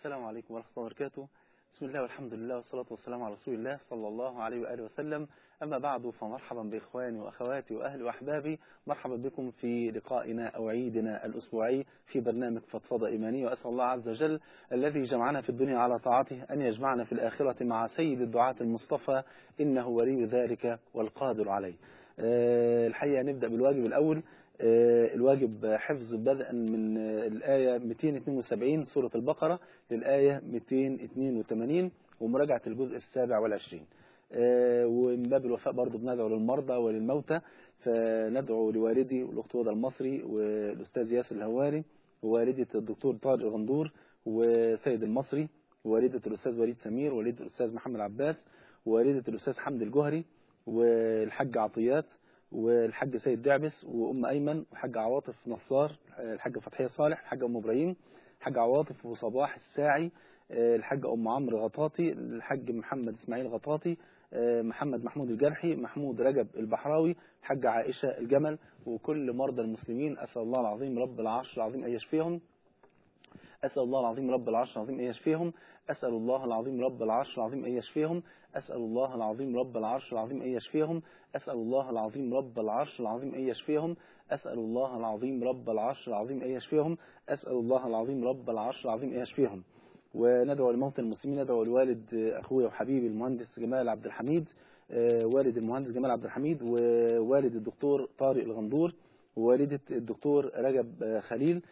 السلام عليكم ورحمة الله وبركاته بسم الله والحمد لله والصلاة والسلام على رسول الله صلى الله عليه وآله وسلم أما بعد فمرحبا بإخواني وأخواتي وأهلي وأحبابي مرحبا بكم في لقائنا أو عيدنا الأسبوعي في برنامج فضفضة إيمانية وأسأل الله عز وجل الذي جمعنا في الدنيا على طاعته أن يجمعنا في الآخرة مع سيد الدعاة المصطفى إنه ولي ذلك والقادر عليه أه الحقيقة نبدأ بالواجب الأول الواجب حفظ بدءا من الآية 272 سورة البقرة للآية 282 ومراجعة الجزء السابع والعشرين ومن باب الوفاء برضو بندعو للمرضى وللموتى فندعو لوالدي والأخت وضع المصري والأستاذ ياسر الهواري ووالدة الدكتور طارق غندور وسيد المصري ووالدة الأستاذ وليد سمير ووالدة الأستاذ محمد عباس ووالدة الأستاذ حمد الجهري والحاج عطيات والحاج سيد دعبس وام ايمن والحاج عواطف نصار الحاج فتحيه صالح الحاج ام ابراهيم الحاج عواطف وصباح الساعي الحاج ام عمرو غطاطي الحاج محمد اسماعيل غطاطي محمد محمود الجرحي محمود رجب البحراوي الحاج عائشه الجمل وكل مرضى المسلمين اسال الله العظيم رب العرش العظيم ان يشفيهم أسأل الله العظيم رب العرش العظيم أن يشفيهم أسأل الله العظيم رب العرش العظيم أن يشفيهم أسأل الله العظيم رب العرش العظيم أن يشفيهم أسأل الله العظيم رب العرش العظيم أن يشفيهم أسأل الله العظيم رب العرش العظيم أن يشفيهم أسأل الله العظيم رب العرش العظيم أن يشفيهم وندعو لموتى المسلمين ندعو لوالد أخويا وحبيبي المهندس جمال عبد الحميد والد المهندس جمال عبد الحميد ووالد الدكتور طارق الغندور ووالدة الدكتور رجب خليل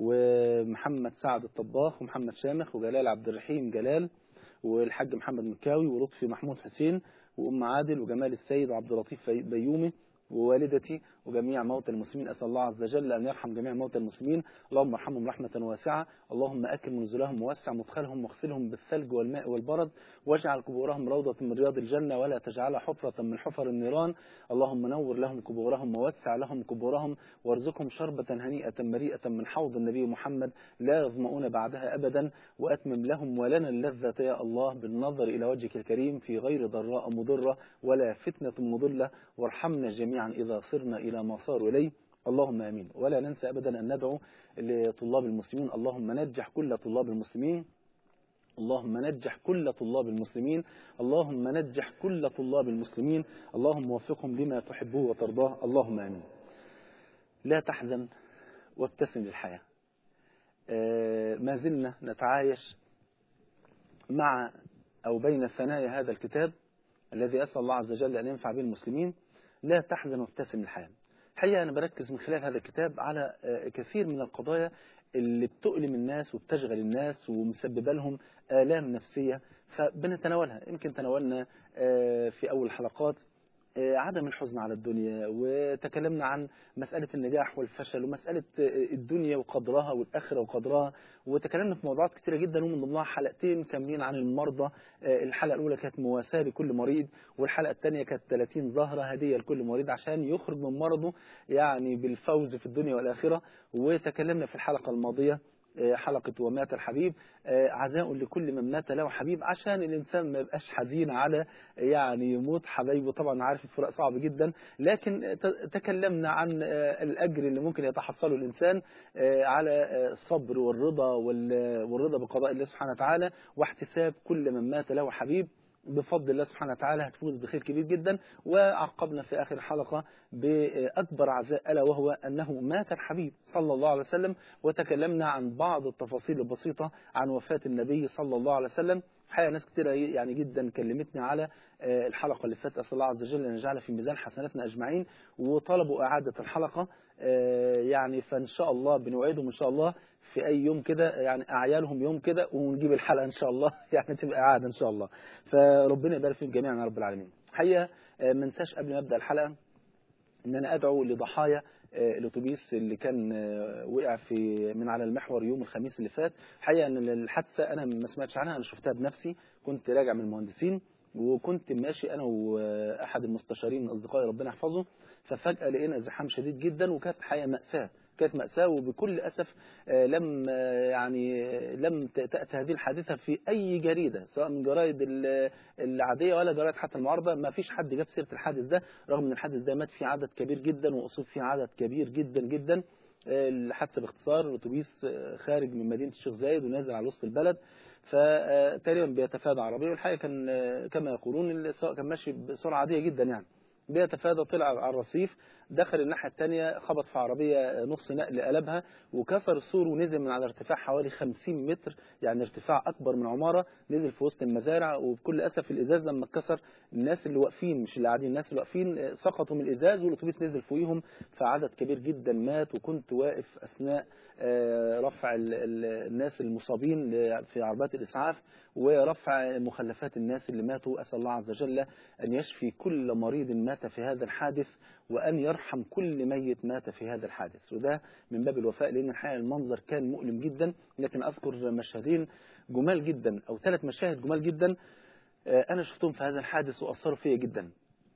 ومحمد سعد الطباخ ومحمد شامخ وجلال عبد الرحيم جلال والحاج محمد مكاوي ولطفي محمود حسين وأم عادل وجمال السيد وعبد اللطيف بيومي ووالدتي وجميع موتى المسلمين أسأل الله عز وجل أن يرحم جميع موتى المسلمين اللهم ارحمهم رحمة واسعة اللهم أكرم نزلهم ووسع مدخلهم واغسلهم بالثلج والماء والبرد واجعل قبورهم روضة من رياض الجنة ولا تجعلها حفرة من حفر النيران اللهم نور لهم قبورهم ووسع لهم قبورهم وارزقهم شربة هنيئة مريئة من حوض النبي محمد لا يظمؤون بعدها أبدا وأتمم لهم ولنا اللذة يا الله بالنظر إلى وجهك الكريم في غير ضراء مضرة ولا فتنة مضلة وارحمنا جميعا إذا صرنا إلى ما صاروا إليه اللهم امين ولا ننسى ابدا ان ندعو لطلاب المسلمين اللهم نجح كل طلاب المسلمين اللهم نجح كل طلاب المسلمين اللهم نجح كل طلاب المسلمين اللهم وفقهم لما تحبه وترضاه اللهم امين لا تحزن وابتسم للحياه ما زلنا نتعايش مع او بين ثنايا هذا الكتاب الذي اسال الله عز وجل ان ينفع به المسلمين لا تحزن وابتسم للحياه الحقيقة أنا بركز من خلال هذا الكتاب على كثير من القضايا اللي بتؤلم الناس وبتشغل الناس ومسببة لهم آلام نفسية فبنتناولها يمكن تناولنا في أول الحلقات عدم الحزن على الدنيا وتكلمنا عن مسألة النجاح والفشل ومسألة الدنيا وقدرها والآخرة وقدرها وتكلمنا في موضوعات كتيرة جدا ومن ضمنها حلقتين كاملين عن المرضى الحلقة الأولى كانت مواساة لكل مريض والحلقة الثانية كانت 30 زهرة هدية لكل مريض عشان يخرج من مرضه يعني بالفوز في الدنيا والآخرة وتكلمنا في الحلقة الماضية حلقة ومات الحبيب عزاء لكل من مات له حبيب عشان الإنسان ما يبقاش حزين على يعني يموت حبايبه طبعا عارف الفراق صعب جدا لكن تكلمنا عن الأجر اللي ممكن يتحصله الإنسان على الصبر والرضا والرضا بقضاء الله سبحانه وتعالى واحتساب كل من مات له حبيب بفضل الله سبحانه وتعالى هتفوز بخير كبير جدا وعقبنا في آخر الحلقة بأكبر عزاء ألا وهو أنه مات الحبيب صلى الله عليه وسلم وتكلمنا عن بعض التفاصيل البسيطة عن وفاة النبي صلى الله عليه وسلم حقيقة ناس كتير يعني جدا كلمتني على الحلقة اللي فاتت أسأل الله عز وجل أن يجعلها في ميزان حسناتنا أجمعين وطلبوا إعادة الحلقة يعني فإن شاء الله بنوعدهم إن شاء الله في أي يوم كده يعني أعيالهم يوم كده ونجيب الحلقة إن شاء الله يعني تبقى إعادة إن شاء الله فربنا يبارك فيهم جميعا يا رب العالمين حقيقة ما انساش قبل ما أبدأ الحلقة إن أنا أدعو لضحايا الاتوبيس اللي كان وقع في من على المحور يوم الخميس اللي فات حقيقه ان الحادثه انا ما سمعتش عنها انا شفتها بنفسي كنت راجع من المهندسين وكنت ماشي انا واحد المستشارين من اصدقائي ربنا يحفظه ففجاه لقينا زحام شديد جدا وكانت حقيقه ماساه كانت مأساة وبكل أسف لم يعني لم تأتي هذه الحادثة في أي جريدة سواء من جرائد العادية ولا جرائد حتى المعارضة ما فيش حد جاب سيرة الحادث ده رغم أن الحادث ده مات فيه عدد كبير جدا وأصيب فيه عدد كبير جدا جدا الحادثه باختصار الاتوبيس خارج من مدينه الشيخ زايد ونازل على وسط البلد فتقريبا بيتفادى عربيه والحقيقه كان كما يقولون السواق كان ماشي بسرعه عاديه جدا يعني بيتفادى طلع على الرصيف دخل الناحية الثانية خبط في عربية نص نقل قلبها وكسر السور ونزل من على ارتفاع حوالي 50 متر يعني ارتفاع أكبر من عمارة نزل في وسط المزارع وبكل أسف الإزاز لما اتكسر الناس اللي واقفين مش اللي قاعدين الناس اللي واقفين سقطوا من الإزاز والأتوبيس نزل فوقيهم فعدد كبير جدا مات وكنت واقف أثناء رفع الناس المصابين في عربات الإسعاف ورفع مخلفات الناس اللي ماتوا أسأل الله عز وجل أن يشفي كل مريض مات في هذا الحادث وأن يرحم كل ميت مات في هذا الحادث وده من باب الوفاء لأن الحقيقة المنظر كان مؤلم جدا لكن أذكر مشهدين جمال جدا أو ثلاث مشاهد جمال جدا أنا شفتهم في هذا الحادث وأثروا فيا جدا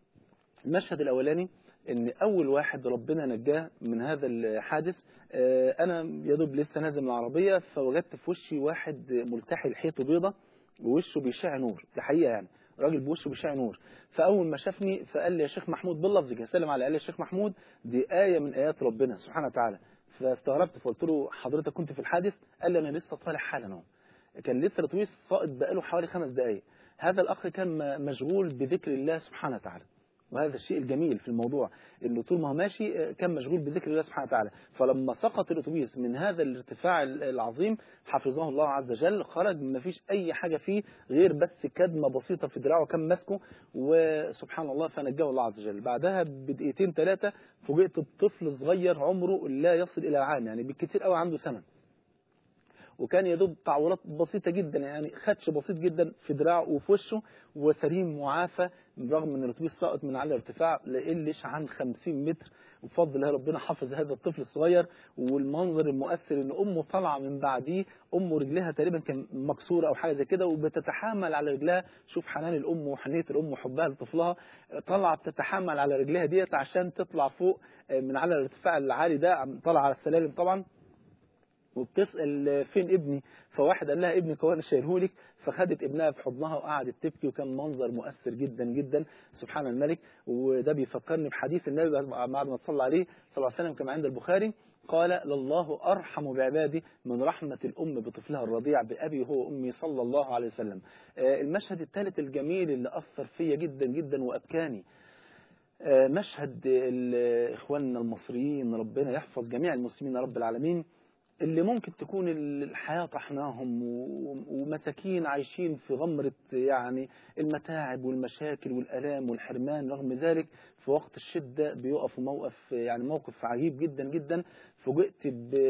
المشهد الأولاني ان اول واحد ربنا نجاه من هذا الحادث انا يا دوب لسه نازل من العربيه فوجدت في وشي واحد ملتحي لحيته بيضه ووشه بيشع نور دي حقيقه يعني راجل بوشه بيشع نور فاول ما شافني فقال لي يا شيخ محمود باللفظ كده سلم على قال لي يا شيخ محمود دي ايه من ايات ربنا سبحانه وتعالى فاستغربت فقلت له حضرتك كنت في الحادث قال لي انا لسه طالع حالا اهو كان لسه الاتوبيس ساقط بقاله حوالي خمس دقائق هذا الاخ كان مشغول بذكر الله سبحانه وتعالى وهذا الشيء الجميل في الموضوع انه طول ما هو ماشي كان مشغول بذكر الله سبحانه وتعالى فلما سقط الاتوبيس من هذا الارتفاع العظيم حفظه الله عز وجل خرج ما فيش اي حاجه فيه غير بس كدمه بسيطه في دراعه كان ماسكه وسبحان الله فنجاه الله عز وجل بعدها بدقيقتين ثلاثه فوجئت بطفل صغير عمره لا يصل الى عام يعني بالكثير قوي عنده سنه وكان يدوب تعورات بسيطة جدا يعني خدش بسيط جدا في دراعه وفي وشه وسليم معافى برغم ان الاتوبيس سقط من على ارتفاع لا يقلش عن 50 متر وبفضل الله ربنا حفظ هذا الطفل الصغير والمنظر المؤثر ان امه طالعه من بعديه امه رجلها تقريبا كان مكسوره او حاجه زي كده وبتتحامل على رجلها شوف حنان الام وحنيه الام وحبها لطفلها طالعه بتتحامل على رجلها ديت عشان تطلع فوق من على الارتفاع العالي ده طالعه على السلالم طبعا وبتسأل فين ابني فواحد قال لها ابنك هو انا شايلهولك فخدت ابنها في حضنها وقعدت تبكي وكان منظر مؤثر جدا جدا سبحان الملك وده بيفكرني بحديث النبي بعد ما تصلى عليه صلى الله عليه وسلم كما عند البخاري قال لله أرحم بعبادي من رحمة الأم بطفلها الرضيع بأبي هو أمي صلى الله عليه وسلم المشهد الثالث الجميل اللي أثر فيا جدا جدا وأبكاني مشهد إخواننا المصريين ربنا يحفظ جميع المسلمين رب العالمين اللي ممكن تكون الحياة طحناهم ومساكين عايشين في غمرة يعني المتاعب والمشاكل والألام والحرمان رغم ذلك في وقت الشدة بيقفوا موقف يعني موقف عجيب جدا جدا فوجئت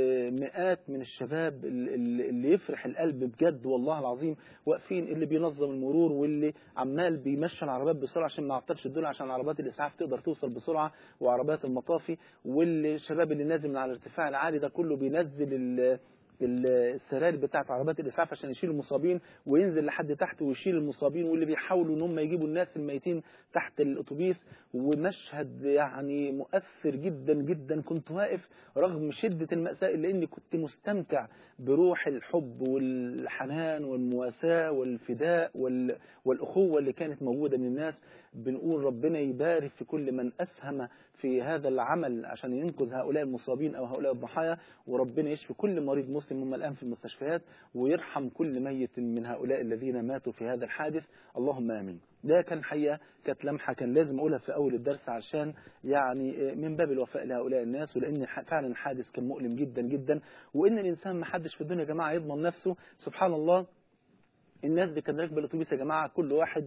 بمئات من الشباب اللي يفرح القلب بجد والله العظيم واقفين اللي بينظم المرور واللي عمال بيمشي العربيات بسرعه عشان ما يعطلش الدنيا عشان عربات الاسعاف تقدر توصل بسرعه وعربات المطافي واللي الشباب اللي نازل من على الارتفاع العالي ده كله بينزل السرائر بتاعت عربات الاسعاف عشان يشيل المصابين وينزل لحد تحت ويشيل المصابين واللي بيحاولوا ان هم يجيبوا الناس الميتين تحت الاتوبيس ومشهد يعني مؤثر جدا جدا كنت واقف رغم شدة المأساة إلا إني كنت مستمتع بروح الحب والحنان والمواساة والفداء والأخوة اللي كانت موجودة من الناس بنقول ربنا يبارك في كل من أسهم في هذا العمل عشان ينقذ هؤلاء المصابين أو هؤلاء الضحايا وربنا يشفي كل مريض مسلم هم الآن في المستشفيات ويرحم كل ميت من هؤلاء الذين ماتوا في هذا الحادث اللهم آمين ده كان حقيقة كانت لمحة كان لازم أقولها في أول الدرس عشان يعني من باب الوفاء لهؤلاء الناس ولأن فعلا الحادث كان مؤلم جدا جدا وإن الإنسان ما حدش في الدنيا يا جماعة يضمن نفسه سبحان الله الناس دي كان راكبه الاتوبيس يا جماعه كل واحد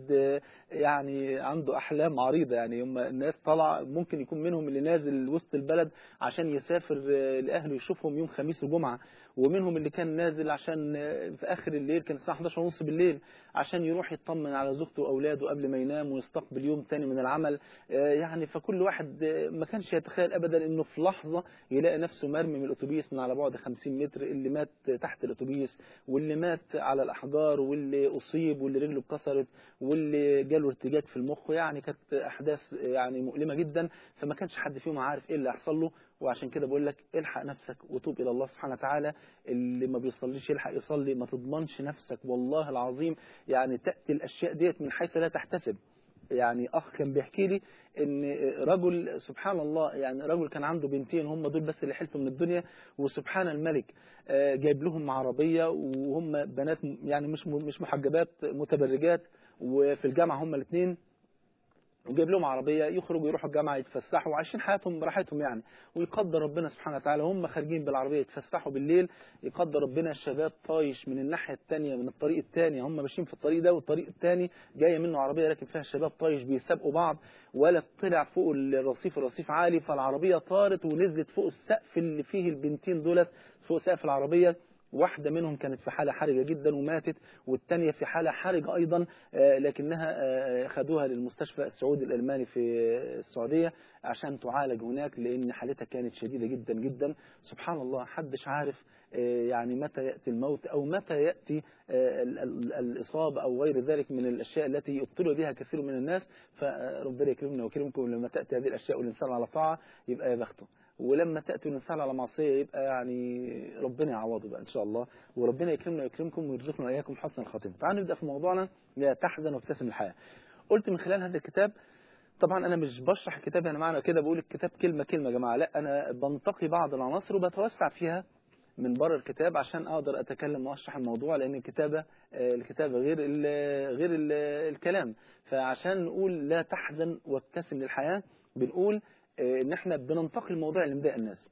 يعني عنده احلام عريضه يعني هم الناس طالعه ممكن يكون منهم اللي نازل وسط البلد عشان يسافر لاهله يشوفهم يوم خميس وجمعه ومنهم اللي كان نازل عشان في اخر الليل كان الساعه 11 ونص بالليل عشان يروح يطمن على زوجته واولاده قبل ما ينام ويستقبل يوم تاني من العمل يعني فكل واحد ما كانش يتخيل ابدا انه في لحظه يلاقي نفسه مرمي من الاتوبيس من على بعد 50 متر اللي مات تحت الاتوبيس واللي مات على الاحجار واللي اصيب واللي رجله اتكسرت واللي جاله ارتجاج في المخ يعني كانت احداث يعني مؤلمه جدا فما كانش حد فيهم عارف ايه اللي هيحصل له وعشان كده بقول لك الحق نفسك وتوب الى الله سبحانه وتعالى اللي ما بيصليش يلحق يصلي ما تضمنش نفسك والله العظيم يعني تاتي الاشياء ديت من حيث لا تحتسب يعني اخ كان بيحكي لي ان رجل سبحان الله يعني رجل كان عنده بنتين هم دول بس اللي حلفوا من الدنيا وسبحان الملك آه، جايب لهم عربيه وهم بنات يعني مش مش محجبات متبرجات وفي الجامعه هم الاثنين وجايب لهم عربية يخرجوا يروحوا الجامعة يتفسحوا وعايشين حياتهم براحتهم يعني ويقدر ربنا سبحانه وتعالى هم خارجين بالعربية يتفسحوا بالليل يقدر ربنا الشباب طايش من الناحية التانية من الطريق التاني هم ماشيين في الطريق ده والطريق التاني جاية منه عربية راكب فيها الشباب طايش بيسابقوا بعض ولا طلع فوق الرصيف الرصيف عالي فالعربية طارت ونزلت فوق السقف اللي فيه البنتين دولت فوق سقف العربية واحدة منهم كانت في حالة حرجة جدا وماتت والتانية في حالة حرجة أيضا آه، لكنها آه، خدوها للمستشفى السعودي الألماني في السعودية عشان تعالج هناك لأن حالتها كانت شديدة جدا جدا سبحان الله حدش عارف آه، يعني متى يأتي الموت أو متى يأتي آه، ال- ال- الإصابة أو غير ذلك من الأشياء التي يبطل بها كثير من الناس فربنا يكرمنا ويكرمكم لما تأتي هذه الأشياء والإنسان على طاعة يبقى يا بخته ولما تأتي الإنسان على معصية يبقى يعني ربنا يعوضه بقى إن شاء الله وربنا يكرمنا ويكرمكم ويرزقنا وإياكم حسن الخاتمة تعالوا نبدأ في موضوعنا لا تحزن وابتسم الحياة قلت من خلال هذا الكتاب طبعا انا مش بشرح الكتاب يعني معنى كده بقول الكتاب كلمه كلمه يا جماعه لا انا بنتقي بعض العناصر وبتوسع فيها من بره الكتاب عشان اقدر اتكلم واشرح الموضوع لان الكتابه آه، الكتابه غير ال غير ال الكلام فعشان نقول لا تحزن وابتسم للحياه بنقول آه، ان احنا بننتقي الموضوع اللي مضايق الناس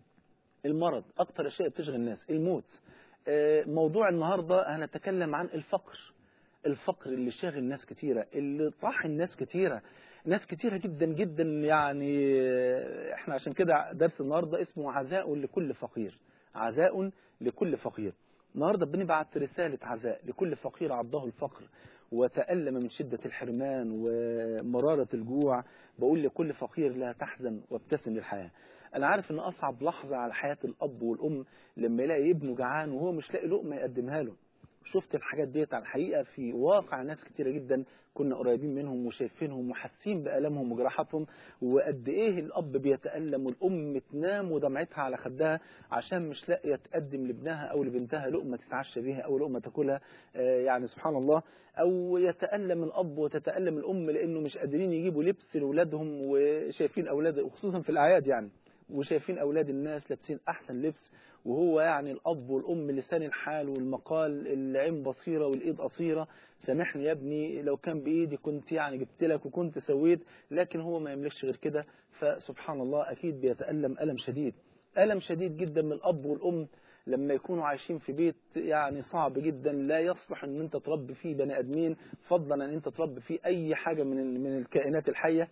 المرض اكتر اشياء بتشغل الناس الموت آه، موضوع النهارده هنتكلم عن الفقر الفقر اللي شاغل ناس كتيرة اللي طاحن ناس كتيرة ناس كتيرة جدا جدا يعني آه، احنا عشان كده درس النهاردة اسمه عزاء لكل فقير عزاء لكل فقير النهاردة بنبعت رسالة عزاء لكل فقير عضه الفقر وتألم من شدة الحرمان ومرارة الجوع بقول لكل فقير لا تحزن وابتسم للحياة أنا عارف إن أصعب لحظة على حياة الأب والأم لما يلاقي ابنه جعان وهو مش لاقي لقمة يقدمها له شفت الحاجات ديت على الحقيقة في واقع ناس كتيرة جدا كنا قريبين منهم وشايفينهم وحاسين بألمهم وجراحاتهم وقد إيه الأب بيتألم والأم تنام ودمعتها على خدها عشان مش لاقية تقدم لابنها أو لبنتها لقمة تتعشى بيها أو لقمة تاكلها آه، يعني سبحان الله أو يتألم الأب وتتألم الأم لأنه مش قادرين يجيبوا لبس لأولادهم وشايفين أولاد وخصوصا في الأعياد يعني وشايفين أولاد الناس لابسين أحسن لبس وهو يعني الأب والأم لسان الحال والمقال العين بصيرة والإيد قصيرة سامحني يا ابني لو كان بإيدي كنت يعني جبت لك وكنت سويت لكن هو ما يملكش غير كده فسبحان الله أكيد بيتألم ألم شديد ألم شديد جدا من الأب والأم لما يكونوا عايشين في بيت يعني صعب جدا لا يصلح ان انت تربي فيه بني ادمين فضلا ان انت تربي فيه اي حاجه من ال- من الكائنات الحيه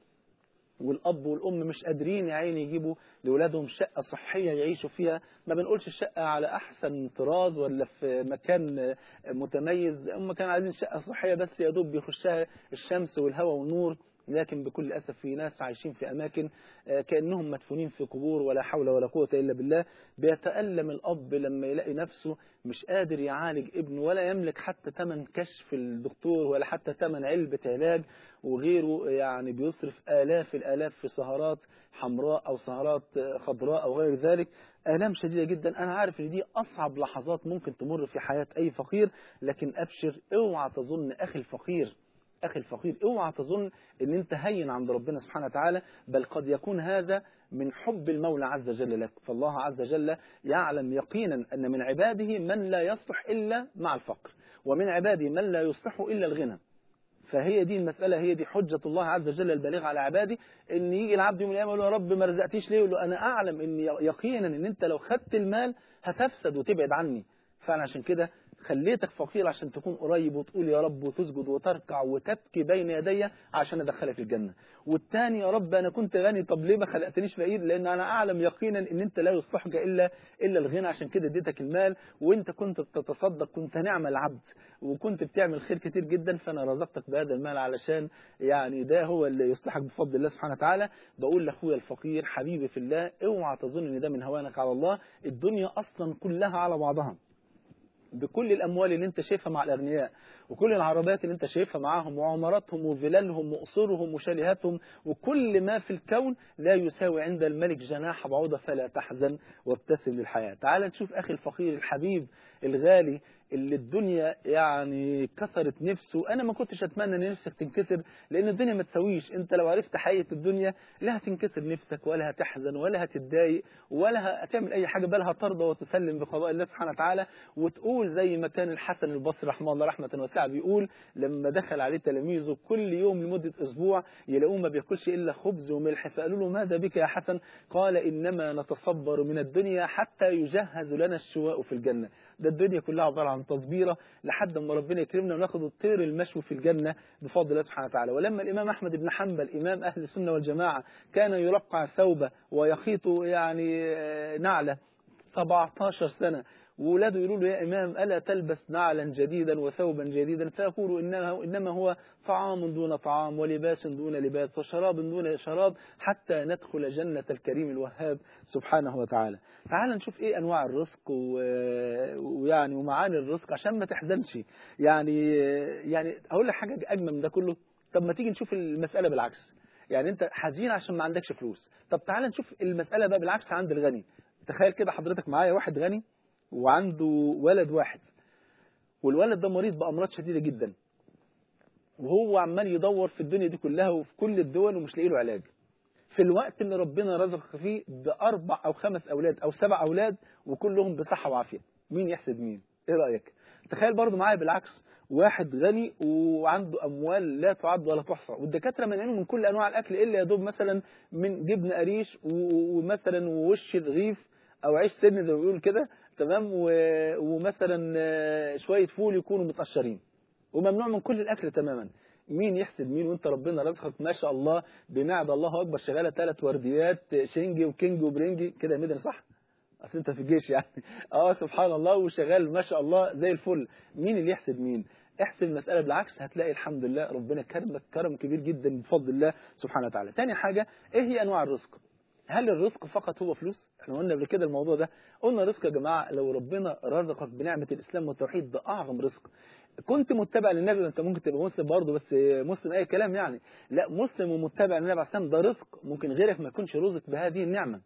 والاب والام مش قادرين يا عيني يجيبوا لاولادهم شقه صحيه يعيشوا فيها ما بنقولش الشقه على احسن طراز ولا في مكان متميز هم كانوا عايزين شقه صحيه بس يا دوب بيخشها الشمس والهواء والنور لكن بكل اسف في ناس عايشين في اماكن آه، كانهم مدفونين في قبور ولا حول ولا قوه الا بالله بيتالم الاب لما يلاقي نفسه مش قادر يعالج ابنه ولا يملك حتى ثمن كشف الدكتور ولا حتى ثمن علبه علاج وغيره يعني بيصرف آلاف الآلاف في سهرات حمراء أو سهرات خضراء أو غير ذلك آلام شديدة جدا أنا عارف إن دي أصعب لحظات ممكن تمر في حياة أي فقير لكن أبشر اوعى تظن أخي الفقير أخي الفقير اوعى تظن إن أنت هين عند ربنا سبحانه وتعالى بل قد يكون هذا من حب المولى عز وجل لك فالله عز وجل يعلم يقينا أن من عباده من لا يصلح إلا مع الفقر ومن عباده من لا يصلح إلا الغنى فهي دي المسألة هي دي حجة الله عز وجل البالغة على عباده ان يجي العبد يوم القيامة يقول له يا رب ما رزقتيش ليه يقول له انا اعلم ان يقينا ان انت لو خدت المال هتفسد وتبعد عني فانا عشان كده خليتك فقير عشان تكون قريب وتقول يا رب وتسجد وتركع وتبكي بين يدي عشان ادخلك الجنة والتاني يا رب انا كنت غني طب ليه ما خلقتنيش فقير لان انا اعلم يقينا ان انت لا يصلحك الا الا الغنى عشان كده اديتك المال وانت كنت بتتصدق كنت نعم العبد وكنت بتعمل خير كتير جدا فانا رزقتك بهذا المال علشان يعني ده هو اللي يصلحك بفضل الله سبحانه وتعالى بقول لاخويا الفقير حبيبي في الله اوعى تظن ان ده من هوانك على الله الدنيا اصلا كلها على بعضها بكل الاموال اللي انت شايفها مع الاغنياء وكل العربيات اللي انت شايفها معاهم وعماراتهم وفلالهم وقصورهم وشاليهاتهم وكل ما في الكون لا يساوي عند الملك جناح بعوضة فلا تحزن وابتسم للحياة تعال نشوف اخي الفقير الحبيب الغالي اللي الدنيا يعني كسرت نفسه انا ما كنتش اتمنى ان نفسك تنكسر لان الدنيا ما تسويش انت لو عرفت حقيقه الدنيا لا هتنكسر نفسك ولا هتحزن ولا هتتضايق ولا هتعمل اي حاجه بل هترضى وتسلم بقضاء الله سبحانه وتعالى وتقول زي ما كان الحسن البصري رحمه الله رحمه واسعه بيقول لما دخل عليه تلاميذه كل يوم لمده اسبوع يلاقوه ما بياكلش الا خبز وملح فقالوا له ماذا بك يا حسن قال انما نتصبر من الدنيا حتى يجهز لنا الشواء في الجنه ده الدنيا كلها عباره عن تصبيره لحد ما ربنا يكرمنا وناخد الطير المشوي في الجنه بفضل الله سبحانه وتعالى ولما الامام احمد بن حنبل امام اهل السنه والجماعه كان يرقع ثوبه ويخيط يعني نعله 17 سنه وولاده يقولوا له يا إمام ألا تلبس نعلا جديدا وثوبا جديدا فيقول إنما, إنما هو طعام دون طعام ولباس دون لباس وشراب دون شراب حتى ندخل جنة الكريم الوهاب سبحانه وتعالى تعال نشوف إيه أنواع الرزق ويعني ومعاني الرزق عشان ما تحزنش يعني يعني أقول لك حاجة أجمل من ده كله طب ما تيجي نشوف المسألة بالعكس يعني أنت حزين عشان ما عندكش فلوس طب تعال نشوف المسألة بقى بالعكس عند الغني تخيل كده حضرتك معايا واحد غني وعنده ولد واحد والولد ده مريض بأمراض شديدة جدا وهو عمال يدور في الدنيا دي كلها وفي كل الدول ومش لاقي له علاج في الوقت اللي ربنا رزقك فيه بأربع أو خمس أولاد أو سبع أولاد وكلهم بصحة وعافية مين يحسد مين إيه رأيك تخيل برضو معايا بالعكس واحد غني وعنده أموال لا تعد ولا تحصى والدكاترة منعينه من كل أنواع الأكل إلا يا دوب مثلا من جبن قريش ومثلا ووش الرغيف أو عيش سن زي ما بيقول كده تمام ومثلا شوية فول يكونوا متقشرين وممنوع من كل الأكل تماما مين يحسد مين وانت ربنا رزقك ما شاء الله بمعدة الله أكبر شغالة ثلاث ورديات شنجي وكينج وبرنجي كده مدن صح أصل أنت في الجيش يعني اه سبحان الله وشغال ما شاء الله زي الفل مين اللي يحسد مين احسب المسألة بالعكس هتلاقي الحمد لله ربنا كرمك كرم كبير جدا بفضل الله سبحانه وتعالى تاني حاجة ايه هي أنواع الرزق هل الرزق فقط هو فلوس احنا قلنا قبل كده الموضوع ده قلنا رزق يا جماعة لو ربنا رزقك بنعمة الإسلام والتوحيد ده أعظم رزق كنت متبع للنبي انت ممكن تبقى مسلم برضه بس مسلم اي كلام يعني لا مسلم ومتبع للنبي عليه السلام ده رزق ممكن غيرك ما يكونش رزق بهذه النعمة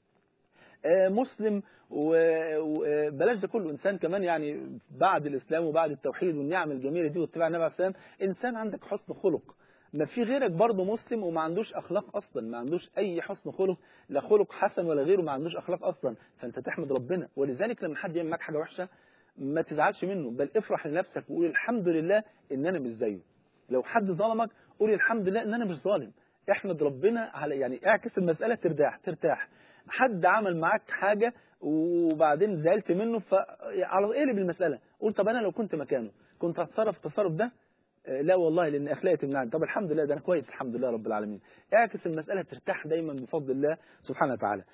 مسلم وبلاش ده كله انسان كمان يعني بعد الاسلام وبعد التوحيد والنعم الجميله دي واتباع النبي عليه السلام انسان عندك حسن خلق ما في غيرك برضه مسلم وما عندوش اخلاق اصلا ما عندوش اي حسن خلق لا خلق حسن ولا غيره ما عندوش اخلاق اصلا فانت تحمد ربنا ولذلك لما حد يعمل معاك حاجه وحشه ما تزعلش منه بل افرح لنفسك وقول الحمد لله ان انا مش زيه لو حد ظلمك قول الحمد لله ان انا مش ظالم احمد ربنا على يعني اعكس المساله ترتاح ترتاح حد عمل معاك حاجه وبعدين زعلت منه فعلى اقلب المساله قول طب انا لو كنت مكانه كنت هتصرف التصرف ده لا والله لان اخلاقي تمنعني طب الحمد لله ده انا كويس الحمد لله رب العالمين اعكس المساله ترتاح دايما بفضل الله سبحانه وتعالى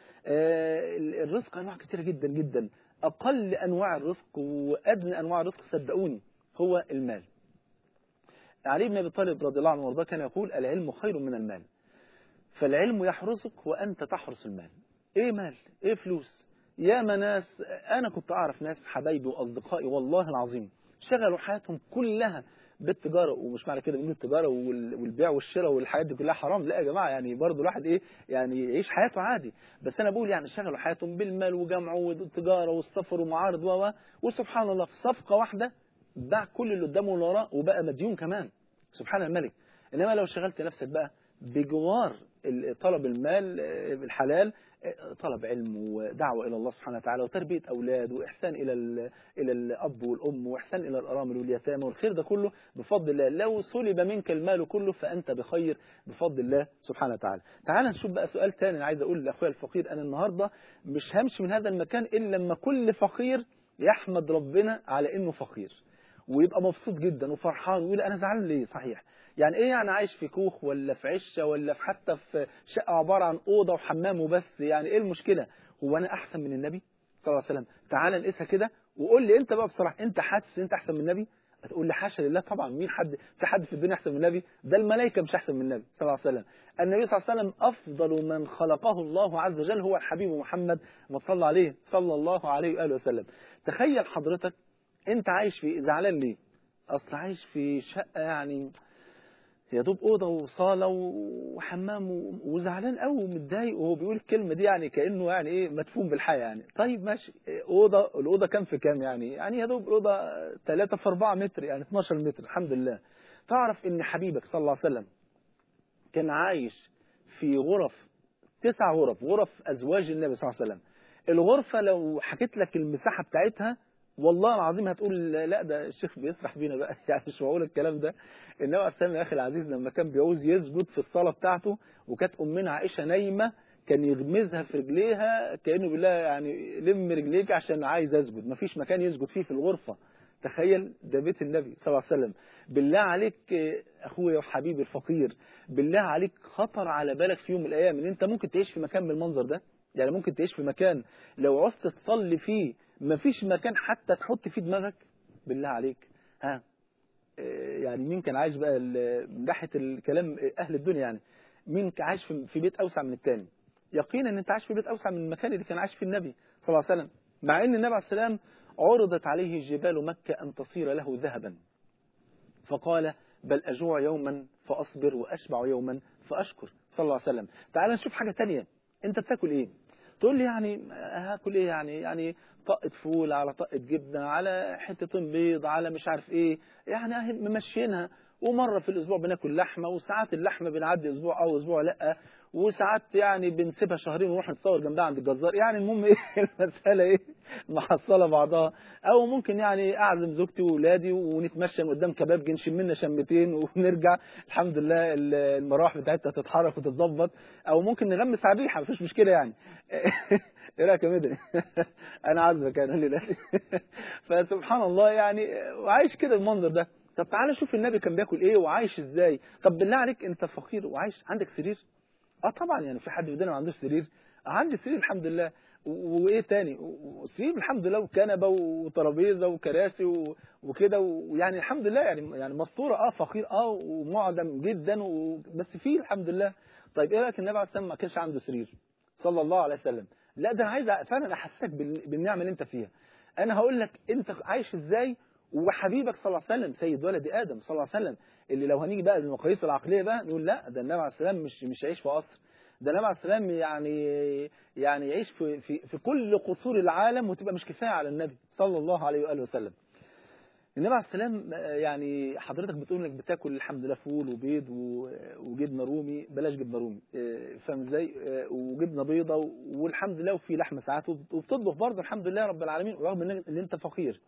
الرزق انواع كتيره جدا جدا اقل انواع الرزق وادنى انواع الرزق صدقوني هو المال علي بن ابي طالب رضي الله عنه وارضاه كان يقول العلم خير من المال فالعلم يحرسك وانت تحرس المال ايه مال ايه فلوس يا ناس انا كنت اعرف ناس حبايبي واصدقائي والله العظيم شغلوا حياتهم كلها بالتجاره ومش معنى كده بنقول التجاره والبيع والشراء والحاجات دي كلها حرام لا يا جماعه يعني برضه الواحد ايه يعني يعيش حياته عادي بس انا بقول يعني شغلوا حياتهم بالمال وجمعه والتجاره والسفر ومعارض و وسبحان الله في صفقه واحده باع كل اللي قدامه واللي وراه وبقى مديون كمان سبحان الملك انما لو شغلت نفسك بقى بجوار طلب المال الحلال طلب علم ودعوة إلى الله سبحانه وتعالى وتربية أولاد وإحسان إلى إلى الأب والأم وإحسان إلى الأرامل واليتامى والخير ده كله بفضل الله لو سلب منك المال كله فأنت بخير بفضل الله سبحانه وتعالى تعال نشوف بقى سؤال تاني أنا عايز أقول لأخويا الفقير أنا النهاردة مش همشي من هذا المكان إلا لما كل فقير يحمد ربنا على إنه فقير ويبقى مبسوط جدا وفرحان ويقول أنا زعلان ليه صحيح يعني ايه يعني عايش في كوخ ولا في عشه ولا في حتى في شقه عباره عن اوضه وحمام وبس يعني ايه المشكله هو انا احسن من النبي صلى الله عليه وسلم تعال نقيسها كده وقول لي انت بقى بصراحه انت حاسس ان انت احسن من النبي هتقول لي حاشا لله طبعا مين حد في حد في الدنيا احسن من النبي ده الملائكه مش احسن من النبي صلى الله عليه وسلم النبي صلى الله عليه وسلم افضل من خلقه الله عز وجل هو الحبيب محمد ما صلى عليه صلى الله عليه واله وسلم تخيل حضرتك انت عايش في زعلان ليه اصل عايش في شقه يعني يا دوب اوضه وصاله وحمام وزعلان قوي ومتضايق وهو بيقول الكلمه دي يعني كانه يعني ايه مدفون بالحياه يعني طيب ماشي اوضه الاوضه كام في كام يعني يعني يا دوب الاوضه 3 في 4 متر يعني 12 متر الحمد لله تعرف ان حبيبك صلى الله عليه وسلم كان عايش في غرف تسع غرف غرف ازواج النبي صلى الله عليه وسلم الغرفه لو حكيت لك المساحه بتاعتها والله العظيم هتقول لا ده الشيخ بيسرح بينا بقى يعني مش معقول الكلام ده النبي عليه السلام يا اخي العزيز لما كان بيعوز يسجد في الصلاه بتاعته وكانت امنا عائشه نايمه كان يغمزها في رجليها كانه بيقول لها يعني لم رجليك عشان عايز اسجد مفيش مكان يسجد فيه في الغرفه تخيل ده بيت النبي صلى الله عليه وسلم بالله عليك اخويا وحبيبي الفقير بالله عليك خطر على بالك في يوم من الايام ان انت ممكن تعيش في مكان بالمنظر ده يعني ممكن تعيش في مكان لو عوزت تصلي فيه مفيش مكان حتى تحط فيه دماغك بالله عليك ها يعني مين كان عايش بقى من ناحيه الكلام اهل الدنيا يعني مين كان عايش في بيت اوسع من الثاني يقينا ان انت عايش في بيت اوسع من المكان اللي كان عايش فيه النبي صلى الله عليه وسلم مع ان النبي عليه السلام عرضت عليه جبال مكه ان تصير له ذهبا فقال بل اجوع يوما فاصبر واشبع يوما فاشكر صلى الله عليه وسلم تعال نشوف حاجه ثانيه انت بتاكل ايه تقول لي يعني هاكل ايه يعني يعني طقة فول على طقة جبنة على حتتين بيض على مش عارف ايه يعني اهي ممشينها ومرة في الاسبوع بناكل لحمة وساعات اللحمة بنعدي اسبوع او اسبوع لا وساعات يعني بنسيبها شهرين ونروح نتصور جنبها عند الجزار يعني المهم ايه المسألة ايه محصلة بعضها او ممكن يعني اعزم زوجتي واولادي ونتمشى من قدام كباب نشم لنا شمتين ونرجع الحمد لله المراوح بتاعتها تتحرك وتتظبط او ممكن نغمس على الريحة مفيش مشكلة يعني ايه رايك يا مدني انا عازبك انا اللي فسبحان الله يعني وعايش كده المنظر ده طب تعالى شوف النبي كان بياكل ايه وعايش ازاي طب بالله عليك انت فقير وعايش عندك سرير اه طبعا يعني في حد في الدنيا ما عندوش سرير عندي سرير الحمد لله وايه تاني سرير الحمد لله وكنبه وترابيزه وكراسي وكده ويعني الحمد لله يعني يعني مستوره اه فقير اه ومعدم جدا بس فيه الحمد لله طيب ايه رايك النبي عليه الصلاه والسلام ما كانش عنده سرير صلى الله عليه وسلم لا ده انا عايز فعلا احسسك بالنعمه اللي انت فيها انا هقول لك انت عايش ازاي وحبيبك صلى الله عليه وسلم سيد ولد ادم صلى الله عليه وسلم اللي لو هنيجي بقى للمقاييس العقليه بقى نقول لا ده النبي عليه السلام مش مش يعيش في قصر ده النبي عليه السلام يعني يعني يعيش في في في كل قصور العالم وتبقى مش كفايه على النبي صلى الله عليه واله وسلم النبي عليه السلام يعني حضرتك بتقول انك بتاكل الحمد لله فول وبيض وجبنه رومي بلاش جبنه رومي فاهم ازاي وجبنه بيضه والحمد لله وفي لحمه ساعات وبتطبخ برضه الحمد لله رب العالمين رغم ان انت فقير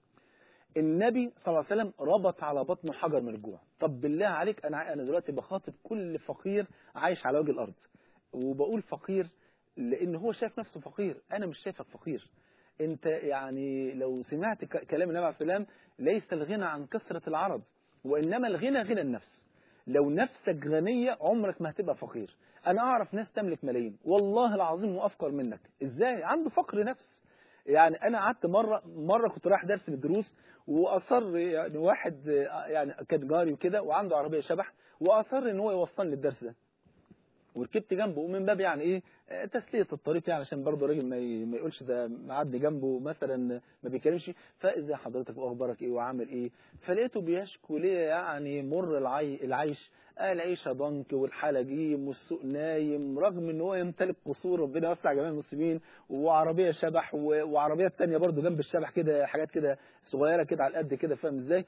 النبي صلى الله عليه وسلم ربط على بطنه حجر من الجوع طب بالله عليك انا انا دلوقتي بخاطب كل فقير عايش على وجه الارض وبقول فقير لان هو شايف نفسه فقير انا مش شايفك فقير انت يعني لو سمعت كلام النبي عليه السلام ليس الغنى عن كثرة العرض وإنما الغنى غنى النفس لو نفسك غنية عمرك ما هتبقى فقير أنا أعرف ناس تملك ملايين والله العظيم وأفقر منك إزاي عنده فقر نفس يعني أنا قعدت مرة مرة كنت رايح درس من الدروس وأصر يعني واحد يعني كان جاري وكده وعنده عربية شبح وأصر إن هو يوصلني للدرس ده وركبت جنبه ومن باب يعني ايه تسليه الطريق يعني عشان برضه الراجل ما ما يقولش ده معدي جنبه مثلا ما بيتكلمش فازاي حضرتك واخبارك ايه وعامل ايه فلقيته بيشكو ليه يعني مر العي العيش العيشه ضنك والحاله جيم والسوق نايم رغم ان هو يمتلك قصور ربنا يوسع جميع المسلمين وعربيه شبح وعربيات تانية برضه جنب الشبح كده حاجات كده صغيره كده على قد كده فاهم ازاي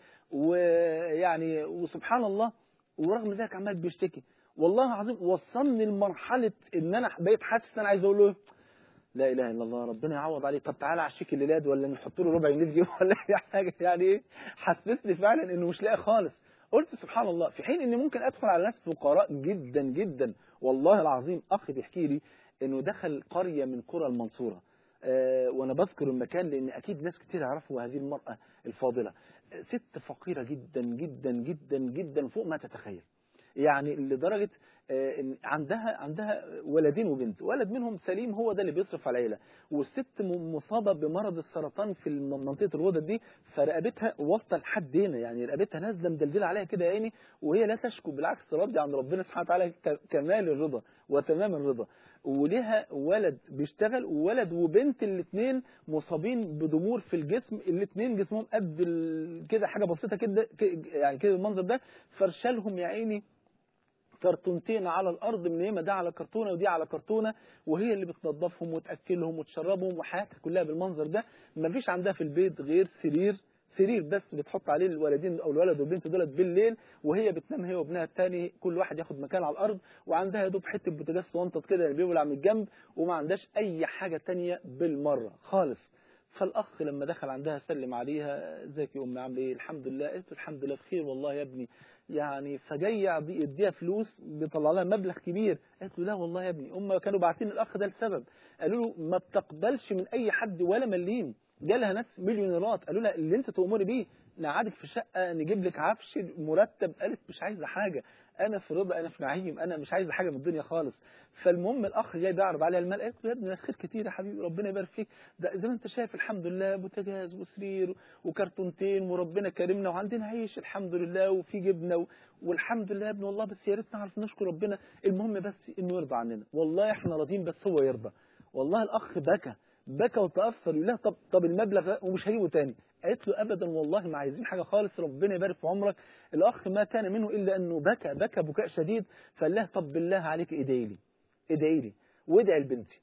ويعني وسبحان الله ورغم ذلك عمال بيشتكي والله العظيم وصلني لمرحلة ان انا بقيت حاسس ان انا عايز اقول له لا اله الا الله ربنا يعوض عليه طب تعالى عشيك الليلاد ولا نحط له ربع جنيه في جيبه ولا اي حاجه يعني ايه حسسني فعلا انه مش لاقي خالص قلت سبحان الله في حين اني ممكن ادخل على ناس فقراء جدا جدا والله العظيم اخي بيحكي لي انه دخل قريه من قرى المنصوره أه وانا بذكر المكان لان اكيد ناس كتير يعرفوا هذه المراه الفاضله ست فقيره جدا جدا جدا جدا فوق ما تتخيل يعني لدرجة عندها عندها ولدين وبنت ولد منهم سليم هو ده اللي بيصرف على العيلة والست مصابة بمرض السرطان في منطقة الغدد دي فرقبتها واصلة لحد هنا يعني رقبتها نازلة مدلدلة عليها كده عيني وهي لا تشكو بالعكس راضية عن ربنا سبحانه وتعالى كمال الرضا وتمام الرضا وليها ولد بيشتغل وولد وبنت الاثنين مصابين بضمور في الجسم الاثنين جسمهم قد كده حاجه بسيطه كده يعني كده المنظر ده فرشالهم يا عيني كرتونتين على الارض منيمه ده على كرتونه ودي على كرتونه وهي اللي بتنظفهم وتاكلهم وتشربهم وحياتها كلها بالمنظر ده ما فيش عندها في البيت غير سرير سرير بس بتحط عليه الولدين او الولد والبنت دولت بالليل وهي بتنام هي وابنها الثاني كل واحد ياخد مكان على الارض وعندها يا دوب حته بوتاجاز صوانطه كده اللي بيولع من الجنب وما عندهاش اي حاجه تانية بالمره خالص فالاخ لما دخل عندها سلم عليها ازيك يا ام عامله ايه الحمد لله قالت له الحمد لله بخير والله يا ابني يعني فجاي يديها فلوس بيطلع لها مبلغ كبير قالت له لا والله يا ابني هم كانوا باعتين الاخ ده لسبب قالوا له ما بتقبلش من اي حد ولا مليم جالها ناس مليونيرات قالوا لها اللي انت تؤمري بيه نقعدك في شقه نجيب لك عفش مرتب قالت مش عايزه حاجه انا في رضا انا في نعيم انا مش عايزه حاجه من الدنيا خالص فالمهم الاخ جاي بيعرض عليها المال قالت له يا ابني ده خير كتير يا حبيبي ربنا يبارك فيك ده زي ما انت شايف الحمد لله بوتاجاز وسرير وكرتونتين وربنا كرمنا وعندنا عيش الحمد لله وفي جبنه و... والحمد لله يا ابني والله بس يا ريت نعرف نشكر ربنا المهم بس انه يرضى عننا والله احنا راضيين بس هو يرضى والله الاخ بكى بكى وتاثر يقول لها طب طب المبلغ ومش هجيبه تاني قالت له ابدا والله ما عايزين حاجه خالص ربنا يبارك في عمرك الاخ ما كان منه الا انه بكى بكى بكاء شديد فقال لها طب بالله عليك ادعي لي ادعي لي وادعي لبنتي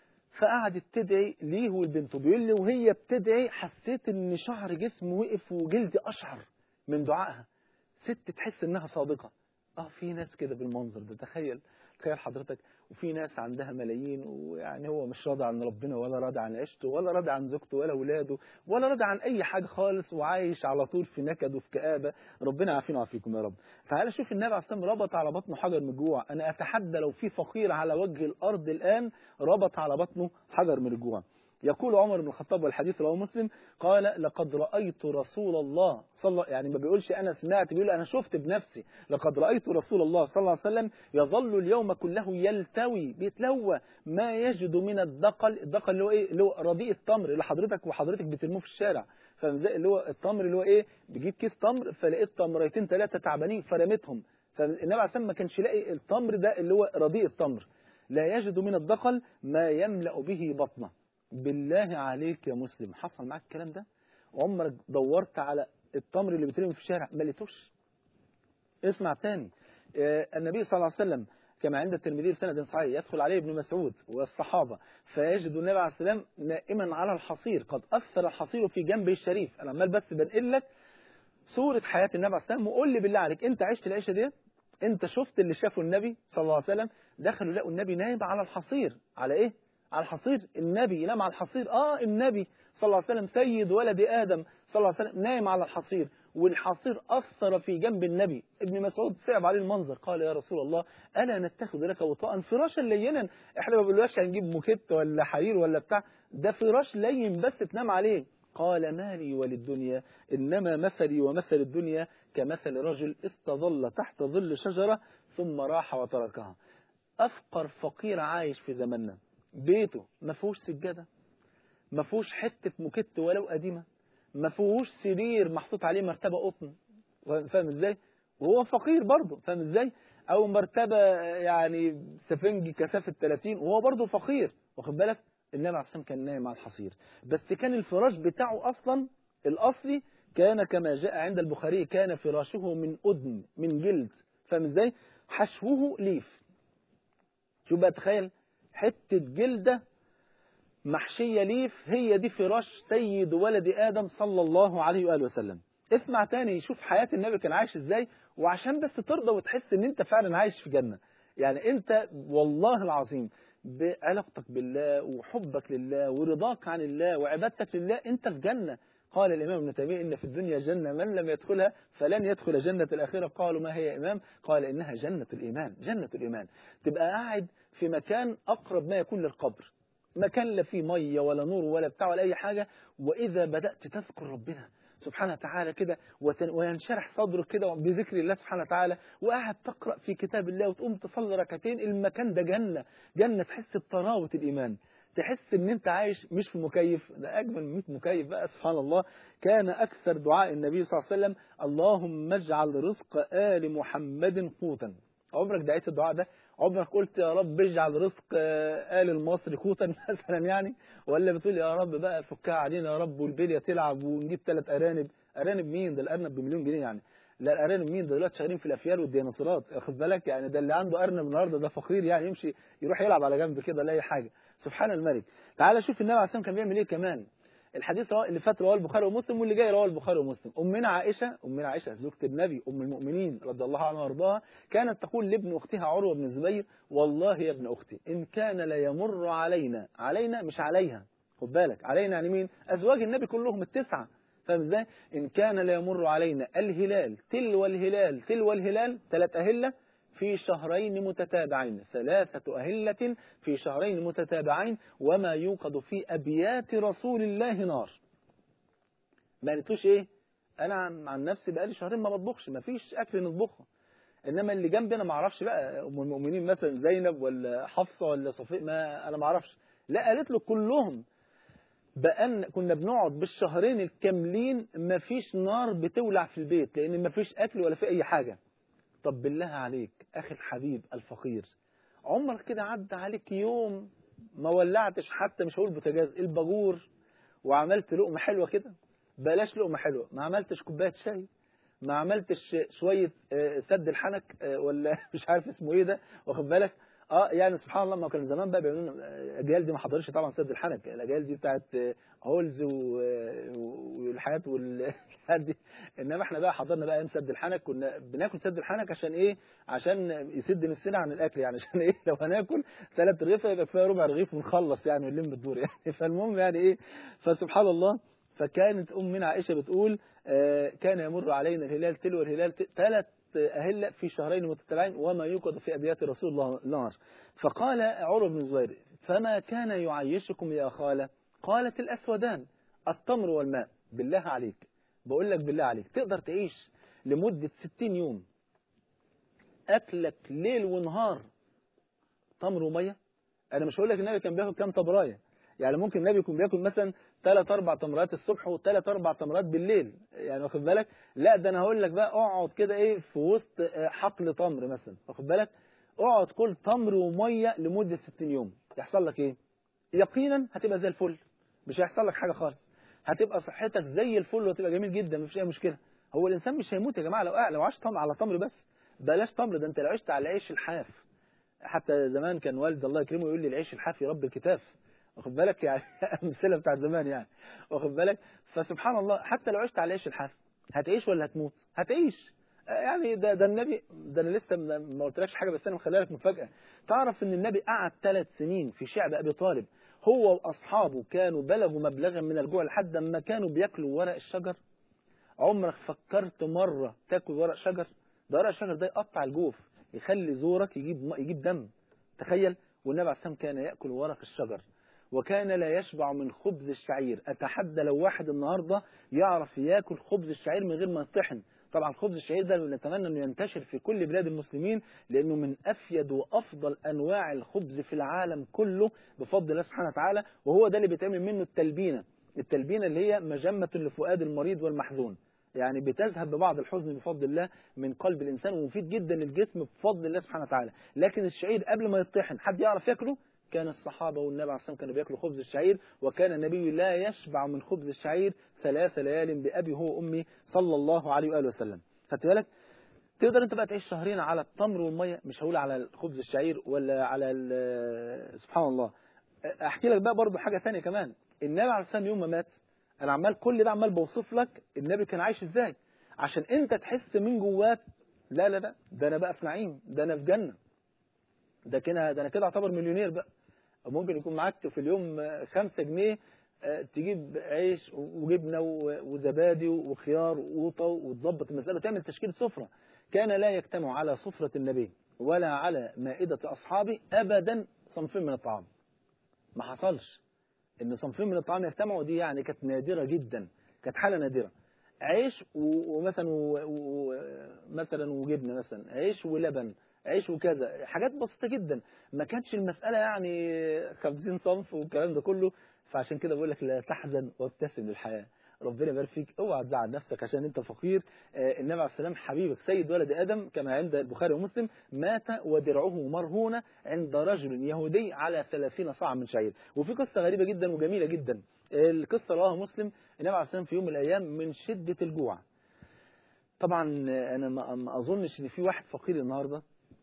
فقعدت تدعي ليه والبنت بيقول لي وهي بتدعي حسيت ان شعر جسمي وقف وجلدي اشعر من دعائها ست تحس انها صادقه اه في ناس كده بالمنظر ده تخيل تخيل حضرتك وفي ناس عندها ملايين ويعني هو مش راضي عن ربنا ولا راضي عن عيشته ولا راضي عن زوجته ولا اولاده ولا راضي عن اي حاجه خالص وعايش على طول في نكد وفي كآبه ربنا يعافينا ويعافيكم يا رب تعالى شوف النبي عليه الصلاه والسلام ربط على بطنه حجر من الجوع انا اتحدى لو في فقير على وجه الارض الان ربط على بطنه حجر من الجوع يقول عمر بن الخطاب والحديث رواه مسلم قال لقد رأيت رسول الله صلى يعني ما بيقولش أنا سمعت بيقول أنا شفت بنفسي لقد رأيت رسول الله صلى الله عليه وسلم يظل اليوم كله يلتوي بيتلوى ما يجد من الدقل الدقل اللي هو إيه اللي هو رديء التمر اللي حضرتك وحضرتك بترموه في الشارع فاهم ازاي اللي هو التمر اللي هو إيه بيجيب كيس تمر فلقيت تمرتين ثلاثة تعبانين فرمتهم فالنبي عليه الصلاة ما كانش لاقي التمر ده اللي هو رديء التمر لا يجد من الدقل ما يملأ به بطنه بالله عليك يا مسلم حصل معاك الكلام ده عمرك دورت على التمر اللي بيترمي في الشارع ما لقيتوش اسمع تاني آه النبي صلى الله عليه وسلم كما عند الترمذي بسند صحيح يدخل عليه ابن مسعود والصحابة فيجد النبي عليه السلام نائما على الحصير قد أثر الحصير في جنبه الشريف أنا عمال بس بنقل لك صورة حياة النبي عليه السلام وقول لي بالله عليك أنت عشت العيشة ديت أنت شفت اللي شافه النبي صلى الله عليه وسلم دخلوا لقوا النبي نايم على الحصير على إيه؟ على الحصير النبي ينام على الحصير اه النبي صلى الله عليه وسلم سيد ولد آدم صلى الله عليه وسلم نايم على الحصير والحصير أثر في جنب النبي ابن مسعود صعب عليه المنظر قال يا رسول الله ألا نتخذ لك وطاء فراشا لينا احنا ما بنقولش هنجيب موكيت ولا حرير ولا بتاع ده فراش لين بس تنام عليه قال مالي وللدنيا إنما مثلي ومثل الدنيا كمثل رجل استظل تحت ظل شجرة ثم راح وتركها أفقر فقير عايش في زماننا بيته ما فيهوش سجادة ما فيهوش حتة موكيت ولو قديمة ما فيهوش سرير محطوط عليه مرتبة قطن فاهم ازاي وهو فقير برضه فاهم ازاي او مرتبة يعني سفنج كثافة 30 وهو برضه فقير واخد بالك النبي عليه الصلاه كان نايم على الحصير بس كان الفراش بتاعه اصلا الاصلي كان كما جاء عند البخاري كان فراشه من أدم من جلد فاهم ازاي حشوه ليف شوف بقى تخيل حتة جلدة محشية ليف هي دي فراش سيد ولد آدم صلى الله عليه وآله وسلم اسمع تاني شوف حياة النبي كان عايش ازاي وعشان بس ترضى وتحس ان انت فعلا عايش في جنة يعني انت والله العظيم بعلاقتك بالله وحبك لله ورضاك عن الله وعبادتك لله انت في جنة قال الإمام ابن تيمية إن في الدنيا جنة من لم يدخلها فلن يدخل جنة الآخرة قالوا ما هي يا إمام قال إنها جنة الإيمان جنة الإيمان تبقى قاعد في مكان أقرب ما يكون للقبر مكان لا فيه مية ولا نور ولا بتاع ولا أي حاجة وإذا بدأت تذكر ربنا سبحانه وتعالى كده وينشرح صدرك كده بذكر الله سبحانه وتعالى وقاعد تقرأ في كتاب الله وتقوم تصلي ركعتين المكان ده جنة جنة تحس بطراوة الإيمان تحس ان انت عايش مش في مكيف ده اجمل من 100 مكيف بقى سبحان الله كان اكثر دعاء النبي صلى الله عليه وسلم اللهم اجعل رزق ال محمد قوتا عمرك دعيت الدعاء ده عمرك قلت يا رب اجعل رزق آل المصري قوتا مثلا يعني ولا بتقول يا رب بقى فكها علينا يا رب والبليه تلعب ونجيب ثلاث ارانب ارانب مين ده الارنب بمليون جنيه يعني لا الارانب مين ده دلوقتي شغالين في الافيال والديناصورات واخد بالك يعني ده اللي عنده ارنب النهارده ده فقير يعني يمشي يروح يلعب على جنب كده لا اي حاجه سبحان الملك تعال شوف النبي عليه الصلاه والسلام كان بيعمل ايه كمان الحديث اللي فات رواه البخاري ومسلم واللي جاي رواه البخاري ومسلم امنا عائشه امنا عائشه زوجة النبي ام المؤمنين رضي الله عنها وارضاها كانت تقول لابن اختها عروه بن الزبير والله يا ابن اختي ان كان ليمر علينا علينا مش عليها خد بالك علينا يعني مين ازواج النبي كلهم التسعه فاهم ازاي ان كان ليمر علينا الهلال تلو الهلال تلو الهلال ثلاث اهله في شهرين متتابعين ثلاثة أهلة في شهرين متتابعين وما يوقد في أبيات رسول الله نار ما قالتوش إيه أنا عن نفسي بقالي شهرين ما بطبخش ما فيش أكل نطبخه إنما اللي جنبي أنا ما أعرفش بقى أم المؤمنين مثلا زينب ولا حفصة ولا صفية ما أنا ما أعرفش لا قالت له كلهم بأن كنا بنقعد بالشهرين الكاملين ما فيش نار بتولع في البيت لأن ما فيش أكل ولا في أي حاجة طب بالله عليك أخي الحبيب الفقير عمرك كده عدى عليك يوم ما ولعتش حتى مش هقول بوتاجاز الباجور وعملت لقمة حلوة كده بلاش لقمة حلوة ما عملتش كوباية شاي ما عملتش شوية سد الحنك ولا مش عارف اسمه ايه ده واخد بالك اه يعني سبحان الله ما كان زمان بقى بيعملوا الاجيال دي ما حضرش طبعا سد الحنك الاجيال دي بتاعت هولز والحياه والحاجات دي انما احنا بقى حضرنا بقى ايام سد الحنك كنا بناكل سد الحنك عشان ايه عشان يسد نفسنا عن الاكل يعني عشان ايه لو هناكل ثلاث رغيف يبقى كفايه ربع رغيف ونخلص يعني ونلم الدور يعني فالمهم يعني ايه فسبحان الله فكانت امنا عائشه بتقول آه كان يمر علينا الهلال تلو الهلال ثلاث أهلة في شهرين متتابعين وما يوقد في أبيات رسول الله نار فقال عروة بن الزبير فما كان يعيشكم يا خالة قالت الأسودان التمر والماء بالله عليك بقول لك بالله عليك تقدر تعيش لمدة 60 يوم أكلك ليل ونهار تمر ومية أنا مش هقول لك النبي كان بياكل كام تمراية يعني ممكن النبي يكون بياكل مثلا ثلاث اربع تمرات الصبح وثلاث اربع تمرات بالليل يعني واخد بالك لا ده انا هقول لك بقى اقعد كده ايه في وسط حقل تمر مثلا واخد بالك اقعد كل تمر وميه لمده 60 يوم يحصل لك ايه يقينا هتبقى زي الفل مش هيحصل لك حاجه خالص هتبقى صحتك زي الفل وهتبقى جميل جدا مفيش اي مشكله هو الانسان مش هيموت يا جماعه لو لو عاش تمر على تمر بس بلاش تمر ده انت لو عشت على عيش الحاف حتى زمان كان والد الله يكرمه يقول لي العيش الحاف يربي الكتاف واخد بالك يعني امثله بتاعت زمان يعني واخد بالك فسبحان الله حتى لو عشت على عيش الحاف هتعيش ولا هتموت هتعيش يعني ده ده النبي ده انا لسه ما قلتلكش حاجه بس انا مخليها لك مفاجاه تعرف ان النبي قعد ثلاث سنين في شعب ابي طالب هو واصحابه كانوا بلغوا مبلغا من الجوع لحد ما كانوا بياكلوا ورق الشجر عمرك فكرت مره تاكل ورق شجر ده ورق الشجر ده يقطع الجوف يخلي زورك يجيب يجيب دم تخيل والنبي عليه الصلاه كان ياكل ورق الشجر وكان لا يشبع من خبز الشعير أتحدى لو واحد النهاردة يعرف ياكل خبز الشعير من غير ما يطحن طبعا خبز الشعير ده نتمنى أنه ينتشر في كل بلاد المسلمين لأنه من أفيد وأفضل أنواع الخبز في العالم كله بفضل الله سبحانه وتعالى وهو ده اللي بيتعمل منه التلبينة التلبينة اللي هي مجمة لفؤاد المريض والمحزون يعني بتذهب ببعض الحزن بفضل الله من قلب الإنسان ومفيد جدا للجسم بفضل الله سبحانه وتعالى لكن الشعير قبل ما يطحن حد يعرف ياكله كان الصحابة والنبي عليه الصلاة والسلام كانوا بياكلوا خبز الشعير وكان النبي لا يشبع من خبز الشعير ثلاث ليال بأبي هو أمي صلى الله عليه وآله وسلم خدت بالك تقدر انت بقى تعيش شهرين على التمر والمية مش هقول على خبز الشعير ولا على سبحان الله احكي لك بقى برضو حاجة ثانيه كمان النبي عليه الصلاة والسلام يوم ما مات انا عمال كل ده عمال بوصف لك النبي كان عايش ازاي عشان انت تحس من جواك لا لا لا ده انا بقى في نعيم ده انا في جنة ده كده ده انا كده اعتبر مليونير بقى ممكن يكون معاك في اليوم خمسة جنيه تجيب عيش وجبنة وزبادي وخيار وقوطة وتظبط المسألة تعمل تشكيل سفرة كان لا يجتمع على سفرة النبي ولا على مائدة أصحابه أبدا صنفين من الطعام ما حصلش إن صنفين من الطعام يجتمعوا دي يعني كانت نادرة جدا كانت حالة نادرة عيش ومثلا مثلا وجبنة مثلا عيش ولبن عيش وكذا حاجات بسيطة جدا ما كانتش المسألة يعني 50 صنف والكلام ده كله فعشان كده بقول لك لا تحزن وابتسم للحياة ربنا يبارك فيك اوعى تزعل نفسك عشان انت فقير آه النبي عليه السلام حبيبك سيد ولد ادم كما عند البخاري ومسلم مات ودرعه مرهونة عند رجل يهودي على 30 صاع من شعير وفي قصة غريبة جدا وجميلة جدا القصة رواها مسلم النبي عليه السلام في يوم من الايام من شدة الجوع طبعا انا ما ما اظنش ان في واحد فقير النهارده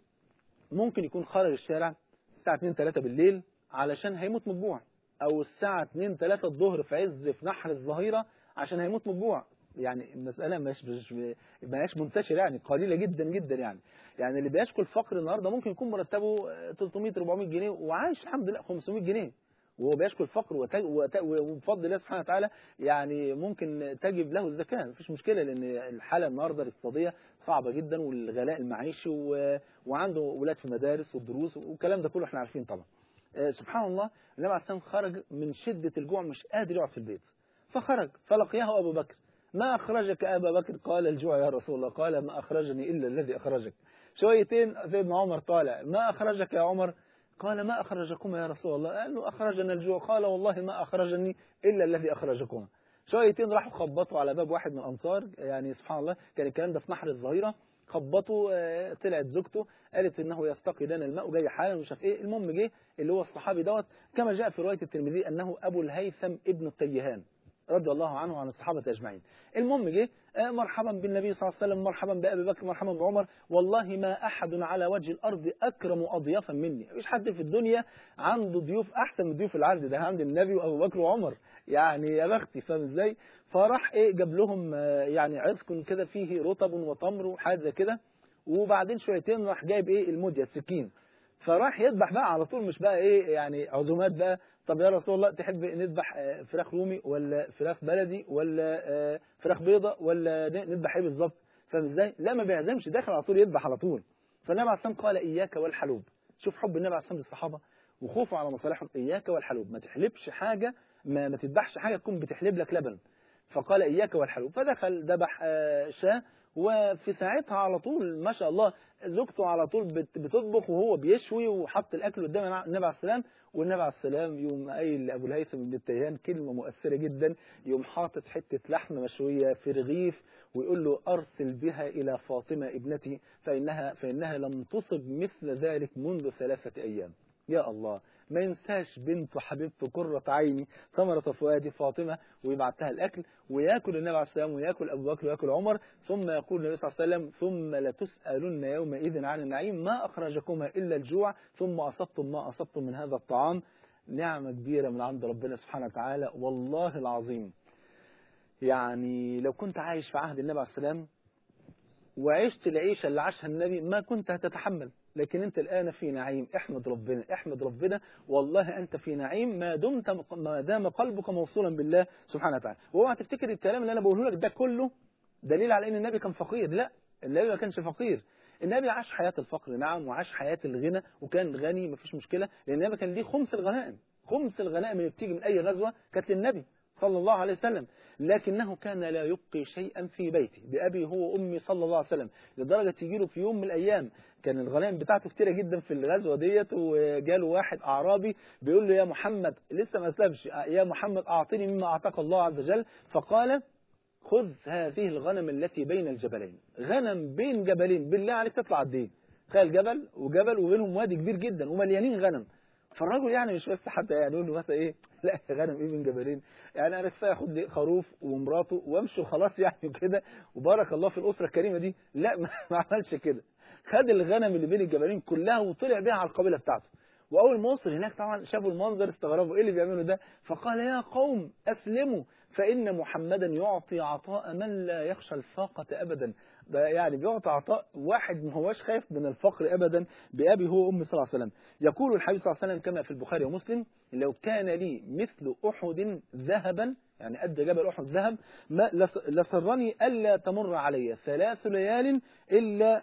ممكن يكون خارج الشارع الساعه 2 3 بالليل علشان هيموت من الجوع او الساعه 2 3 الظهر في عز في نحر الظهيره عشان هيموت من الجوع يعني المساله مش مش ما هياش منتشره يعني قليله جدا جدا يعني يعني اللي بيشكو الفقر النهارده ممكن يكون مرتبه 300 400 جنيه وعايش الحمد لله 500 جنيه وهو بيشكو الفقر وت- وت- وبفضل الله سبحانه وتعالى يعني ممكن تجب له الزكاة مفيش مشكلة لأن الحالة النهاردة الاقتصادية صعبة جدا والغلاء المعيشي و... وعنده ولاد في مدارس والدروس والكلام ده كله احنا عارفين طبعا آه، سبحان الله النبي عليه الصلاة والسلام خرج من شدة الجوع مش قادر يقعد في البيت فخرج فلقياه أبو بكر ما أخرجك أبا بكر قال الجوع يا رسول الله قال ما أخرجني إلا الذي أخرجك شويتين سيدنا عمر طالع ما أخرجك يا عمر قال ما أخرجكما يا رسول الله قال له أخرجنا الجوع قال والله ما أخرجني إلا الذي أخرجكما شويتين راحوا خبطوا على باب واحد من الأنصار يعني سبحان الله كان الكلام ده في نحر الظهيرة خبطوا آه، طلعت زوجته قالت انه يستقي لنا الماء وجاي حالا ومش عارف ايه المهم جه اللي هو الصحابي دوت كما جاء في روايه الترمذي انه ابو الهيثم ابن التيهان رضي الله عنه وعن الصحابه اجمعين المهم جه آه، مرحبا بالنبي صلى الله عليه وسلم مرحبا بابي بكر مرحبا بعمر والله ما احد على وجه الارض اكرم اضيافا مني مفيش حد في الدنيا عنده ضيوف احسن من ضيوف العرض ده عند النبي وابو بكر وعمر يعني يا بختي فاهم ازاي فراح ايه جاب لهم آه، يعني عرق كده فيه رطب وتمر وحاجه زي كده وبعدين شويتين راح جايب ايه المدية السكين فراح يذبح بقى على طول مش بقى ايه يعني عزومات بقى طب يا رسول الله تحب نذبح آه، فراخ رومي ولا فراخ بلدي ولا آه، فراخ بيضة ولا ن- نذبح ايه بالظبط فاهم ازاي لا ما بيعزمش داخل على طول يذبح على طول فالنبي عليه الصلاه والسلام قال اياك والحلوب شوف حب النبي عليه الصلاه والسلام للصحابه وخوفه على مصالحهم اياك والحلوب ما تحلبش حاجه ما, ما تذبحش حاجه تكون بتحلب لك لبن فقال إياك والحلوب فدخل ذبح آه، شاة وفي ساعتها على طول ما شاء الله زوجته على طول بت- بتطبخ وهو بيشوي وحط الأكل قدام النبي عليه السلام والنبي عليه السلام يوم قايل لأبو الهيثم بن التيهان كلمة مؤثرة جدا يوم حاطط حتة لحمة مشوية في رغيف ويقول له أرسل بها إلى فاطمة ابنتي فإنها, فإنها لم تصب مثل ذلك منذ ثلاثة أيام يا الله ما ينساش بنته حبيبته قرة عيني ثمرة فؤادي فاطمة ويبعتها الأكل ويأكل النبي عليه السلام ويأكل أبو بكر ويأكل عمر ثم يقول النبي صلى الله عليه وسلم ثم لتسألن يومئذ عن النعيم ما أخرجكما إلا الجوع ثم أصبتم ما أصبتم من هذا الطعام نعمة كبيرة من عند ربنا سبحانه وتعالى والله العظيم يعني لو كنت عايش في عهد النبي عليه السلام وعشت العيشة اللي عاشها النبي ما كنت هتتحمل لكن انت الآن في نعيم احمد ربنا احمد ربنا والله انت في نعيم ما دمت ما دام قلبك موصولا بالله سبحانه وتعالى واوعى تفتكر الكلام اللي انا بقوله لك ده كله دليل على ان النبي كان فقير لا النبي ما كانش فقير النبي عاش حياة الفقر نعم وعاش حياة الغنى وكان غني مفيش مشكلة لأن النبي كان ليه خمس الغنائم خمس الغنائم اللي بتيجي من أي غزوة كانت للنبي صلى الله عليه وسلم لكنه كان لا يبقي شيئا في بيته بأبي هو وأمي صلى الله عليه وسلم لدرجة تجيله في يوم من الأيام كان الغنائم بتاعته كتيرة جدا في الغزوة ديت وجاله واحد أعرابي بيقول له يا محمد لسه ما أسلمش يا محمد أعطني مما أعطاك الله عز وجل فقال خذ هذه الغنم التي بين الجبلين غنم بين جبلين بالله عليك تطلع قد ايه تخيل جبل وجبل وبينهم وادي كبير جدا ومليانين غنم فالراجل يعني مش بس حتى يعني يقول له مثلا ايه لا غنم ايه بين جبلين يعني انا كفايه اخد لي خروف ومراته وامشي وخلاص يعني وكده وبارك الله في الاسره الكريمه دي لا ما ما عملش كده خد الغنم اللي بين الجبلين كلها وطلع بيها على القبيله بتاعته واول ما وصل هناك طبعا شافوا المنظر استغربوا ايه اللي بيعملوا ده فقال يا قوم اسلموا فان محمدا يعطي عطاء من لا يخشى الفاقه ابدا ده يعني بيعطي عطاء واحد ما هوش خايف من الفقر ابدا بابي هو ام صلى الله عليه وسلم يقول الحبيب صلى الله عليه وسلم كما في البخاري ومسلم لو كان لي مثل احد ذهبا يعني قد جبل احد ذهب ما لس- لسرني الا تمر علي ثلاث ليال الا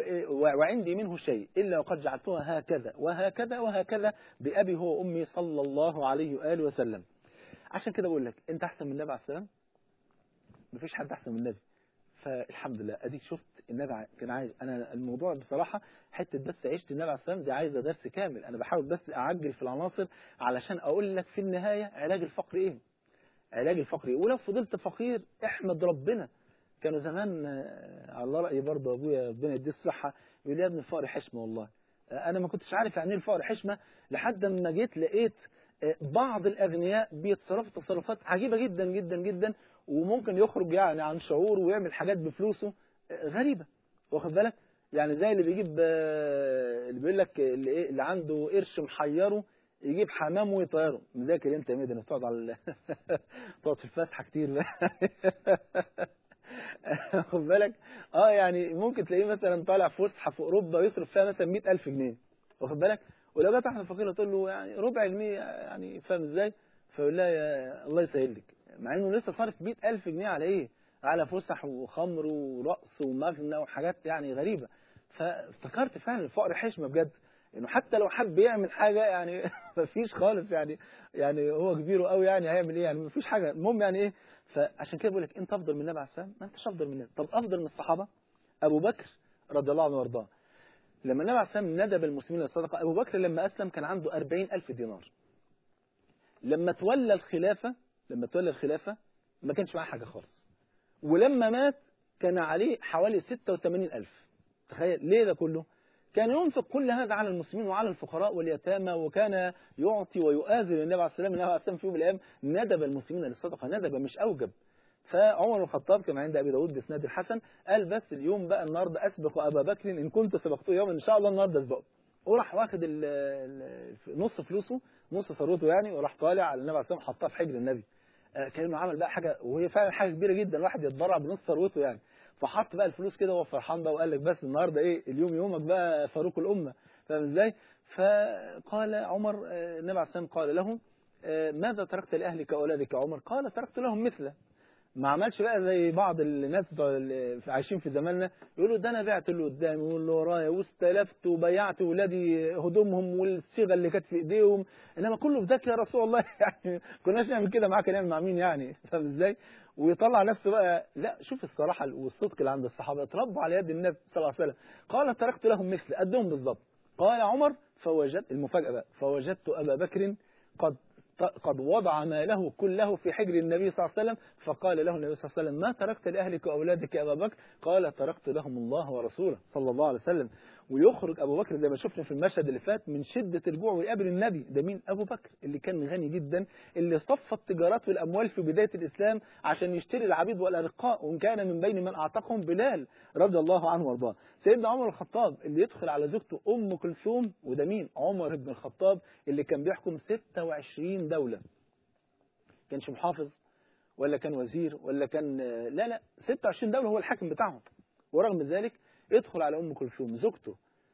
وعندي منه شيء إلا وقد جعلتها هكذا وهكذا وهكذا بأبي هو أمي صلى الله عليه وآله وسلم عشان كده بقول لك أنت أحسن من النبي عليه السلام مفيش حد أحسن من النبي فالحمد لله أديك شفت النبي ع- كان عايز أنا الموضوع بصراحة حتة بس عشت النبي عليه السلام دي عايزة درس كامل أنا بحاول بس أعجل في العناصر علشان أقول لك في النهاية علاج الفقر إيه علاج الفقر إيه ولو فضلت فقير احمد ربنا كانوا زمان آه، على الله رأيي برضه أبويا ربنا يديه الصحة يقول لي يا ابني الفقر حشمة والله آه، أنا ما كنتش عارف يعني إيه الفقر حشمة لحد ما جيت لقيت آه، بعض الأغنياء بيتصرفوا تصرفات عجيبة جدا جدا جدا وممكن يخرج يعني عن شعور ويعمل حاجات بفلوسه غريبة واخد بالك يعني زي اللي بيجيب آه، اللي بيقول لك اللي ايه اللي عنده قرش محيره يجيب حمام ويطيره مذاكر انت يا ميدان بتقعد على ال- تقعد في الفسحه كتير بقى واخد بالك اه يعني ممكن تلاقيه مثلا طالع فسحه في اوروبا يصرف فيها مثلا 100000 جنيه واخد بالك ولو جت واحده فقيره تقول له يعني ربع جنيه يعني فاهم ازاي فيقول لها يا الله يسهل لك مع انه لسه صارف 100000 جنيه على ايه على فسح وخمر ورقص ومغنى وحاجات يعني غريبه فافتكرت فعلا الفقر حشمه بجد انه حتى لو حب يعمل حاجه يعني مفيش خالص يعني يعني هو كبير قوي يعني هيعمل ايه يعني مفيش حاجه المهم يعني ايه فعشان كده بقول لك انت افضل من النبي عليه السلام ما انتش افضل من النبي طب افضل من الصحابه ابو بكر رضي الله عنه وارضاه لما النبي عليه السلام ندب المسلمين للصدقه ابو بكر لما اسلم كان عنده 40000 دينار لما تولى الخلافه لما تولى الخلافه ما كانش معاه حاجه خالص ولما مات كان عليه حوالي 86000 تخيل ليه ده كله كان ينفق كل هذا على المسلمين وعلى الفقراء واليتامى وكان يعطي ويؤازر النبي عليه السلام النبي عليه السلام في يوم من الايام ندب المسلمين للصدقه ندب مش اوجب فعمر بن الخطاب كما عند ابي داود باسناد الحسن قال بس اليوم بقى النهارده اسبق ابا بكر ان كنت سبقته يوما ان شاء الله النهارده اسبقه وراح واخد ال- ال- نص فلوسه نص ثروته يعني وراح طالع على النبي عليه السلام حطها في حجر النبي آه، كانه عمل بقى حاجه وهي فعلا حاجه كبيره جدا الواحد يتبرع بنص ثروته يعني فحط بقى الفلوس كده وهو فرحان بقى وقال لك بس النهارده ايه اليوم يومك بقى فاروق الامه فاهم ازاي؟ فقال عمر آه، النبي عليه السلام قال له آه، ماذا تركت لاهلك واولادك يا عمر؟ قال تركت لهم مثله ما عملش بقى زي بعض الناس بتوع اللي عايشين في زماننا يقولوا ده انا بعت اللي قدامي واللي ورايا واستلفت وبيعت ولادي هدومهم والصيغه اللي كانت في ايديهم انما كله بدك يا رسول الله يعني كناش نعمل كده معاك نعمل مع مين يعني فاهم ازاي؟ ويطلع نفسه بقى لا شوف الصراحه والصدق اللي عند الصحابه اتربوا على يد النبي صلى الله عليه وسلم قال تركت لهم مثل قدهم بالظبط قال عمر فوجدت المفاجاه بقى فوجدت ابا بكر قد قد وضع ماله كله في حجر النبي صلى الله عليه وسلم فقال له النبي صلى الله عليه وسلم ما تركت لأهلك وأولادك يا أبا بكر قال تركت لهم الله ورسوله صلى الله عليه وسلم ويخرج أبو بكر زي ما شفنا في المشهد اللي فات من شدة الجوع ويقابل النبي ده مين أبو بكر اللي كان غني جدا اللي صف التجارات والأموال في بداية الإسلام عشان يشتري العبيد والأرقاء وإن كان من بين من أعتقهم بلال رضي الله عنه وارضاه سيدنا عمر الخطاب اللي يدخل على زوجته أم كلثوم وده مين عمر بن الخطاب اللي كان بيحكم 26 دولة كانش محافظ ولا كان وزير ولا كان لا لا 26 دولة هو الحاكم بتاعهم ورغم ذلك يدخل على أم كلثوم زوجته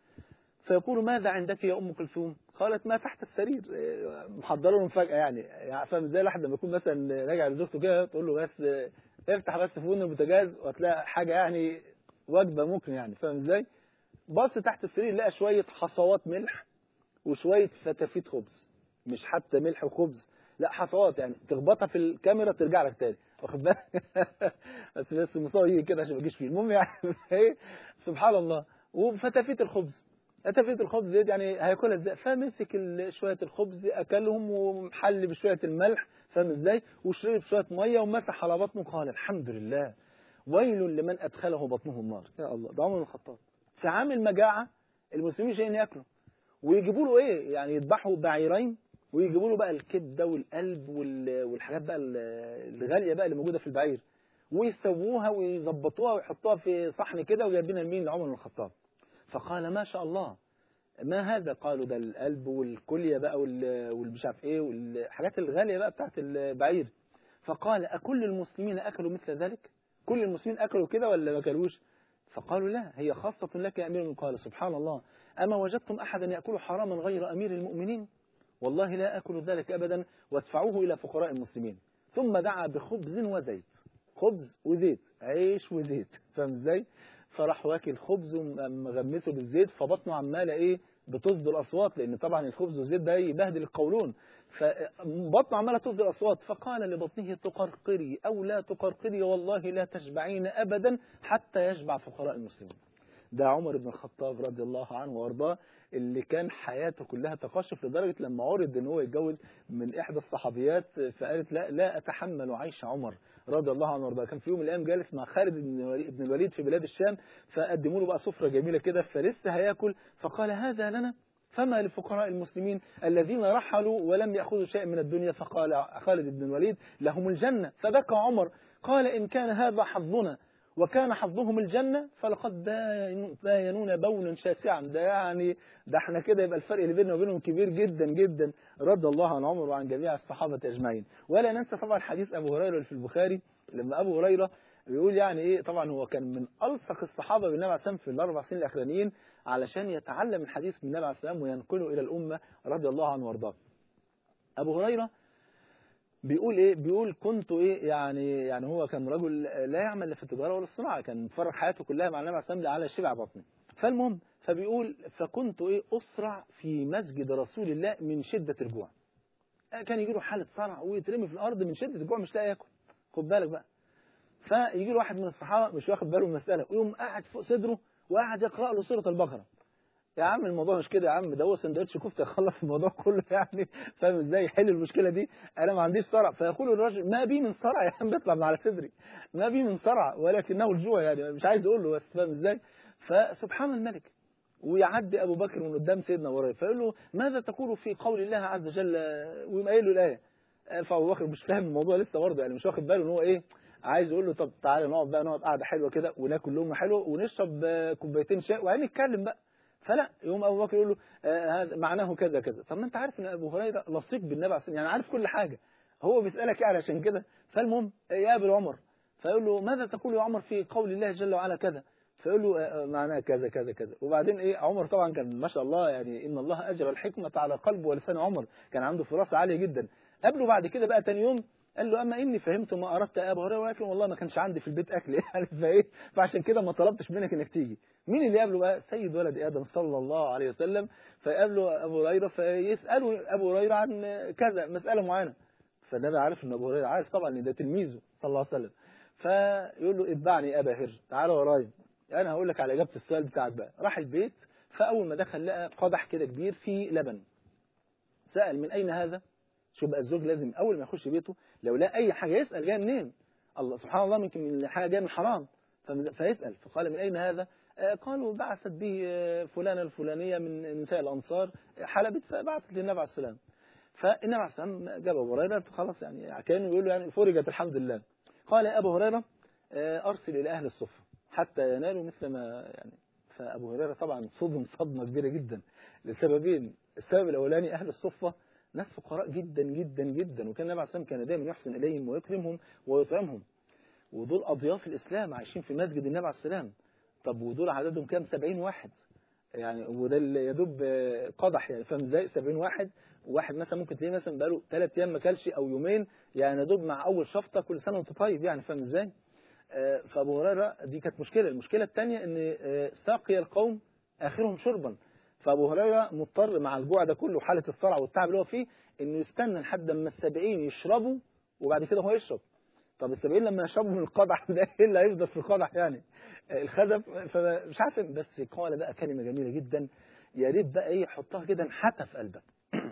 فيقول ماذا عندك يا أم كلثوم قالت ما تحت السرير محضره له مفاجأة يعني يعني فاهم ازاي الواحد لما يكون مثلا راجع لزوجته كده تقول له بس افتح بس فون البوتاجاز وهتلاقي حاجة يعني وجبة ممكن يعني فاهم ازاي بص تحت السرير لقى شوية حصوات ملح وشوية فتافيت خبز مش حتى ملح وخبز لا حصوات يعني تخبطها في الكاميرا ترجع لك تاني واخد بالك بس بس المصور يجي كده عشان ما يجيش فيه المهم يعني ايه سبحان الله وفتافيت الخبز فتافيت الخبز ديت يعني هياكلها ازاي فمسك ال- شويه الخبز اكلهم ومحل بشويه الملح فاهم ازاي وشرب شويه ميه ومسح على بطنه قال الحمد لله ويل لمن ادخله بطنه النار يا الله ده عمر بن الخطاب في عام المجاعه المسلمين مش جايين ياكلوا ويجيبوا له ايه يعني يذبحوا بعيرين ويجيبوا له بقى الكبده والقلب وال- والحاجات بقى ال- الغاليه بقى اللي موجوده في البعير ويسووها ويظبطوها ويحطوها في صحن كده وجايبينها لمين لعمر بن الخطاب فقال ما شاء الله ما هذا قالوا ده القلب والكليه بقى وال- والمش عارف ايه والحاجات الغاليه بقى بتاعت البعير فقال اكل المسلمين اكلوا مثل ذلك كل المسلمين اكلوا كده ولا ما اكلوش فقالوا لا هي خاصة لك يا أمير المؤمنين قال سبحان الله أما وجدتم أحدا يأكل حراما غير أمير المؤمنين والله لا أكل ذلك أبدا وادفعوه إلى فقراء المسلمين ثم دعا بخبز وزيت خبز وزيت عيش وزيت فاهم ازاي فراح واكل خبز ومغمسه بالزيت فبطنه عماله ايه بتصدر اصوات لان طبعا الخبز والزيت ده يبهدل القولون فبطنه عماله تصدر اصوات فقال لبطنه تقرقري او لا تقرقري والله لا تشبعين ابدا حتى يشبع فقراء المسلمين ده عمر بن الخطاب رضي الله عنه وارضاه اللي كان حياته كلها تقشف لدرجه لما عرض ان هو يتجوز من احدى الصحابيات فقالت لا لا اتحمل عيش عمر رضي الله عنه وارضاه كان في يوم من الايام جالس مع خالد بن الوليد- بن الوليد في بلاد الشام فقدموا له بقى سفره جميله كده فلسه هياكل فقال هذا لنا فما لفقراء المسلمين الذين رحلوا ولم يأخذوا شيئا من الدنيا فقال خالد بن الوليد لهم الجنة فبكى عمر قال إن كان هذا حظنا وكان حظهم الجنة فلقد باينون بونا شاسعا ده يعني ده احنا كده يبقى الفرق اللي بيننا وبينهم كبير جدا جدا رضي الله عن عمر وعن جميع الصحابة أجمعين ولا ننسى طبعا حديث أبو هريرة في البخاري لما أبو هريرة بيقول يعني إيه طبعا هو كان من ألصق الصحابة بالنبي عليه السلام في الأربع سنين الأخرانيين علشان يتعلم الحديث من النبي عليه السلام وينقله إلى الأمة رضي الله عنه وارضاه أبو هريرة بيقول ايه بيقول كنت ايه يعني يعني هو كان رجل لا يعمل لا في التجاره ولا الصناعه كان مفرغ حياته كلها مع النبي عليه الصلاه على شبع بطنه فالمهم فبيقول فكنت ايه اسرع في مسجد رسول الله من شده الجوع كان يجي له حاله صرع ويترمي في الارض من شده الجوع مش لاقي ياكل خد بالك بقى فيجي له واحد من الصحابه مش واخد باله من المساله ويقوم قاعد فوق صدره وقاعد يقرا له سوره البقره يا عم الموضوع مش كده يا عم ده هو سندوتش كفته يخلص الموضوع كله يعني فاهم ازاي يحل المشكله دي انا ما عنديش صرع فيقول الراجل ما بي من صرع يا عم بيطلع من على صدري ما بي من صرع ولكنه الجوع يعني مش عايز اقول له بس فاهم ازاي فسبحان الملك ويعدي ابو بكر من قدام سيدنا وراء فيقول له ماذا تقول في قول الله عز وجل ويقوم قايل له الايه فابو بكر مش فاهم الموضوع لسه برضه يعني مش واخد باله ان هو ايه عايز يقول له طب تعالى نقعد بقى نقعد قعده حلوه كده وناكل لقمه حلوه ونشرب كوبايتين شاي وبعدين نتكلم بقى فلا يوم ابو بكر يقول له آه هذا معناه كذا كذا طب ما انت عارف ان ابو هريره لصيق بالنبي عليه يعني عارف كل حاجه هو بيسالك يعني عشان كده فالمهم يقابل عمر فيقول له ماذا تقول يا عمر في قول الله جل وعلا كذا فيقول له آه معناه كذا كذا كذا وبعدين ايه عمر طبعا كان ما شاء الله يعني ان الله اجرى الحكمه على قلب ولسان عمر كان عنده فراسه عاليه جدا قبله بعد كده بقى تاني يوم قال له اما اني فهمت ما اردت يا ابو هريره ولكن والله ما كانش عندي في البيت اكل يعني فايه فعشان كده ما طلبتش منك انك تيجي مين اللي قابله بقى سيد ولد ادم صلى الله عليه وسلم فيقابله ابو هريره فيساله ابو هريره عن كذا مساله معينه فالنبي عارف ان ابو هريره عارف طبعا ان ده تلميذه صلى الله عليه وسلم فيقول له اتبعني ابا هر تعالى ورايا انا هقول لك على اجابه السؤال بتاعك بقى راح البيت فاول ما دخل لقى قدح كده كبير فيه لبن سال من اين هذا شوف بقى الزوج لازم اول ما يخش بيته لو لقى اي حاجه يسال جايه منين الله سبحان الله ممكن من حاجه جايه من حرام فيسال فقال من اين هذا قالوا بعثت به فلانه الفلانيه من نساء الانصار حلبت فبعثت للنبي عليه السلام فالنبي عليه السلام جاب ابو هريره خلاص يعني كانوا يقول له يعني فرجت الحمد لله قال يا ابو هريره ارسل الى اهل الصفه حتى ينالوا مثل ما يعني فابو هريره طبعا صدم صدمه كبيره جدا لسببين السبب الاولاني اهل الصفه ناس فقراء جدا جدا جدا وكان النبي عليه الصلاه كان دايما يحسن اليهم ويكرمهم ويطعمهم ودول اضياف الاسلام عايشين في مسجد النبي عليه السلام طب ودول عددهم كام 70 واحد يعني وده اللي يدوب قدح يعني فاهم ازاي 70 واحد واحد مثلا ممكن تلاقيه مثلا بقاله ثلاث ايام ما كلش او يومين يعني يدوب مع اول شفطه كل سنه وانت طيب يعني فاهم ازاي فابو هريره دي كانت مشكله المشكله الثانيه ان ساقي القوم اخرهم شربا فابو هريره مضطر مع الجوع ده كله وحاله الصرع والتعب اللي هو فيه انه يستنى لحد اما السبعين يشربوا وبعد كده هو يشرب طب السبعين لما يشربوا من القدح ده ايه اللي هيفضل في القدح يعني الخزف فمش عارف بس قال بقى كلمه جميله جدا يا ريت بقى ايه يحطها كده انحتى في قلبك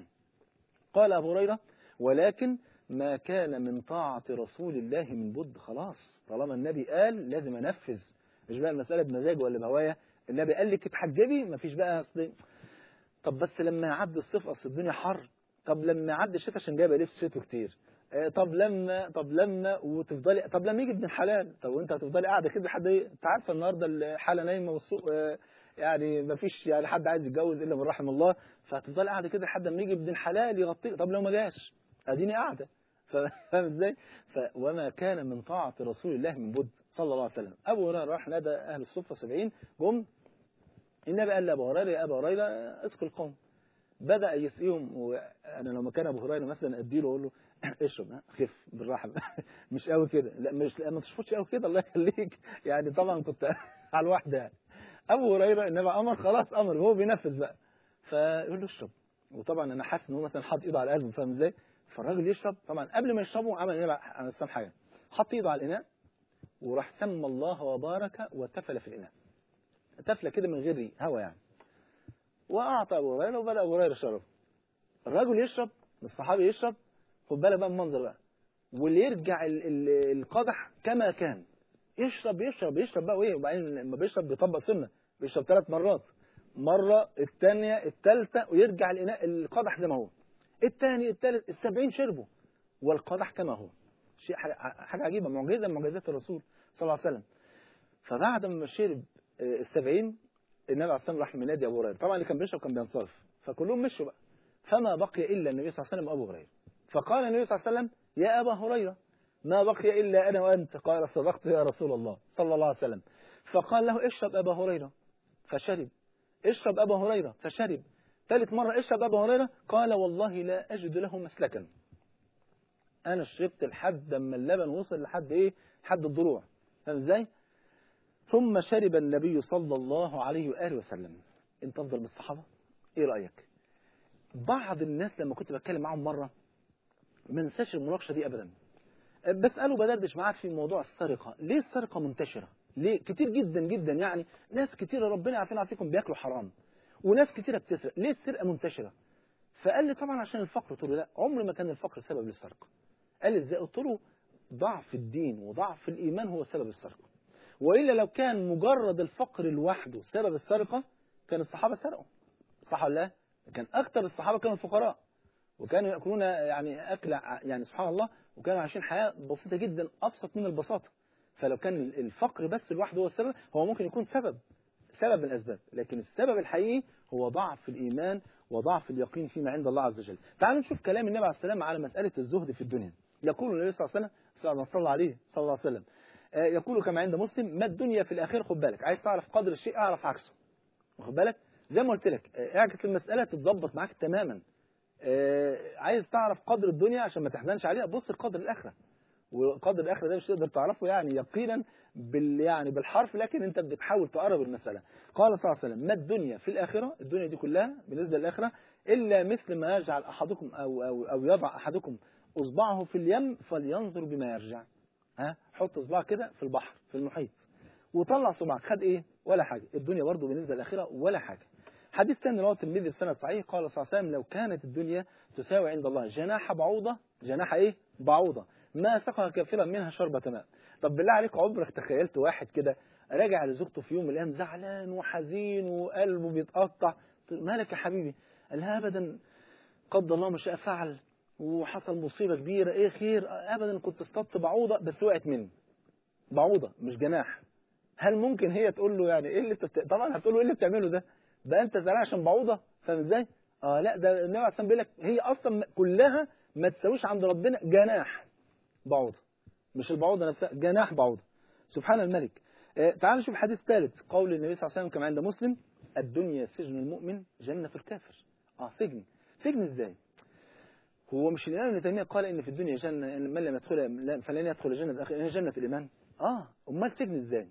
قال ابو هريره ولكن ما كان من طاعة رسول الله من بد خلاص طالما النبي قال لازم انفذ مش بقى المسألة بمزاج ولا بهوايا النبي قال لك اتحجبي مفيش بقى اصل طب بس لما يعدي الصيف اصل الدنيا حر طب لما يعدي الشتاء عشان جايبه لبس شتوي كتير طب لما طب لما وتفضلي طب لما يجي ابن الحلال طب وانت هتفضلي قاعده كده لحد ايه انت عارفه النهارده الحاله نايمه والسوق يعني ما فيش يعني حد عايز يتجوز الا من رحم الله فهتفضلي قاعده كده لحد ما يجي ابن الحلال يغطيك طب لو ما جاش اديني قاعده فاهم ازاي؟ وما كان من طاعه رسول الله من بد صلى الله عليه وسلم ابو هريره راح نادى اهل الصفه 70 جم النبي قال لابو هريره يا ابا هريره اسقي القوم بدا يسقيهم وانا لو مكان ابو هريره مثلا اديله اقول له اشرب خف بالراحه مش قوي كده لا مش ما تشفطش قوي كده الله يخليك يعني طبعا كنت على الواحده يعني ابو هريره النبي امر خلاص امر هو بينفذ بقى فيقول له اشرب وطبعا انا حاسس ان هو مثلا حاطط ايده على قلبه فاهم ازاي فالراجل يشرب طبعا قبل ما يشربه عمل النبي عليه السلام حاجه حط ايده على الاناء وراح سمى الله وبارك وتفل في الاناء تفله كده من غير هوا يعني واعطى ابو هريره وبدا ابو هريره يشرب الراجل يشرب الصحابي يشرب خد بالك بقى من المنظر بقى واللي يرجع ال ال القدح كما كان يشرب يشرب يشرب بقى وايه وبعدين لما بيشرب بيطبق سنه بيشرب ثلاث مرات مره الثانيه الثالثه ويرجع الاناء القدح زي ما هو الثاني الثالث السبعين شربوا والقدح كما هو شيء حاجه عجيبه معجزه من معجزات الرسول صلى الله عليه وسلم فبعد ما شرب آه، السبعين النبي عليه الصلاة والسلام راح منادي أبو هريرة طبعا اللي كان بيشرب كان بينصرف فكلهم مشوا بقى فما بقي إلا النبي صلى الله عليه وسلم وأبو هريرة فقال النبي صلى الله عليه وسلم يا أبا هريرة ما بقي إلا أنا وأنت قال صدقت يا رسول الله صلى الله عليه وسلم فقال له اشرب أبا هريرة فشرب اشرب أبا هريرة فشرب ثالث مرة اشرب أبا هريرة قال والله لا أجد له مسلكا أنا شربت لحد أما اللبن وصل لحد إيه لحد الضلوع فاهم إزاي ثم شرب النبي صلى الله عليه وآله وسلم انت أفضل من الصحابة إيه رأيك بعض الناس لما كنت بتكلم معاهم مرة ما انساش المناقشة دي أبدا بسأله بدردش معاه في موضوع السرقة ليه السرقة منتشرة ليه كتير جدا جدا يعني ناس كتير ربنا عارفين عارفيكم بياكلوا حرام وناس كتيرة بتسرق ليه السرقة منتشرة فقال لي طبعا عشان الفقر قلت له لا عمر ما كان الفقر سبب للسرقة قال لي ازاي قلت له ضعف الدين وضعف الإيمان هو سبب السرقة وإلا لو كان مجرد الفقر لوحده سبب السرقة كان الصحابة سرقوا صح ولا لا كان أكثر الصحابة كانوا فقراء وكانوا يأكلون يعني أكل يعني سبحان الله وكانوا عايشين حياة بسيطة جدا أبسط من البساطة فلو كان الفقر بس لوحده هو السبب هو ممكن يكون سبب سبب من الأسباب لكن السبب الحقيقي هو ضعف الإيمان وضعف اليقين فيما عند الله عز وجل تعالوا نشوف كلام النبي عليه السلام على مسألة الزهد في الدنيا يقول النبي صلى الله عليه وسلم صلى الله عليه صلى الله عليه وسلم آه، يقول كما عند مسلم ما الدنيا في الآخرة خد بالك عايز تعرف قدر الشيء اعرف عكسه واخد بالك زي ما قلت لك آه، اعكس المسألة تتظبط معاك تماما آه، عايز تعرف قدر الدنيا عشان ما تحزنش عليها بص لقدر الآخرة وقدر الآخرة ده مش تقدر تعرفه يعني يقينا بال يعني بالحرف لكن انت بتحاول تقرب المسألة قال صلى الله عليه وسلم ما الدنيا في الآخرة الدنيا دي كلها بالنسبة للآخرة إلا مثل ما يجعل أحدكم أو, أو, أو يضع أحدكم أصبعه في اليم فلينظر بما يرجع ها حط إصبعك كده في البحر في المحيط وطلع صباعك خد إيه ولا حاجة الدنيا برضه بالنسبة للآخرة ولا حاجة حديث ثاني رواه الترمذي بسند صحيح قال صلى الله عليه وسلم لو كانت الدنيا تساوي عند الله جناح بعوضة جناح إيه بعوضة ما سقى كافرا منها شربة ماء طب بالله عليك عمرك تخيلت واحد كده راجع لزوجته في يوم من الايام زعلان وحزين وقلبه بيتقطع مالك يا حبيبي قال لها ابدا قدر الله ما شاء فعل وحصل مصيبه كبيره ايه خير ابدا كنت اصطدت بعوضه بس وقعت مني بعوضه مش جناح هل ممكن هي تقول له يعني ايه اللي انت بت... طبعا هتقول له ايه اللي بتعمله ده ده انت زعلان عشان بعوضه فاهم ازاي اه لا ده النبي عليه الصلاه بيقول لك هي اصلا كلها ما تساويش عند ربنا جناح بعوضه مش البعوضة نفسها جناح بعوضة سبحان الملك آه تعال نشوف حديث ثالث قول النبي صلى الله عليه وسلم كما عند مسلم الدنيا سجن المؤمن جنة الكافر اه سجن سجن ازاي هو مش الإمام ابن تيمية قال إن في الدنيا جنة من لم يدخل فلن يدخل جنة الآخرة جنة الإيمان آه أمال سجن إزاي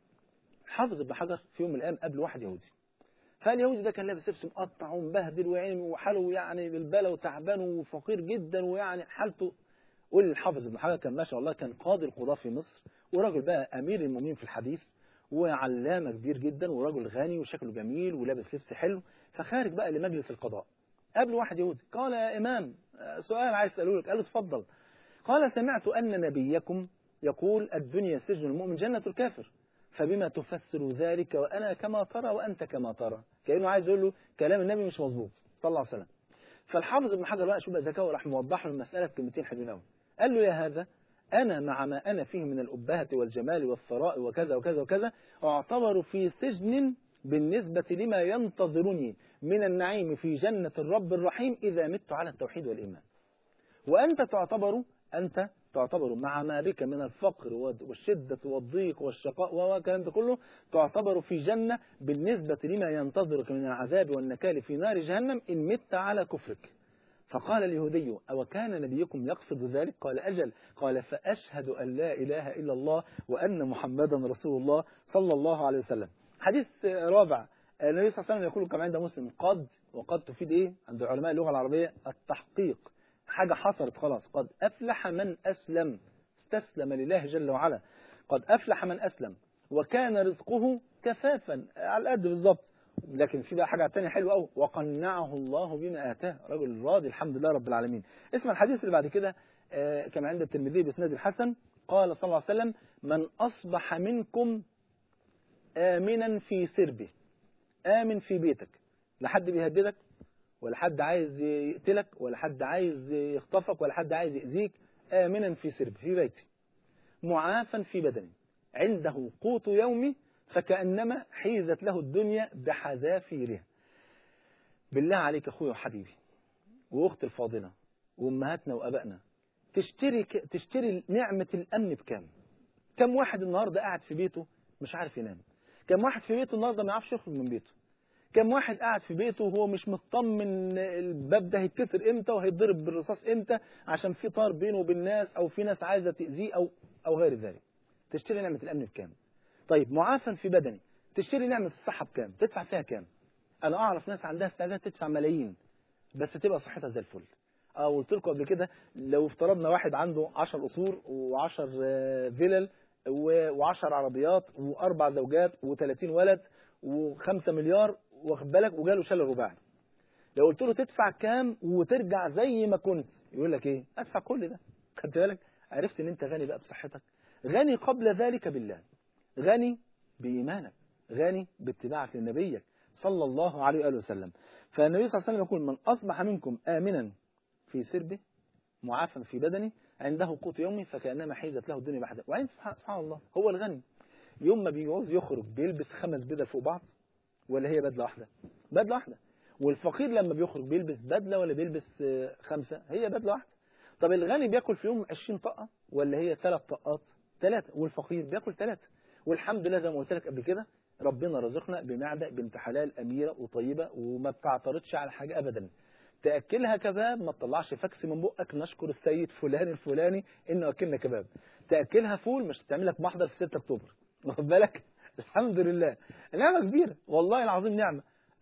حافظ ابن حجر في يوم من الأيام قبل واحد يهودي فاليهودي ده كان لابس لبس مقطع ومبهدل وعين وحاله يعني بالبلا وتعبان وفقير جدا ويعني حالته قول الحافظ ابن حجر كان ما شاء الله كان قاضي القضاة في مصر وراجل بقى أمير المؤمنين في الحديث وعلامة كبير جدا وراجل غني وشكله جميل ولابس لبس حلو فخارج بقى لمجلس القضاء قبل واحد يهودي قال يا إمام سؤال عايز أسأله لك قال له اتفضل قال سمعت أن نبيكم يقول الدنيا سجن المؤمن جنة الكافر فبما تفسر ذلك وأنا كما ترى وأنت كما ترى كأنه عايز يقول له كلام النبي مش مظبوط صلى الله عليه وسلم فالحافظ ابن حجر بقى شوف بقى ذكاء وراح موضح له المسألة بكلمتين حلوين قوي قال له يا هذا أنا مع ما أنا فيه من الأبهة والجمال والثراء وكذا وكذا وكذا أعتبر في سجن بالنسبة لما ينتظرني من النعيم في جنة الرب الرحيم إذا مت على التوحيد والإيمان وأنت تعتبر أنت تعتبر مع ما بك من الفقر والشدة والضيق والشقاء والكلام ده كله تعتبر في جنة بالنسبة لما ينتظرك من العذاب والنكال في نار جهنم إن مت على كفرك فقال اليهودي أو كان نبيكم يقصد ذلك قال أجل قال فأشهد أن لا إله إلا الله وأن محمدا رسول الله صلى الله عليه وسلم حديث رابع النبي صلى الله عليه وسلم يقول كما عند مسلم قد وقد تفيد إيه عند علماء اللغة العربية التحقيق حاجة حصلت خلاص قد أفلح من أسلم استسلم لله جل وعلا قد أفلح من أسلم وكان رزقه كفافا على القد بالظبط لكن في بقى حاجة تانية حلوة قوي وقنعه الله بما آتاه رجل راضي الحمد لله رب العالمين اسم الحديث اللي بعد كده آه كما عند الترمذي باسناد الحسن قال صلى الله عليه وسلم من أصبح منكم آمنا في سربه آمن في بيتك لا حد بيهددك ولا حد عايز يقتلك ولا حد عايز يخطفك ولا حد عايز يأذيك آمنا في سربه في بيتي معافا في بدني عنده قوت يومي فكأنما حيزت له الدنيا بحذافيرها بالله عليك أخويا وحبيبي وأختي الفاضلة وأمهاتنا وأبائنا تشتري ك... تشتري نعمة الأمن بكام؟ كم واحد النهارده قاعد في بيته مش عارف ينام؟ كم واحد في بيته النهارده ما يعرفش يخرج من بيته؟ كم واحد قاعد في بيته وهو مش مطمن الباب ده هيتكسر امتى وهيتضرب بالرصاص امتى عشان في طار بينه وبين ناس او في ناس عايزه تاذيه او او غير ذلك. تشتري نعمه الامن بكام؟ طيب معافى في بدني تشتري نعمه الصحه بكام؟ تدفع فيها كام؟ انا اعرف ناس عندها استعداد تدفع ملايين بس تبقى صحتها زي الفل. اه قلت لكم قبل كده لو افترضنا واحد عنده 10 قصور و10 فيلل و10 عربيات واربع زوجات و30 ولد و5 مليار واخد بالك وجاله شلل رباعي لو قلت له تدفع كام وترجع زي ما كنت يقول لك ايه ادفع كل ده خدت بالك عرفت ان انت غني بقى بصحتك غني قبل ذلك بالله غني بايمانك غني باتباعك لنبيك صلى الله عليه واله وسلم فالنبي صلى الله عليه وسلم يقول من اصبح منكم امنا في سربه معافى في بدنه عنده قوت يومي فكانما حيزت له الدنيا بحذاء وعين سبحان الله هو الغني يوم ما بيعوز يخرج بيلبس خمس بدل فوق بعض ولا هي بدله واحده بدله واحده والفقير لما بيخرج بيلبس بدله ولا بيلبس خمسه هي بدله واحده طب الغني بياكل في يوم 20 طقه ولا هي ثلاث طقات ثلاثه والفقير بياكل ثلاثه والحمد لله زي ما قلت لك قبل كده ربنا رزقنا بمعده بنت حلال اميره وطيبه وما بتعترضش على حاجه ابدا تاكلها كباب ما تطلعش فاكس من بقك نشكر السيد فلان الفلاني انه اكلنا كباب تاكلها فول مش تعمل لك محضر في 6 اكتوبر واخد بالك الحمد لله نعمه كبيره والله العظيم نعمه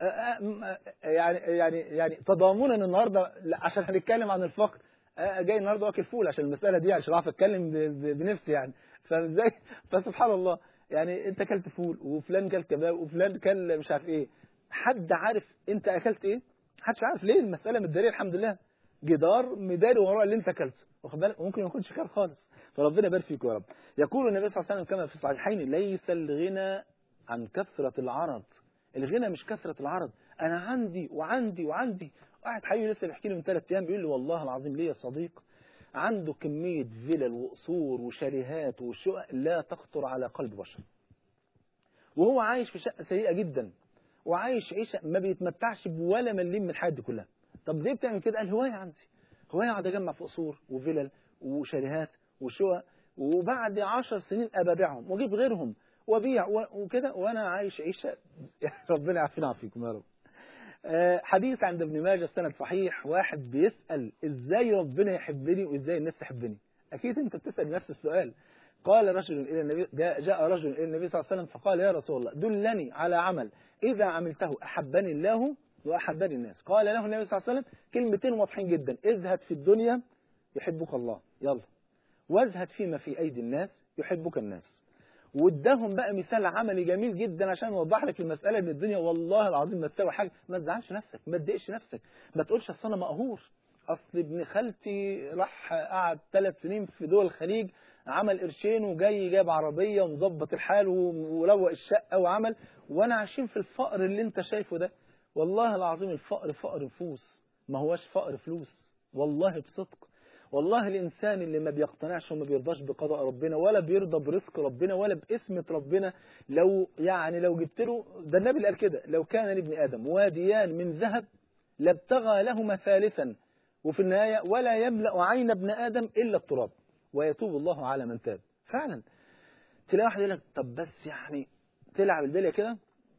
يعني يعني يعني تضامنا النهارده عشان هنتكلم عن الفقر جاي النهارده واكل فول عشان المساله دي عشان اعرف اتكلم بنفسي يعني فازاي فسبحان الله يعني انت اكلت فول وفلان كل كباب وفلان كل مش عارف ايه حد عارف انت اكلت ايه محدش عارف ليه المساله متداريه الحمد لله جدار مداري وراء اللي انت اكلته واخد بالك وممكن ما يكونش خير خالص فربنا يبارك فيك يا رب يقول النبي صلى الله عليه وسلم كما في الصحيحين ليس الغنى عن كثرة العرض الغنى مش كثرة العرض أنا عندي وعندي وعندي واحد حبيبي لسه بيحكي لي من ثلاث أيام بيقول لي والله العظيم ليا صديق عنده كمية فلل وقصور وشاليهات وشقق لا تخطر على قلب بشر وهو عايش في شقة سيئة جدا وعايش عيشة ما بيتمتعش بولا مليم من الحياة دي كلها طب ليه بتعمل كده قال هواية عندي هواية اقعد اجمع في قصور وفلل وشاليهات وشقق وبعد عشر سنين ابيعهم واجيب غيرهم وابيع وكده وانا عايش عيشه ربنا يعافينا ويعافيكم يا رب. حديث عند ابن ماجه السند صحيح واحد بيسال ازاي ربنا يحبني وازاي الناس تحبني. اكيد انت بتسال نفس السؤال. قال رجل الى النبي جاء, جاء رجل الى النبي صلى الله عليه وسلم فقال يا رسول الله دلني على عمل اذا عملته احبني الله واحبني الناس. قال له النبي صلى الله عليه وسلم كلمتين واضحين جدا ازهد في الدنيا يحبك الله يلا وازهد فيما في ايدي الناس يحبك الناس. واداهم بقى مثال عملي جميل جدا عشان يوضح لك المساله ان الدنيا والله العظيم ما تساوي حاجه ما تزعلش نفسك ما تضايقش نفسك ما تقولش اصل انا مقهور اصل ابن خالتي راح قعد ثلاث سنين في دول الخليج عمل قرشين وجاي جاب عربيه ومظبط الحال وروق الشقه وعمل وانا عايشين في الفقر اللي انت شايفه ده والله العظيم الفقر فقر نفوس ما هوش فقر فلوس والله بصدق والله الإنسان اللي ما بيقتنعش وما بيرضاش بقضاء ربنا ولا بيرضى برزق ربنا ولا باسمة ربنا لو يعني لو جبت له ده النبي اللي قال كده لو كان لابن آدم واديان من ذهب لابتغى لهما ثالثا وفي النهاية ولا يملأ عين ابن آدم إلا التراب ويتوب الله على من تاب فعلا تلاقي واحد يقول لك طب بس يعني تلعب البلية كده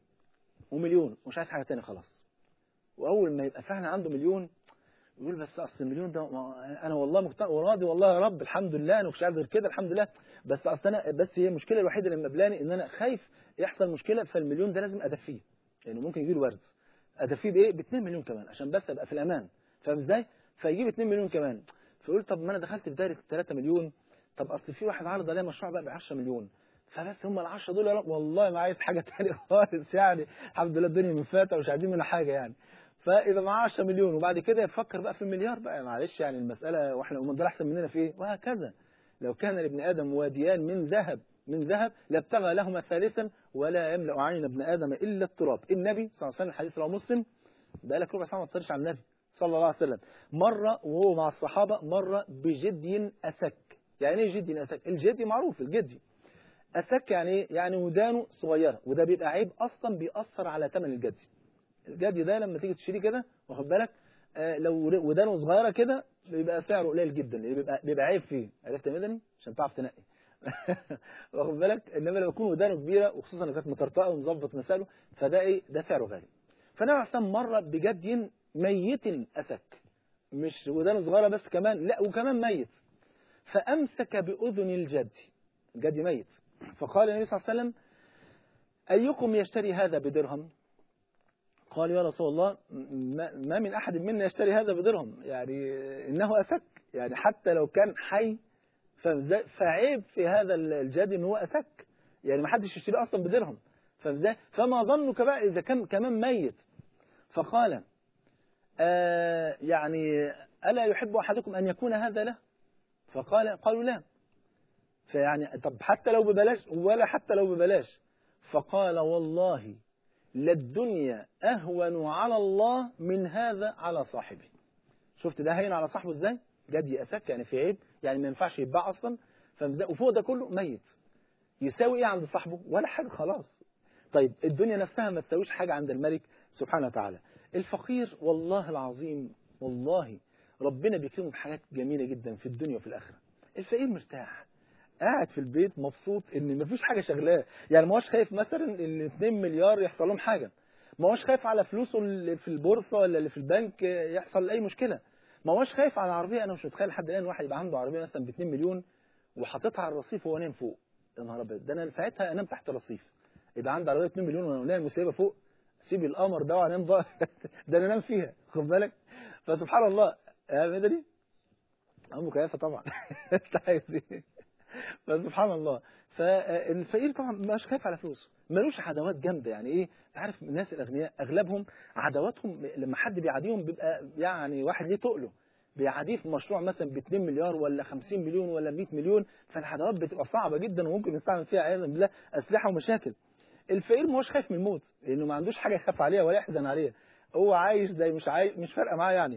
ومليون ومش عايز حاجة تاني خلاص وأول ما يبقى فعلا عنده مليون يقول بس اصل المليون ده انا والله مقتنع وراضي والله يا رب الحمد لله انا مش عايز غير كده الحمد لله بس اصل انا بس هي المشكله الوحيده اللي مقابلاني ان انا خايف يحصل مشكله فالمليون ده لازم ادفيه لانه يعني ممكن يجي له ورد ادفيه بايه؟ ب 2 مليون كمان عشان بس ابقى في الامان فاهم ازاي؟ فيجيب 2 مليون كمان فيقول طب ما انا دخلت في دايره 3 مليون طب اصل في واحد عرض عليا مشروع بقى ب 10 مليون فبس هم ال 10 دول يا رب والله ما عايز حاجه ثانيه خالص يعني الحمد لله الدنيا من فاتة ومش عايزين منها حاجه يعني فاذا معاه 10 مليون وبعد كده يفكر بقى في المليار بقى معلش يعني المساله واحنا هم دول احسن مننا في ايه وهكذا لو كان لابن ادم واديان من ذهب من ذهب لابتغى لهما ثالثا ولا يملا عين ابن ادم الا التراب النبي صلى الله عليه وسلم الحديث رواه مسلم بقى لك ربع ساعه ما تصليش على النبي صلى الله عليه وسلم مره وهو مع الصحابه مره بجدي اسك يعني ايه جدي اسك الجدي معروف الجدي اسك يعني ايه يعني ودانه صغيره وده بيبقى عيب اصلا بيأثر على ثمن الجدي الجدي ده لما تيجي تشتريه كده واخد بالك آه لو ودانه صغيره كده بيبقى سعره قليل جدا لان بيبقى بيبقى عيب فيه عرفت يا مدني عشان تعرف تنقي واخد بالك انما لما يكون ودانه كبيره وخصوصا لو كانت مطرطقه ومظبط مساله فده ايه ده سعره غالي فالنبي عليه الصلاه مر بجدي ميت اسك مش ودانه صغيره بس كمان لا وكمان ميت فامسك باذن الجد الجدي ميت فقال النبي صلى الله عليه وسلم ايكم يشتري هذا بدرهم قال يا رسول الله ما من احد منا يشتري هذا بدرهم يعني انه اسك يعني حتى لو كان حي فعيب في هذا الجد ان هو اسك يعني ما حدش يشتري اصلا بدرهم فازاي فما ظنك بقى اذا كان كمان ميت فقال آه يعني الا يحب احدكم ان يكون هذا له فقال قالوا لا فيعني طب حتى لو ببلاش ولا حتى لو ببلاش فقال والله للدنيا اهون على الله من هذا على صاحبه شفت ده هين على صاحبه ازاي جد يأسك يعني في عيب يعني ما ينفعش يتباع اصلا وفوق ده كله ميت يساوي ايه عند صاحبه ولا حاجه خلاص طيب الدنيا نفسها ما تساويش حاجه عند الملك سبحانه وتعالى الفقير والله العظيم والله ربنا بيكرمه بحاجات جميله جدا في الدنيا وفي الاخره الفقير مرتاح قاعد في البيت مبسوط ان مفيش حاجه شغلاه يعني ما هوش خايف مثلا ان 2 مليار يحصل لهم حاجه ما هوش خايف على فلوسه اللي في البورصه ولا اللي في البنك يحصل اي مشكله ما هوش خايف على عربيه انا مش متخيل لحد الان واحد يبقى عنده عربيه مثلا ب 2 مليون وحاططها على الرصيف وهو نايم فوق يا نهار ابيض ده انا ساعتها انام تحت الرصيف يبقى عندي عربيه 2 مليون وانا نايم وسايبها فوق سيب القمر ده وانام بقى ده انا انام فيها خد بالك فسبحان الله يا مدني ام كيافه طبعا انت عايز ايه فسبحان الله فالفقير طبعا مش خايف على فلوسه ملوش عداوات جامده يعني ايه عارف الناس الاغنياء اغلبهم عداواتهم لما حد بيعاديهم بيبقى يعني واحد ليه تقله بيعاديه في مشروع مثلا ب 2 مليار ولا 50 مليون ولا 100 مليون فالعداوات بتبقى صعبه جدا وممكن يستعمل فيها عياذا بالله اسلحه ومشاكل الفقير ما هوش خايف من الموت لانه ما عندوش حاجه يخاف عليها ولا يحزن عليها هو عايش زي مش عايش مش فارقه معاه يعني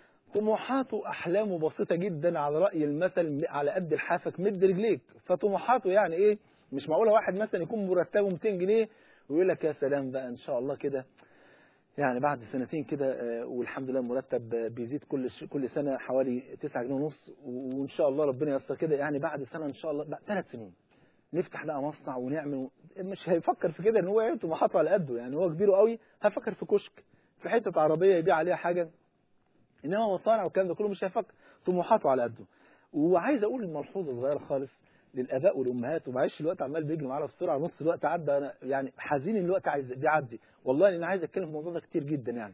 طموحاته احلامه بسيطه جدا على راي المثل على قد لحافك مد رجليك فطموحاته يعني ايه مش معقوله واحد مثلا يكون مرتبه 200 جنيه ويقول لك يا سلام بقى ان شاء الله كده يعني بعد سنتين كده والحمد لله المرتب بيزيد كل كل سنه حوالي 9 جنيه ونص وان شاء الله ربنا ييسر كده يعني بعد سنه ان شاء الله بعد ثلاث سنين نفتح بقى مصنع ونعمل مش هيفكر في كده ان هو طموحاته على قده يعني هو كبير قوي هيفكر في كشك في حته عربيه يبيع عليها حاجه انما مصانع والكلام ده كله مش هيفكر طموحاته على قده وعايز اقول ملحوظه صغيره خالص للاباء والامهات ومعلش الوقت عمال بيجري معانا بسرعه نص الوقت عدى انا يعني حزين ان الوقت عايز بيعدي والله انا عايز اتكلم في الموضوع ده كتير جدا يعني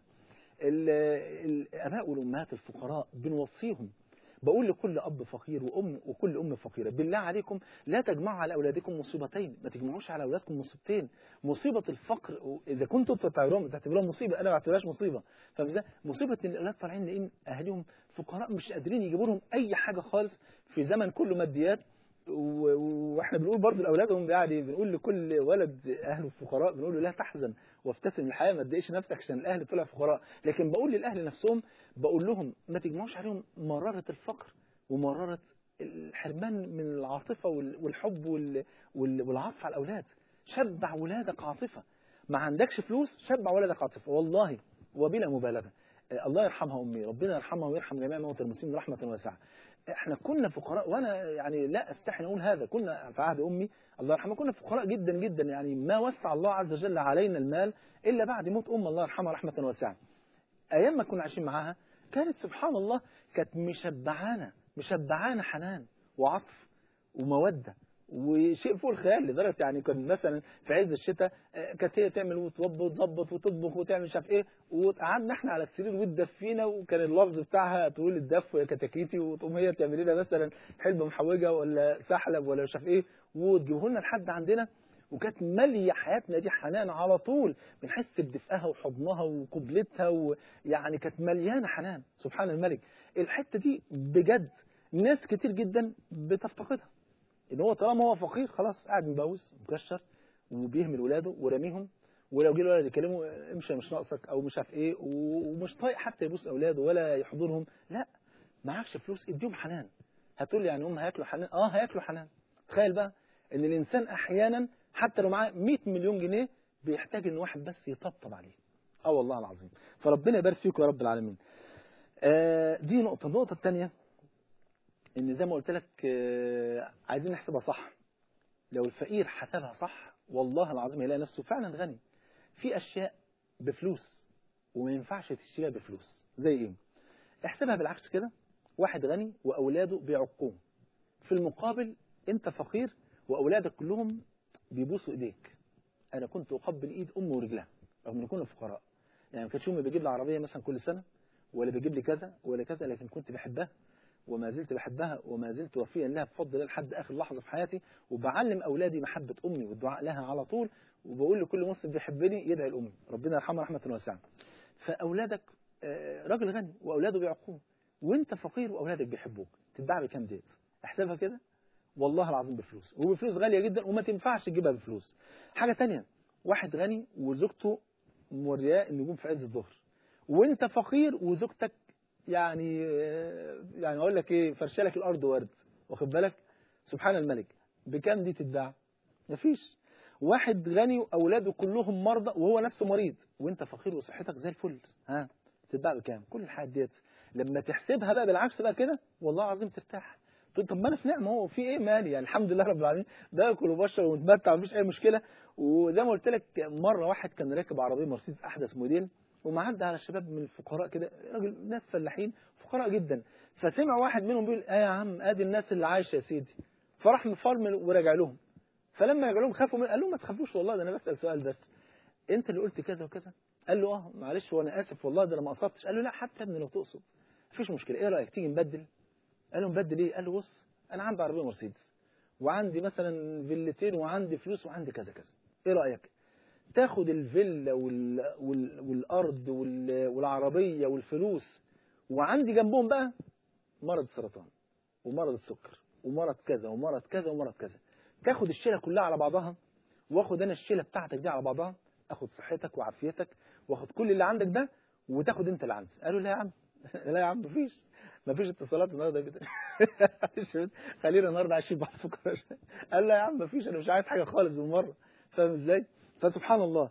الاباء والامهات الفقراء بنوصيهم بقول لكل اب فقير وام وكل ام فقيره بالله عليكم لا تجمعوا على اولادكم مصيبتين ما تجمعوش على اولادكم مصيبتين مصيبه الفقر اذا كنتوا تعتبروها تعتبروها مصيبه انا ما بعتبرهاش مصيبه فاذا مصيبه ان الاولاد طالعين لاقين اهاليهم فقراء مش قادرين يجيبوا لهم اي حاجه خالص في زمن كله ماديات واحنا بنقول برضه لاولادهم يعني بنقول لكل ولد اهله فقراء بنقول له لا تحزن وابتسم الحياه ما تضايقش نفسك عشان الاهل طلع فقراء لكن بقول للاهل نفسهم بقول لهم ما تجمعوش عليهم مراره الفقر ومراره الحرمان من العاطفه والحب والعطف على الاولاد شبع ولادك عاطفه ما عندكش فلوس شبع ولدك عاطفه والله وبلا مبالغه الله يرحمها امي ربنا يرحمها ويرحم جميع موتى المسلمين رحمه واسعه احنا كنا فقراء وانا يعني لا استحي اقول هذا كنا في عهد امي الله يرحمها كنا فقراء جدا جدا يعني ما وسع الله عز وجل علينا المال الا بعد موت ام الله يرحمها رحمه واسعه ايام ما كنا عايشين معاها كانت سبحان الله كانت مشبعانا مشبعانا حنان وعطف وموده وشيء فوق الخيال لدرجه يعني كان مثلا في عز الشتاء كانت هي تعمل وتظبط وتظبط وتطبخ وتعمل مش عارف ايه وقعدنا احنا على السرير وتدفينا وكان اللفظ بتاعها تقول الدف وهي كتاكيتي وتقوم هي تعمل لنا مثلا حلبه محوجه ولا سحلب ولا مش عارف ايه وتجيبه لنا لحد عندنا وكانت ماليه حياتنا دي حنان على طول بنحس بدفئها وحضنها وقبلتها ويعني كانت مليانه حنان سبحان الملك الحته دي بجد ناس كتير جدا بتفتقدها ان هو طالما هو فقير خلاص قاعد مبوس مكشر وبيهمل ولاده وراميهم ولو جه الولد يكلمه امشي مش ناقصك او مش عارف ايه ومش طايق حتى يبوس اولاده ولا يحضنهم لا معكش فلوس اديهم حنان هتقول لي يعني هم هياكلوا حنان اه هياكلوا حنان تخيل بقى ان الانسان احيانا حتى لو معاه 100 مليون جنيه بيحتاج ان واحد بس يطبطب عليه اه والله العظيم فربنا يبارك فيكم يا رب العالمين آه دي نقطة النقطة الثانية ان زي ما قلت لك آه عايزين نحسبها صح لو الفقير حسبها صح والله العظيم هيلاقي نفسه فعلا غني في اشياء بفلوس وما ينفعش تشتريها بفلوس زي ايه احسبها بالعكس كده واحد غني واولاده بيعقوه في المقابل انت فقير واولادك كلهم بيبوسوا ايديك انا كنت اقبل ايد امي ورجلها رغم ان كنا فقراء يعني ما كانتش امي بتجيب لي عربيه مثلا كل سنه ولا بيجيب لي كذا ولا كذا لكن كنت بحبها وما زلت بحبها وما زلت وفيا لها بفضل الله لحد اخر لحظه في حياتي وبعلم اولادي محبه امي والدعاء لها على طول وبقول لكل مسلم بيحبني يدعي لامي ربنا يرحمها رحمه واسعه فاولادك آه، راجل غني واولاده بيعقوه وانت فقير واولادك بيحبوك تتباع بكام ديت احسبها كده والله العظيم بفلوس وبفلوس غاليه جدا وما تنفعش تجيبها بفلوس حاجه تانية واحد غني وزوجته مورياه النجوم في عز الظهر وانت فقير وزوجتك يعني يعني اقول لك ايه فرشلك الارض ورد واخد بالك سبحان الملك بكام دي تتباع مفيش واحد غني واولاده كلهم مرضى وهو نفسه مريض وانت فقير وصحتك زي الفل ها تتباع بكام كل الحاجات ديت لما تحسبها بقى بالعكس بقى كده والله العظيم ترتاح تقول طب ما انا في نعمه هو في ايه مالي يعني الحمد لله رب العالمين باكل وبشرب ومتمتع مفيش اي مشكله وزي ما قلت لك مره واحد كان راكب عربيه مرسيدس احدث موديل ومعدى على شباب من الفقراء كده راجل ناس فلاحين فقراء جدا فسمع واحد منهم بيقول اه يا عم ادي الناس اللي عايشه يا سيدي فراح مفرمل ورجع لهم فلما رجع لهم خافوا من قال لهم ما تخافوش والله ده انا بسال سؤال بس انت اللي قلت كذا وكذا قال له اه معلش وانا اسف والله ده انا ما قصدتش قال له لا حتى يا ابني لو تقصد مفيش مشكله ايه رايك تيجي نبدل قال له نبدل ايه قال له بص انا عندي عربيه مرسيدس وعندي مثلا فيلتين وعندي فلوس وعندي كذا كذا ايه رايك تاخد الفيلا وال... وال... والارض وال... والعربيه والفلوس وعندي جنبهم بقى مرض السرطان ومرض السكر ومرض كذا ومرض كذا ومرض كذا تاخد الشيله كلها على بعضها واخد انا الشيله بتاعتك دي على بعضها اخد صحتك وعافيتك واخد كل اللي عندك ده وتاخد انت اللي عندي قالوا لا يا عم لا يا عم مفيش مفيش اتصالات النهارده كده خلينا النهارده عايشين بعض فكره قال لا يا عم مفيش انا مش عايز حاجه خالص بالمره فاهم ازاي فسبحان الله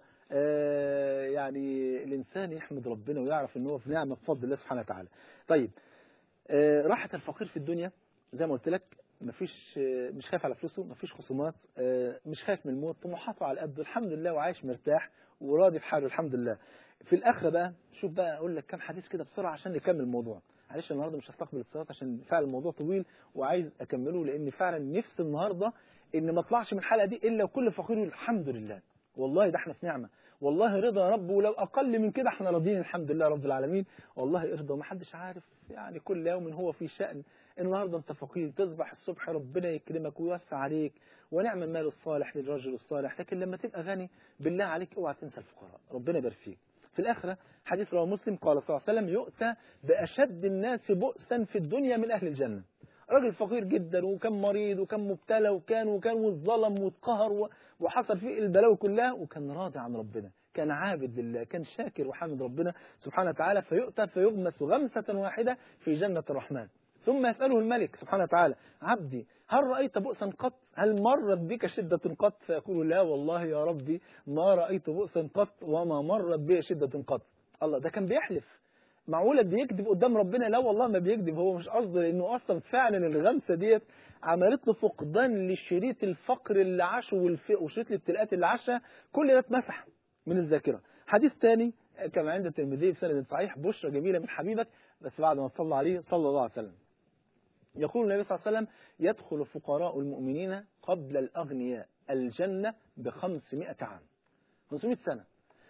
آه يعني الانسان يحمد ربنا ويعرف ان هو في نعمه بفضل الله سبحانه وتعالى طيب آه راحه الفقير في الدنيا زي ما قلت لك مفيش آه مش خايف على فلوسه مفيش خصومات آه مش خايف من الموت طموحاته على قده الحمد لله وعايش مرتاح وراضي في حاله الحمد لله في الاخره بقى شوف بقى اقول لك كام حديث كده بسرعه عشان نكمل الموضوع معلش النهارده مش هستقبل اتصالات عشان فعلا الموضوع طويل وعايز اكمله لان فعلا نفسي النهارده ان ما اطلعش من الحلقه دي الا وكل فقير يقول الحمد لله والله ده احنا في نعمه والله رضا يا رب ولو اقل من كده احنا راضيين الحمد لله رب العالمين والله ارضى ومحدش عارف يعني كل يوم هو في شأن النهارده انت فقير تصبح الصبح ربنا يكرمك ويوسع عليك ونعم المال الصالح للرجل الصالح لكن لما تبقى غني بالله عليك اوعى تنسى الفقراء ربنا يبارك فيك في الآخرة حديث رواه مسلم قال صلى الله عليه وسلم يؤتى بأشد الناس بؤسا في الدنيا من أهل الجنة راجل فقير جدا وكان مريض وكان مبتلى وكان وكان واتظلم واتقهر وحصل فيه البلاوي كلها وكان راضي عن ربنا كان عابد لله كان شاكر وحامد ربنا سبحانه وتعالى فيؤتى فيغمس غمسة واحدة في جنة الرحمن ثم يسأله الملك سبحانه وتعالى عبدي هل رأيت بؤسا قط هل مرت بك شدة قط فيقول لا والله يا ربي ما رأيت بؤسا قط وما مرت بي شدة قط الله ده كان بيحلف معقولة بيكذب قدام ربنا لا والله ما بيكذب هو مش قصده لأنه أصلا فعلا الغمسة ديت عملت له فقدان لشريط الفقر اللي عاشه وشريط الابتلاءات اللي عاشها كل ده اتمسح من الذاكرة حديث تاني كما عند الترمذي بسند صحيح بشرى جميلة من حبيبك بس بعد ما صلى عليه صلى الله عليه وسلم يقول النبي صلى الله عليه وسلم يدخل فقراء المؤمنين قبل الأغنياء الجنة بخمسمائة عام 500 سنة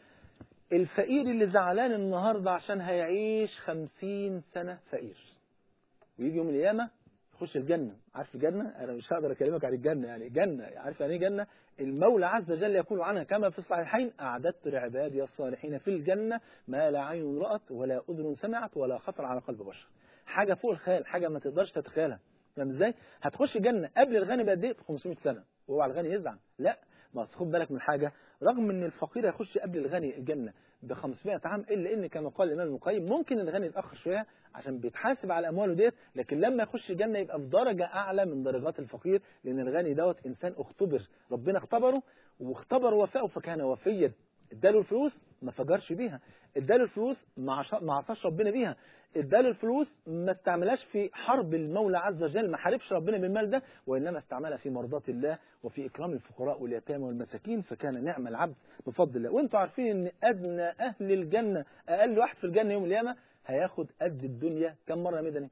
الفقير اللي زعلان النهاردة عشان هيعيش خمسين سنة فقير ويجي يوم القيامة يخش الجنة عارف الجنة أنا مش هقدر أكلمك عن الجنة يعني جنة عارف يعني ايه جنة المولى عز وجل يقول عنها كما في الصحيحين أعددت لعبادي الصالحين في الجنة ما لا عين رأت ولا أذن سمعت ولا خطر على قلب بشر حاجة فوق الخيال حاجة ما تقدرش تتخيلها فاهم ازاي هتخش جنة قبل الغني بقد ايه 500 سنة وهو على الغني يزعل لا ما خد بالك من حاجة رغم ان الفقير هيخش قبل الغني الجنة ب 500 عام الا ان كما قال الامام ابن القيم ممكن الغني يتاخر شويه عشان بيتحاسب على امواله ديت لكن لما يخش الجنه يبقى في درجه اعلى من درجات الفقير لان الغني دوت انسان اختبر ربنا اختبره واختبر وفائه فكان وفيا اداله الفلوس ما فجرش بيها اداله الفلوس ما عش- ما عصاش ربنا بيها اداله الفلوس ما استعملهاش في حرب المولى عز وجل ما حاربش ربنا بالمال ده وانما استعملها في مرضاة الله وفي اكرام الفقراء واليتامى والمساكين فكان نعم العبد بفضل الله وانتم عارفين ان ادنى اهل الجنه اقل واحد في الجنه يوم القيامه هياخد قد الدنيا كم مره يا مدني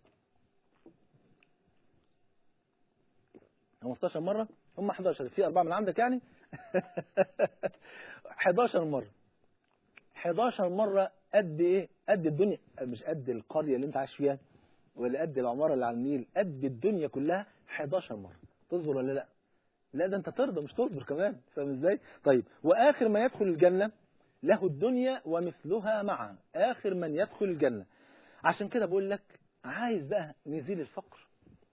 15 مره هم 11 في اربعه من عندك يعني 11 مره 11 مرة قد ايه قد الدنيا مش قد القرية اللي انت عايش فيها ولا قد العمارة اللي على النيل قد الدنيا كلها 11 مرة تصبر ولا لا لا ده انت ترضى مش تصبر كمان فاهم ازاي طيب واخر ما يدخل الجنة له الدنيا ومثلها معها اخر من يدخل الجنة عشان كده بقول لك عايز بقى نزيل الفقر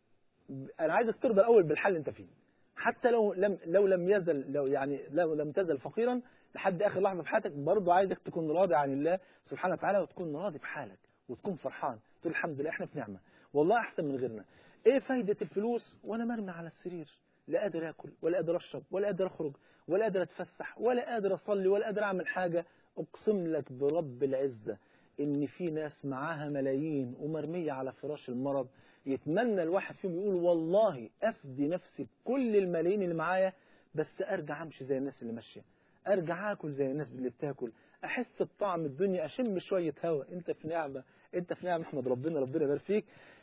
انا عايزك ترضى الاول بالحل اللي انت فيه حتى لو لم لو لم يزل لو يعني لو لم تزل فقيرا لحد اخر لحظه في حياتك برضه عايزك تكون راضي عن الله سبحانه وتعالى وتكون راضي بحالك وتكون فرحان تقول الحمد لله احنا في نعمه والله احسن من غيرنا ايه فايده الفلوس وانا مرمي على السرير لا قادر اكل ولا قادر اشرب ولا قادر اخرج ولا قادر اتفسح ولا قادر اصلي ولا قادر اعمل حاجه اقسم لك برب العزه ان في ناس معاها ملايين ومرميه على فراش المرض يتمنى الواحد فيهم يقول والله افدي نفسي بكل الملايين اللي معايا بس ارجع امشي زي الناس اللي ماشيه ارجع اكل زي الناس اللي بتاكل احس بطعم الدنيا اشم شويه هواء انت في نعمه انت في نعمه احمد ربنا ربنا يبارك فيك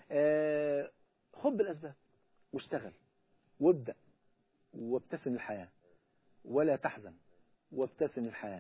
آه خد بالاسباب واشتغل وابدا وابتسم الحياه ولا تحزن وابتسم الحياه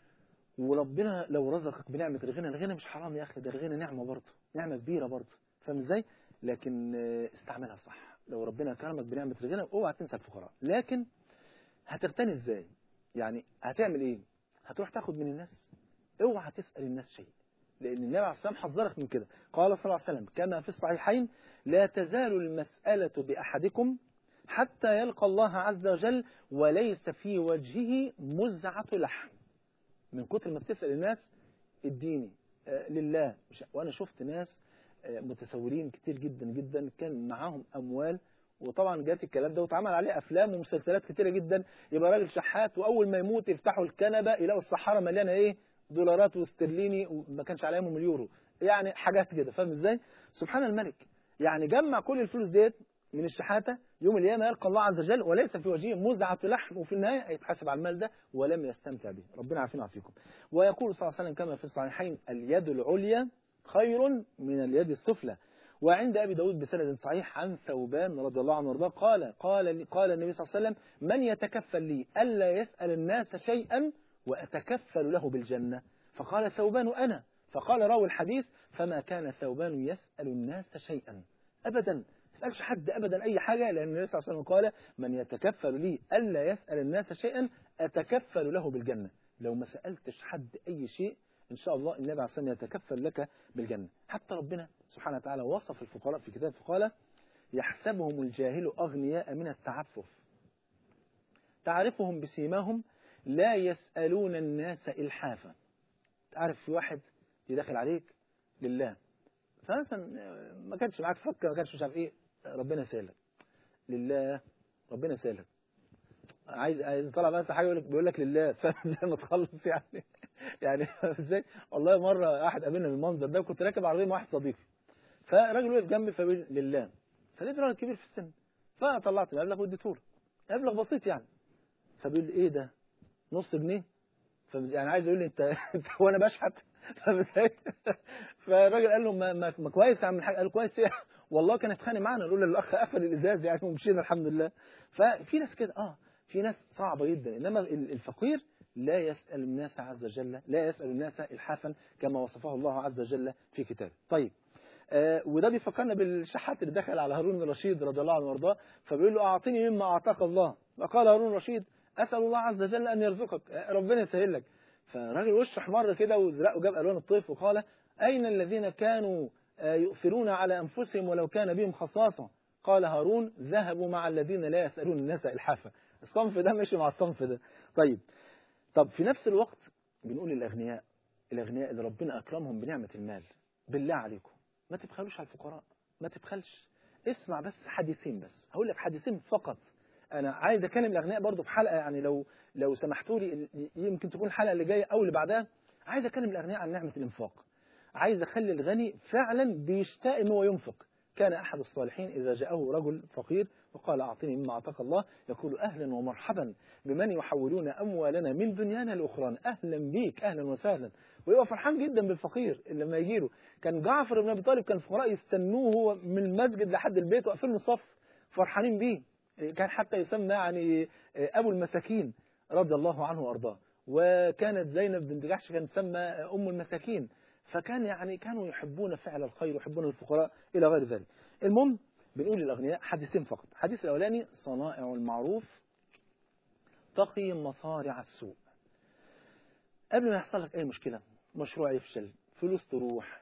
وربنا لو رزقك بنعمه الغنى الغنى مش حرام يا اخي ده الغنى نعمه برضه نعمه كبيره برضه فاهم ازاي لكن آه، استعملها صح لو ربنا كرمك بنعمه الغنى اوعى تنسى الفقراء لكن هتغتني ازاي يعني هتعمل ايه هتروح تاخد من الناس اوعى تسال الناس شيء لان النبي عليه الصلاه والسلام حذرك من كده قال صلى الله عليه وسلم كما في الصحيحين لا تزال المساله باحدكم حتى يلقى الله عز وجل وليس في وجهه مزعه لحم من كتر ما بتسال الناس اديني آه لله مش وانا شفت ناس آه متسولين كتير جدا جدا كان معاهم اموال وطبعا جات الكلام ده واتعمل عليه افلام ومسلسلات كتيره جدا يبقى راجل شحات واول ما يموت يفتحوا الكنبه يلاقوا الصحاره مليانه ايه دولارات واسترليني وما كانش على ايامهم اليورو يعني حاجات كده فاهم ازاي سبحان الملك يعني جمع كل الفلوس ديت من الشحاته يوم القيامه يلقى الله عز وجل وليس في وجهه مزعه لحم وفي النهايه هيتحاسب على المال ده ولم يستمتع به ربنا عافينا وعافيكم ويقول صلى الله عليه وسلم كما في الصحيحين اليد العليا خير من اليد السفلى وعند أبي داود بسند صحيح عن ثوبان رضي الله عنه وارضاه قال قال قال النبي صلى الله عليه وسلم من يتكفل لي ألا يسأل الناس شيئا وأتكفل له بالجنة فقال ثوبان أنا فقال راوي الحديث فما كان ثوبان يسأل الناس شيئا أبدا ما يسألش حد أبدا أي حاجة لأن النبي صلى الله عليه وسلم قال من يتكفل لي ألا يسأل الناس شيئا أتكفل له بالجنة لو ما سألتش حد أي شيء إن شاء الله النبي عليه الصلاة والسلام يتكفل لك بالجنة حتى ربنا سبحانه وتعالى وصف الفقراء في كتاب فقال يحسبهم الجاهل أغنياء من التعفف تعرفهم بسيماهم لا يسألون الناس إلحافا تعرف في واحد يدخل عليك لله فمثلا ما كانش معاك فكة ما كانش مش عارف ايه ربنا سالك لله ربنا سالك عايز عايز طلع بس حاجه يقول لك بيقول لك لله فاهم زي ما تخلص يعني يعني ازاي والله مره واحد قابلنا بالمنظر ده وكنت راكب عربيه مع واحد صديقي فراجل وقف جنبي فبيقول لله فلقيت راجل كبير في السن فطلعت المبلغ واديته له مبلغ بسيط يعني فبيقول لي ايه ده نص جنيه يعني عايز يقول لي انت انت وانا بشحت فاهم ازاي فالراجل قال له ما, ما, ما كويس يا عم الحاج قال له كويس ايه والله كان اتخانق معانا نقول له الاخ قفل الازاز يعني ومشينا الحمد لله ففي ناس كده اه في ناس صعبه جدا انما الفقير لا يسأل الناس عز وجل لا يسأل الناس إلحافا كما وصفه الله عز وجل في كتابه طيب آه وده بيفكرنا بالشحات اللي دخل على هارون الرشيد رضي الله عنه وارضاه فبيقول له أعطني مما أعطاك الله فقال هارون الرشيد أسأل الله عز وجل أن يرزقك آه ربنا يسهل لك فالراجل وشه احمر كده وزرقه جاب ألوان الطيف وقال أين الذين كانوا آه يؤثرون على أنفسهم ولو كان بهم خصاصة قال هارون ذهبوا مع الذين لا يسألون الناس إلحافا الصنف ده مشي مع الصنف ده طيب طب في نفس الوقت بنقول للأغنياء الأغنياء اللي ربنا أكرمهم بنعمة المال بالله عليكم ما تبخلوش على الفقراء ما تبخلش اسمع بس حديثين بس هقول لك حديثين فقط انا عايز اكلم الاغنياء برضو في حلقه يعني لو لو سمحتوا لي يمكن تكون الحلقه اللي جايه او اللي بعدها عايز اكلم الاغنياء عن نعمه الانفاق عايز اخلي الغني فعلا بيشتاق ان هو ينفق كان احد الصالحين اذا جاءه رجل فقير وقال اعطني مما اعطاك الله يقول اهلا ومرحبا بمن يحولون اموالنا من دنيانا لاخرانا اهلا بيك اهلا وسهلا ويبقى فرحان جدا بالفقير اللي لما يجي له كان جعفر بن ابي طالب كان الفقراء يستنوه هو من المسجد لحد البيت واقفين الصف فرحانين بيه كان حتى يسمى يعني ابو المساكين رضي الله عنه وارضاه وكانت زينب بنت جحش كانت تسمى ام المساكين فكان يعني كانوا يحبون فعل الخير ويحبون الفقراء الى غير ذلك المهم بنقول للاغنياء حديثين فقط الحديث الاولاني صنائع المعروف تقي مصارع السوء قبل ما يحصل لك اي مشكله مشروع يفشل فلوس تروح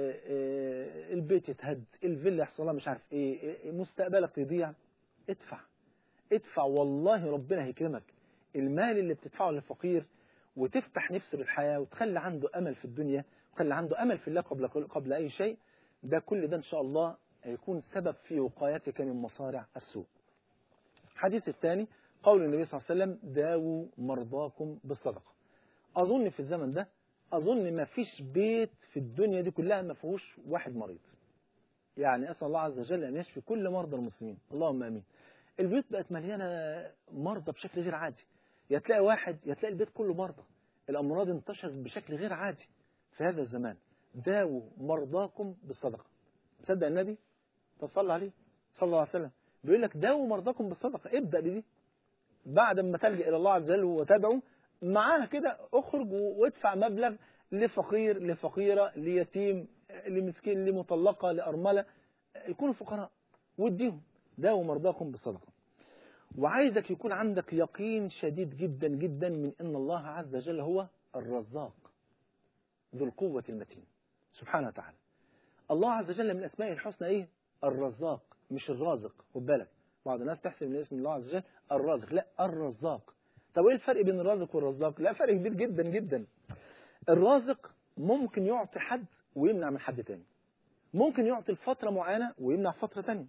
البيت يتهد الفيلا يحصل لها مش عارف ايه مستقبلك يضيع ادفع ادفع والله ربنا هيكرمك المال اللي بتدفعه للفقير وتفتح نفسه للحياة وتخلي عنده أمل في الدنيا وتخلي عنده أمل في الله قبل, قبل أي شيء ده كل ده إن شاء الله هيكون سبب في وقايتك من مصارع السوء الحديث الثاني قول النبي صلى الله عليه وسلم داووا مرضاكم بالصدقة أظن في الزمن ده أظن ما فيش بيت في الدنيا دي كلها ما فيهوش واحد مريض يعني أسأل الله عز وجل أن يشفي كل مرضى المسلمين اللهم آمين البيوت بقت مليانة مرضى بشكل غير عادي يا تلاقي واحد يا تلاقي البيت كله مرضى الأمراض انتشرت بشكل غير عادي في هذا الزمان داووا مرضاكم بالصدقة تصدق النبي تصلى عليه صلى الله عليه وسلم بيقول لك داووا مرضاكم بالصدقة ابدأ بدي بعد ما تلجأ إلى الله عز وجل وتدعو معاها كده اخرج وادفع مبلغ لفقير لفقيرة ليتيم لمسكين لمطلقة لأرملة يكونوا فقراء واديهم داووا مرضاكم بالصدقة وعايزك يكون عندك يقين شديد جدا جدا من أن الله عز وجل هو الرزاق ذو القوة المتين سبحانه وتعالى الله عز وجل من أسمائه الحسنى إيه؟ الرزاق مش الرازق خد بالك بعض الناس تحسب من اسم الله عز وجل الرازق لا الرزاق طب ايه الفرق بين الرازق والرزاق لا فرق كبير جدا جدا الرازق ممكن يعطي حد ويمنع من حد تاني ممكن يعطي لفترة معينة ويمنع فترة تانية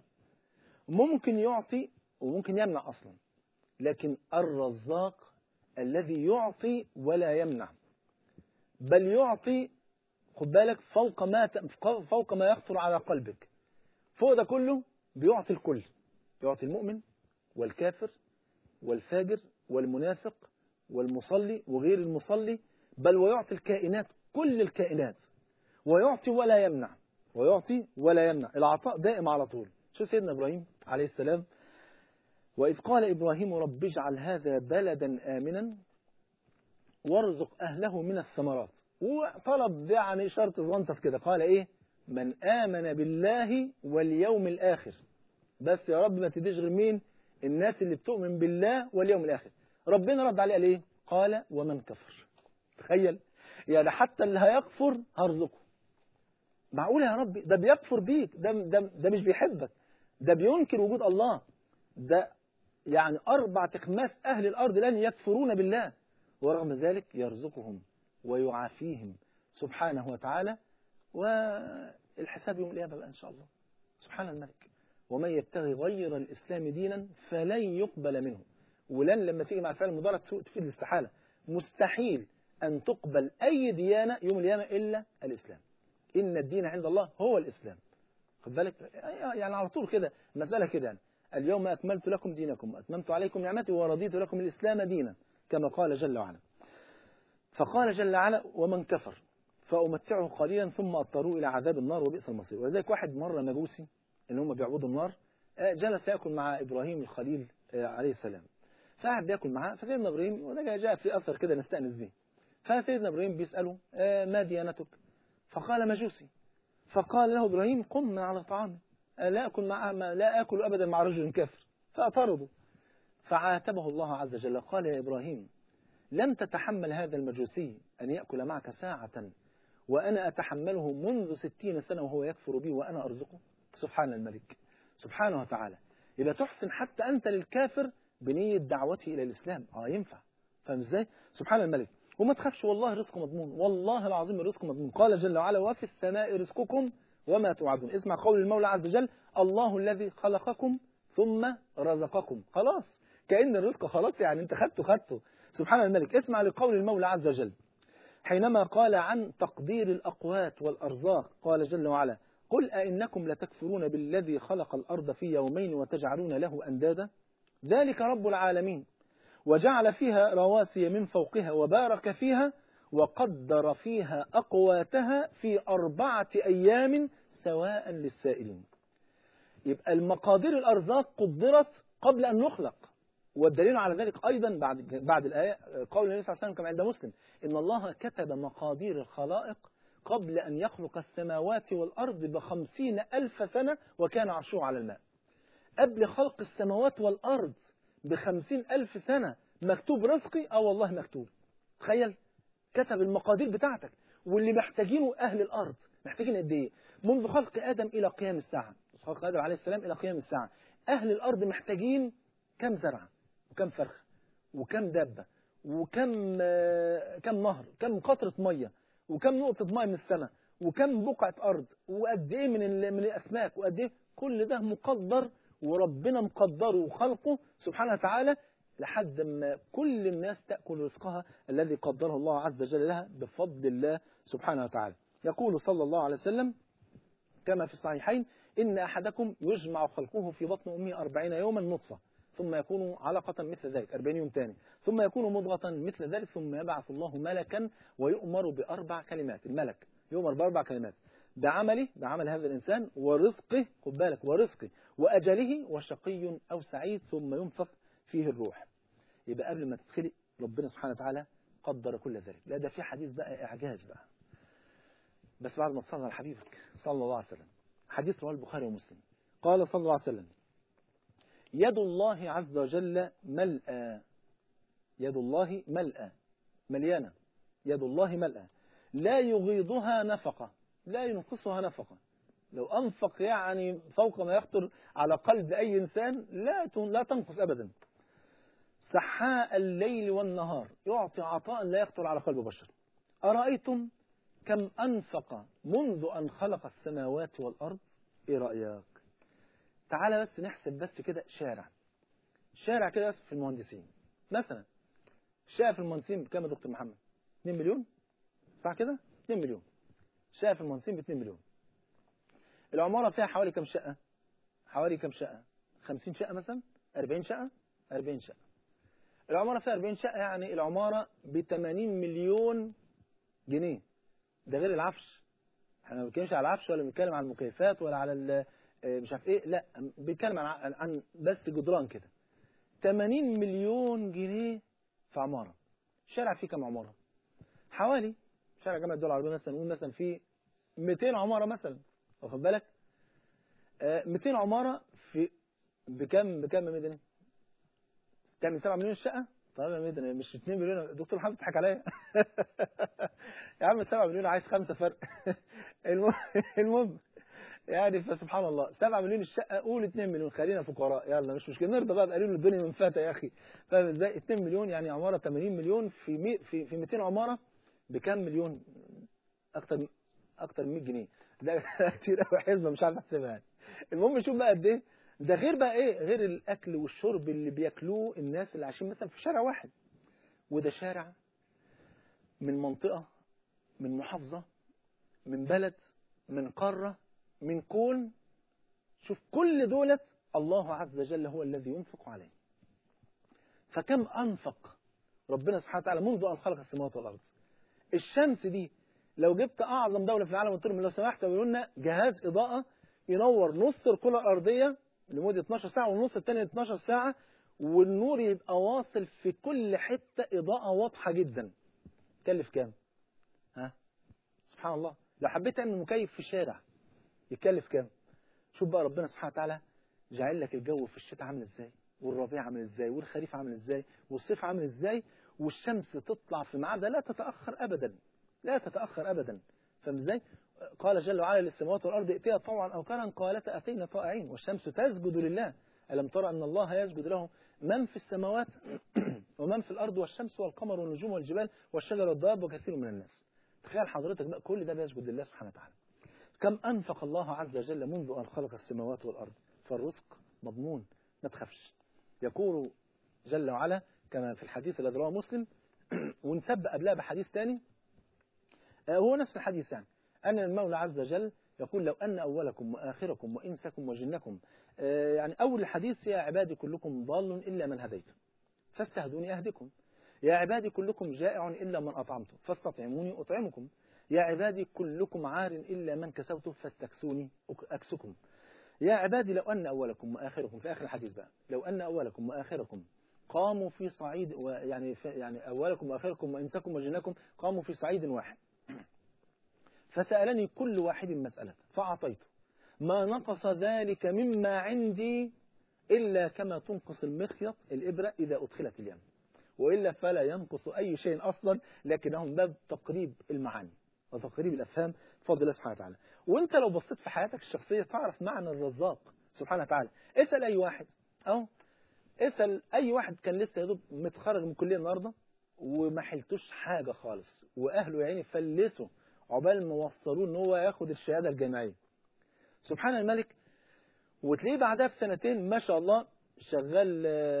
ممكن يعطي وممكن يمنع أصلا لكن الرزاق الذي يعطي ولا يمنع بل يعطي خد بالك فوق ما فوق ما يخطر على قلبك فوق ده كله بيعطي الكل يعطي المؤمن والكافر والفاجر والمنافق والمصلي وغير المصلي بل ويعطي الكائنات كل الكائنات ويعطي ولا يمنع ويعطي ولا يمنع العطاء دائم على طول شو سيدنا إبراهيم عليه السلام وإذ قال إبراهيم رب اجعل هذا بلدا آمنا وارزق أهله من الثمرات وطلب يعني شرط صغنطف كده قال إيه من آمن بالله واليوم الآخر بس يا رب ما تديش غير مين الناس اللي بتؤمن بالله واليوم الآخر ربنا رد عليه قال ايه قال ومن كفر تخيل يعني حتى اللي هيكفر هرزقه معقولة يا رب ده بيكفر بيك ده, ده, ده مش بيحبك ده بينكر وجود الله ده يعني أربع تخماس أهل الأرض لن يكفرون بالله ورغم ذلك يرزقهم ويعافيهم سبحانه وتعالى والحساب يوم القيامة بقى إن شاء الله سبحان الملك ومن يبتغي غير الإسلام دينا فلن يقبل منه ولن لما تيجي مع الفعل المضارع تفيد الاستحالة مستحيل أن تقبل أي ديانة يوم القيامة إلا الإسلام إن الدين عند الله هو الإسلام خد بالك يعني على طول كده المسألة كده يعني اليوم أكملت لكم دينكم وأتممت عليكم نعمتي ورضيت لكم الإسلام دينا كما قال جل وعلا فقال جل وعلا ومن كفر فأمتعه قليلا ثم أضطروا إلى عذاب النار وبئس المصير ولذلك واحد مرة مجوسي إن هم بيعبدوا النار جلس يأكل مع إبراهيم الخليل عليه السلام فقعد بياكل معاه فسيدنا إبراهيم وده جاء في أثر كده نستأنس به فسيدنا إبراهيم بيسأله ما ديانتك فقال مجوسي فقال له إبراهيم قم من على طعامي لا أكل مع لا أكل أبدا مع رجل كافر فاعترضوا فعاتبه الله عز وجل قال يا إبراهيم لم تتحمل هذا المجوسي أن يأكل معك ساعة وأنا أتحمله منذ ستين سنة وهو يكفر بي وأنا أرزقه سبحان الملك سبحانه وتعالى يبقى تحسن حتى أنت للكافر بنية دعوته إلى الإسلام آه ينفع فاهم ازاي سبحان الملك وما تخافش والله رزقه مضمون والله العظيم الرزق مضمون قال جل وعلا وفي السماء رزقكم وما توعدون اسمع قول المولى عز وجل الله الذي خلقكم ثم رزقكم خلاص كأن الرزق خلاص يعني انت خدته خدته سبحان الملك اسمع لقول المولى عز وجل حينما قال عن تقدير الأقوات والأرزاق قال جل وعلا قل أئنكم لتكفرون بالذي خلق الأرض في يومين وتجعلون له أندادا ذلك رب العالمين وجعل فيها رواسي من فوقها وبارك فيها وقدر فيها أقواتها في أربعة أيام سواء للسائلين يبقى المقادير الأرزاق قدرت قبل أن نخلق والدليل على ذلك أيضا بعد بعد الآية قول النبي صلى الله عليه وسلم كما عند مسلم إن الله كتب مقادير الخلائق قبل أن يخلق السماوات والأرض بخمسين ألف سنة وكان عرشه على الماء قبل خلق السماوات والأرض بخمسين ألف سنة مكتوب رزقي أو والله مكتوب تخيل كتب المقادير بتاعتك واللي محتاجينه أهل الأرض محتاجين قد إيه منذ خلق آدم إلى قيام الساعة خلق آدم عليه السلام إلى قيام الساعة أهل الأرض محتاجين كم زرعة وكم فرخ وكم دابة وكم آه، كم نهر كم قطرة مية وكم نقطة مية من السماء وكم بقعة أرض وقد إيه من ال- من الأسماك وقد إيه كل ده مقدر وربنا مقدره وخلقه سبحانه وتعالى لحد ما كل الناس تأكل رزقها الذي قدره الله عز وجل لها بفضل الله سبحانه وتعالى يقول صلى الله عليه وسلم كما في الصحيحين إن أحدكم يجمع خلقه في بطن أمه أربعين يوما نطفة ثم يكون علقة مثل ذلك أربعين يوم تاني ثم يكون مضغة مثل ذلك ثم يبعث الله ملكا ويؤمر بأربع كلمات الملك يؤمر بأربع كلمات بعمله بعمل هذا الإنسان ورزقه خد بالك ورزقه وأجله وشقي أو سعيد ثم ينفخ فيه الروح يبقى قبل ما تتخلق ربنا سبحانه وتعالى قدر كل ذلك لا ده في حديث بقى إعجاز بقى بس بعد ما تصلى على حبيبك صلى الله عليه وسلم حديث رواه البخاري ومسلم قال صلى الله عليه وسلم يد الله عز وجل ملأى يد الله ملأى مليانة يد الله ملأى لا يغيضها نفقة لا ينقصها نفقة لو أنفق يعني فوق ما يخطر على قلب أي إنسان لا لا تنقص أبدا سحاء الليل والنهار يعطي عطاء لا يخطر على قلب بشر أرأيتم كم أنفق منذ أن خلق السماوات والأرض إيه رأيك تعالى بس نحسب بس كده شارع شارع كده بس في المهندسين مثلا شارع في المهندسين بكام يا دكتور محمد 2 مليون صح كده 2 مليون شارع في المهندسين ب 2 مليون العمارة فيها حوالي كم شقة حوالي كم شقة 50 شقة مثلا 40 شقة 40 شقة العمارة فيها 40 شقة يعني العمارة ب 80 مليون جنيه ده غير العفش احنا ما بنتكلمش على العفش ولا بنتكلم على المكيفات ولا على ال- آه، مش عارف ايه لا بنتكلم عن عن بس جدران كده 80 مليون جنيه في عمارة شارع فيه كم عمارة حوالي شارع جامعة الدول العربية مثلا نقول مثلا فيه 200 عمارة مثلا واخد بالك آه، 200 عمارة في بكام بكام يا مدني تعمل 7 مليون الشقة طيب يا مدني مش 2 مليون دكتور محمد بتضحك عليا يا عم 7 مليون عايز خمسة فرق المهم المهم يعني فسبحان الله 7 مليون الشقة قول 2 مليون خلينا فقراء يلا مش مشكلة نرضى بقى بقليل الدنيا من فاتة يا أخي فاهم ازاي 2 مليون يعني عمارة 80 مليون في مي في في 200 عمارة بكام مليون أكتر أكتر من 100 جنيه ده كتير قوي حسبة مش عارف أحسبها يعني المهم شوف بقى قد إيه ده غير بقى إيه غير الأكل والشرب اللي بياكلوه الناس اللي عايشين مثلا في شارع واحد وده شارع من منطقة من محافظة من بلد من قارة من كون شوف كل دولة الله عز وجل هو الذي ينفق عليه فكم أنفق ربنا سبحانه وتعالى منذ أن خلق السماوات والأرض الشمس دي لو جبت أعظم دولة في العالم وقلت لهم لو سمحت يقولوا لنا جهاز إضاءة ينور نص الكرة الأرضية لمدة 12 ساعة والنص الثاني 12 ساعة والنور يبقى واصل في كل حتة إضاءة واضحة جدا كلف كام؟ ها؟ سبحان الله لو حبيت تعمل مكيف في الشارع يكلف كام؟ شوف بقى ربنا سبحانه وتعالى جعل لك الجو في الشتاء عامل ازاي والربيع عامل ازاي والخريف عامل ازاي والصيف عامل ازاي والشمس تطلع في ميعادها لا تتأخر أبدا لا تتأخر أبدا فاهم ازاي؟ قال جل وعلا للسماوات والأرض ائتيا طوعا أو كرها قالتا أتينا طائعين والشمس تسجد لله ألم ترى أن الله يسجد له من في السماوات ومن في الأرض والشمس والقمر والنجوم والجبال والشجر والدواب وكثير من الناس تخيل حضرتك بقى كل ده بيسجد لله سبحانه وتعالى كم أنفق الله عز وجل منذ أن خلق السماوات والأرض فالرزق مضمون ما تخافش يقول جل وعلا كما في الحديث الذي رواه مسلم ونسب قبلها بحديث ثاني هو نفس الحديث يعني أن المولى عز وجل يقول لو أن أولكم وآخركم وإنسكم وجنكم يعني أول الحديث يا عبادي كلكم ضال إلا من هديتم فاستهدوني أهدكم يا عبادي كلكم جائع إلا من أطعمته فاستطعموني أطعمكم يا عبادي كلكم عار إلا من كسوته فاستكسوني أكسكم يا عبادي لو أن أولكم وآخركم في آخر الحديث بقى لو أن أولكم وآخركم قاموا في صعيد يعني يعني أولكم وآخركم وإنسكم وجنكم قاموا في صعيد واحد فسألني كل واحد مسألة فأعطيته ما نقص ذلك مما عندي إلا كما تنقص المخيط الإبرة إذا أدخلت اليم وإلا فلا ينقص أي شيء أصلا لكنه من باب تقريب المعاني وتقريب الأفهام بفضل الله سبحانه وتعالى وانت لو بصيت في حياتك الشخصية تعرف معنى الرزاق سبحانه وتعالى اسأل أي واحد أو اسأل أي واحد كان لسه يدوب متخرج من كلية النهاردة وما حلتوش حاجة خالص وأهله يعني فلسوا عقبال ما وصلوه ان هو ياخد الشهادة الجامعية سبحان الملك وتلاقيه بعدها بسنتين ما شاء الله شغال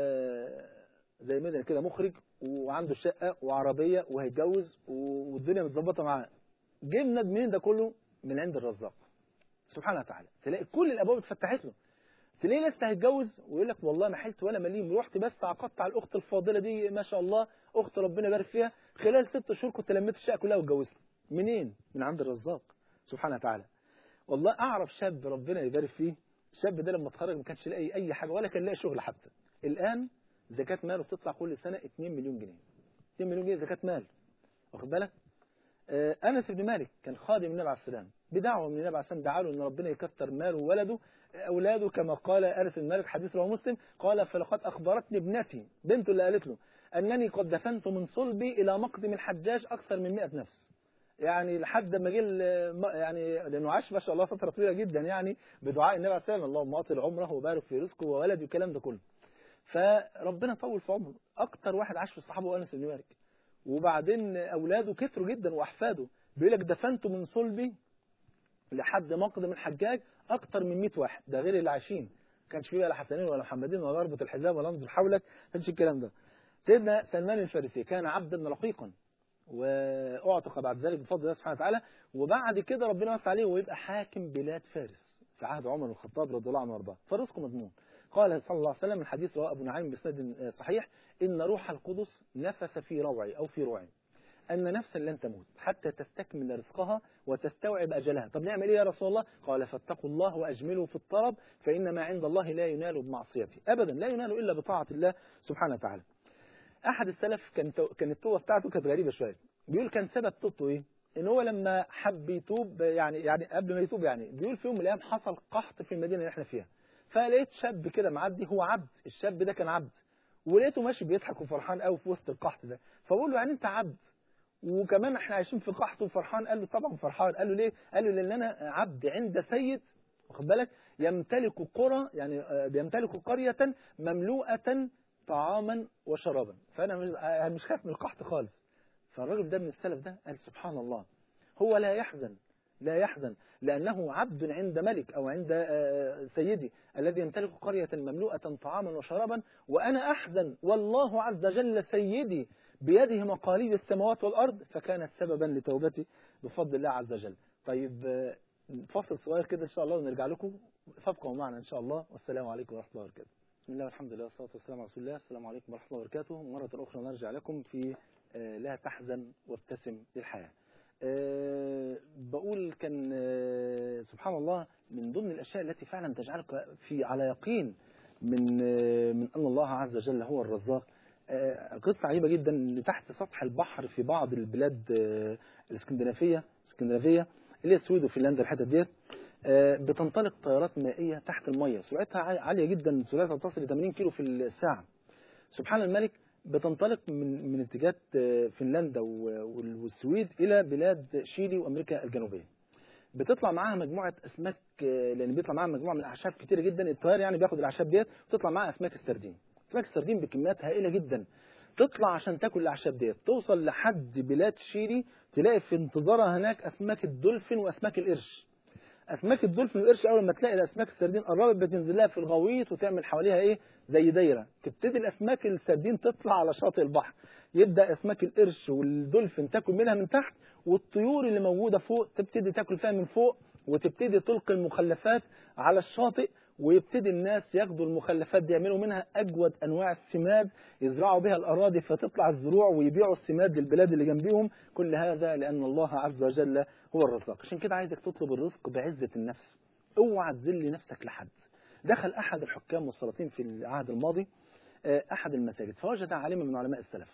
زي مثلا كده مخرج وعنده شقة وعربية وهيتجوز والدنيا متظبطة معاه جبنا منين ده كله من عند الرزاق سبحانه وتعالى تلاقي كل الابواب اتفتحت له تلاقيه لسه هيتجوز ويقول لك والله ما حلت ولا مليم رحت بس عقدت على الاخت الفاضله دي ما شاء الله اخت ربنا يبارك فيها خلال ست شهور كنت لميت الشقه كلها واتجوزت منين من عند الرزاق سبحانه وتعالى والله اعرف شاب ربنا يبارك فيه الشاب ده لما اتخرج ما كانش لاقي اي حاجه ولا كان لاقي شغل حتى الان زكاه ماله بتطلع كل سنه 2 مليون جنيه 2 مليون جنيه زكاه مال واخد بالك آه انس بن مالك كان خادم النبي عليه السلام بدعوه من النبي عليه السلام دعا له ان ربنا يكثر ماله وولده اولاده كما قال انس بن مالك حديث رواه مسلم قال فلقد اخبرتني ابنتي بنته اللي قالت له انني قد دفنت من صلبي الى مقدم الحجاج اكثر من 100 نفس يعني لحد ما جه يعني لانه عاش ما شاء الله فتره طويله جدا يعني بدعاء النبي عليه الصلاه والسلام اللهم اطل عمره وبارك في رزقه وولده والكلام ده كله فربنا طول في عمره اكتر واحد عاش في الصحابه هو انس بن مالك وبعدين اولاده كتروا جدا واحفاده بيقول لك دفنت من صلبي لحد مقدم الحجاج اكتر من 100 واحد ده غير اللي عايشين ما كانش فيه ولا حسنين ولا محمدين ولا اربط الحزام ولا انظر حولك ما كانش الكلام ده سيدنا سلمان الفارسي كان عبدا رقيقا واعتق بعد ذلك بفضل الله سبحانه وتعالى وبعد كده ربنا وسع عليه ويبقى حاكم بلاد فارس في عهد عمر بن الخطاب رضي الله عنه وارضاه فرزقه مضمون قال صلى الله عليه وسلم الحديث رواه ابو نعيم بسند صحيح ان روح القدس نفث في روعي او في روعي ان نفسا لن تموت حتى تستكمل رزقها وتستوعب اجلها طب نعمل ايه يا رسول الله قال فاتقوا الله واجملوا في الطلب فان ما عند الله لا ينال بمعصيته ابدا لا ينال الا بطاعه الله سبحانه وتعالى احد السلف كان كان التوبه بتاعته كانت غريبه شويه بيقول كان سبب توبته ايه ان هو لما حب يتوب يعني يعني قبل ما يتوب يعني بيقول في يوم من الايام حصل قحط في المدينه اللي احنا فيها فلقيت شاب كده معدي هو عبد الشاب ده كان عبد ولقيته ماشي بيضحك وفرحان قوي في وسط القحط ده فبقول له يعني انت عبد وكمان احنا عايشين في قحط وفرحان قال له طبعا فرحان قال له ليه قال له لان انا عبد عند سيد واخد بالك يمتلك قرى يعني بيمتلك قريه مملوءه طعاما وشرابا فانا مش خايف من القحط خالص فالراجل ده من السلف ده قال سبحان الله هو لا يحزن لا يحزن لأنه عبد عند ملك أو عند سيدي الذي يمتلك قرية مملوءة طعاما وشرابا وأنا أحزن والله عز وجل سيدي بيده مقاليد السماوات والأرض فكانت سببا لتوبتي بفضل الله عز وجل طيب فصل صغير كده إن شاء الله ونرجع لكم فابقوا معنا إن شاء الله والسلام عليكم ورحمة الله وبركاته بسم الله والحمد لله والصلاة والسلام على رسول الله السلام عليكم ورحمة الله وبركاته مرة أخرى نرجع لكم في لا تحزن وابتسم للحياة أه بقول كان أه سبحان الله من ضمن الأشياء التي فعلا تجعلك في على يقين من أه من أن الله عز وجل هو الرزاق قصة عجيبة جدا تحت سطح البحر في بعض البلاد الاسكندنافية اسكندنافية اللي هي السويد وفنلندا الحتت ديت بتنطلق طيارات مائية تحت المية سرعتها عالية جدا سرعتها تصل ل 80 كيلو في الساعة سبحان الملك بتنطلق من من اتجاه فنلندا والسويد الى بلاد شيلي وامريكا الجنوبيه. بتطلع معاها مجموعه اسماك لان بيطلع معاها مجموعه من الاعشاب كتيره جدا الطيار يعني بياخد الاعشاب ديت وتطلع معاها اسماك السردين. اسماك السردين بكميات هائله جدا تطلع عشان تاكل الاعشاب ديت توصل لحد بلاد شيلي تلاقي في انتظارها هناك اسماك الدولفين واسماك القرش اسماك الدولفين والقرش اول ما تلاقي الاسماك السردين قربت بتنزل لها في الغويط وتعمل حواليها ايه زي دايره تبتدي الاسماك السردين تطلع على شاطئ البحر يبدا اسماك القرش والدولفين تاكل منها من تحت والطيور اللي موجوده فوق تبتدي تاكل فيها من فوق وتبتدي تلقي المخلفات على الشاطئ ويبتدي الناس ياخدوا المخلفات دي يعملوا منها اجود انواع السماد يزرعوا بها الاراضي فتطلع الزروع ويبيعوا السماد للبلاد اللي جنبيهم كل هذا لان الله عز وجل هو الرزاق عشان كده عايزك تطلب الرزق بعزه النفس اوعى تذل نفسك لحد دخل احد الحكام والسلاطين في العهد الماضي احد المساجد فوجد عالما من علماء السلف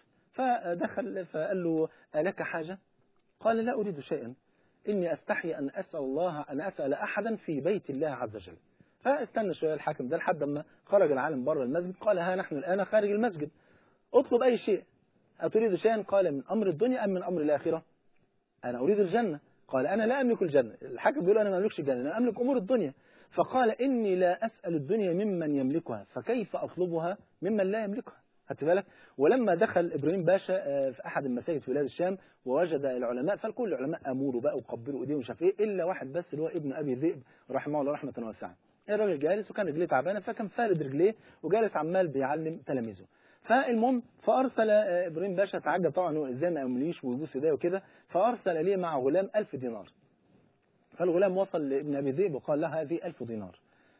فدخل فقال له الك حاجه قال لا اريد شيئا اني استحي ان اسال الله ان اسال احدا في بيت الله عز وجل فاستنى شويه الحاكم ده لحد ما خرج العالم بره المسجد قال ها نحن الان خارج المسجد اطلب اي شيء اتريد شيئا قال من امر الدنيا ام من امر الاخره انا اريد الجنه قال انا لا املك الجنه الحاكم بيقول انا ما املكش الجنه انا املك امور الدنيا فقال اني لا اسال الدنيا ممن يملكها فكيف اطلبها ممن لا يملكها خدت بالك ولما دخل ابراهيم باشا في احد المساجد في بلاد الشام ووجد العلماء فالكل العلماء اموروا بقى وقبلوا ايديهم ومش عارف ايه الا واحد بس اللي هو ابن ابي ذئب رحمه الله رحمه واسعه الراجل جالس وكان رجليه تعبانه فكان فارد رجليه وجالس عمال بيعلم تلاميذه فالمهم فارسل ابراهيم باشا تعجب طبعا هو ازاي ما يمليش ويبوس ايديه وكده فارسل ليه مع غلام ألف دينار فالغلام وصل لابن ابي ذئب وقال له هذه ألف دينار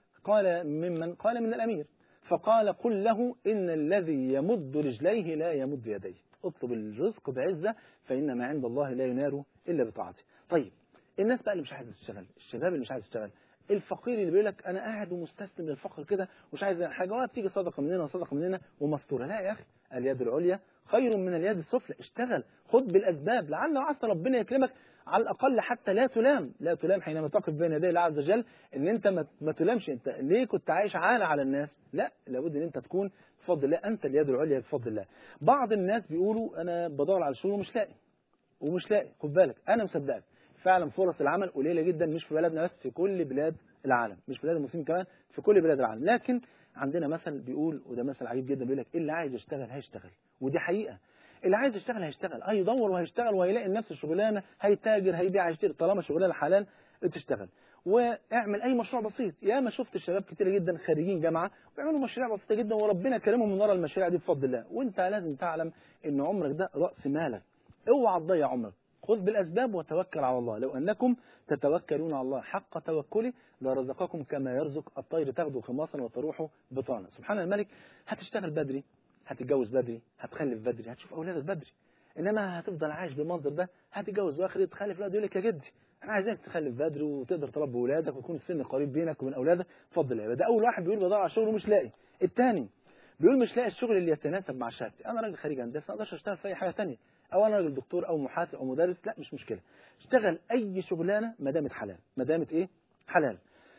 قال ممن قال من الامير فقال قل له ان الذي يمد رجليه لا يمد يديه اطلب الرزق بعزه فان ما عند الله لا ينال الا بطاعته طيب الناس بقى اللي مش عايزه تشتغل الشباب اللي مش عايز يشتغل الفقير اللي بيقول لك انا قاعد ومستسلم للفقر كده ومش عايز حاجه ولا بتيجي صدقه من هنا وصدقه من هنا ومستوره لا يا اخي اليد العليا خير من اليد السفلى اشتغل خد بالاسباب لعل وعسى ربنا يكرمك على الاقل حتى لا تلام لا تلام حينما تقف بين يدي الله عز وجل ان انت ما تلامش انت ليه كنت عايش عالة على الناس لا لابد ان انت تكون بفضل الله انت اليد العليا بفضل الله بعض الناس بيقولوا انا بدور على شغل ومش لاقي ومش لاقي خد بالك انا مصدقك فعلا فرص العمل قليله جدا مش في بلدنا بس في كل بلاد العالم مش في بلاد المسلمين كمان في كل بلاد العالم لكن عندنا مثل بيقول وده مثل عجيب جدا بيقول لك اللي عايز يشتغل هيشتغل ودي حقيقه اللي عايز يشتغل هيشتغل هيدور وهيشتغل وهيلاقي لنفسه شغلانه هيتاجر هيبيع هيشتري طالما شغلانه حلال تشتغل واعمل اي مشروع بسيط يا ما شفت الشباب كتير جدا خارجين جامعه بيعملوا مشاريع بسيطه جدا وربنا كرمهم من ورا المشاريع دي بفضل الله وانت لازم تعلم ان عمرك ده راس مالك اوعى تضيع عمرك خذ بالاسباب وتوكل على الله لو انكم تتوكلون على الله حق توكله لرزقكم كما يرزق الطير تغدو خماصا وتروح بطانا سبحان الملك هتشتغل بدري هتتجوز بدري هتخلف بدري هتشوف اولادك بدري انما هتفضل عايش بالمنظر ده هتتجوز واخر تخلف لا يقول لك يا جدي انا عايزك تخلف بدري وتقدر تربي اولادك ويكون السن قريب بينك وبين اولادك اتفضل يا ده اول واحد بيقول بدور على شغل ومش لاقي الثاني بيقول مش لاقي الشغل اللي يتناسب مع شهادتي انا راجل خريج هندسه ما اقدرش اشتغل في اي حاجه ثانيه او انا راجل دكتور او محاسب او مدرس لا مش مشكله اشتغل اي شغلانه ما دامت حلال ما دامت ايه حلال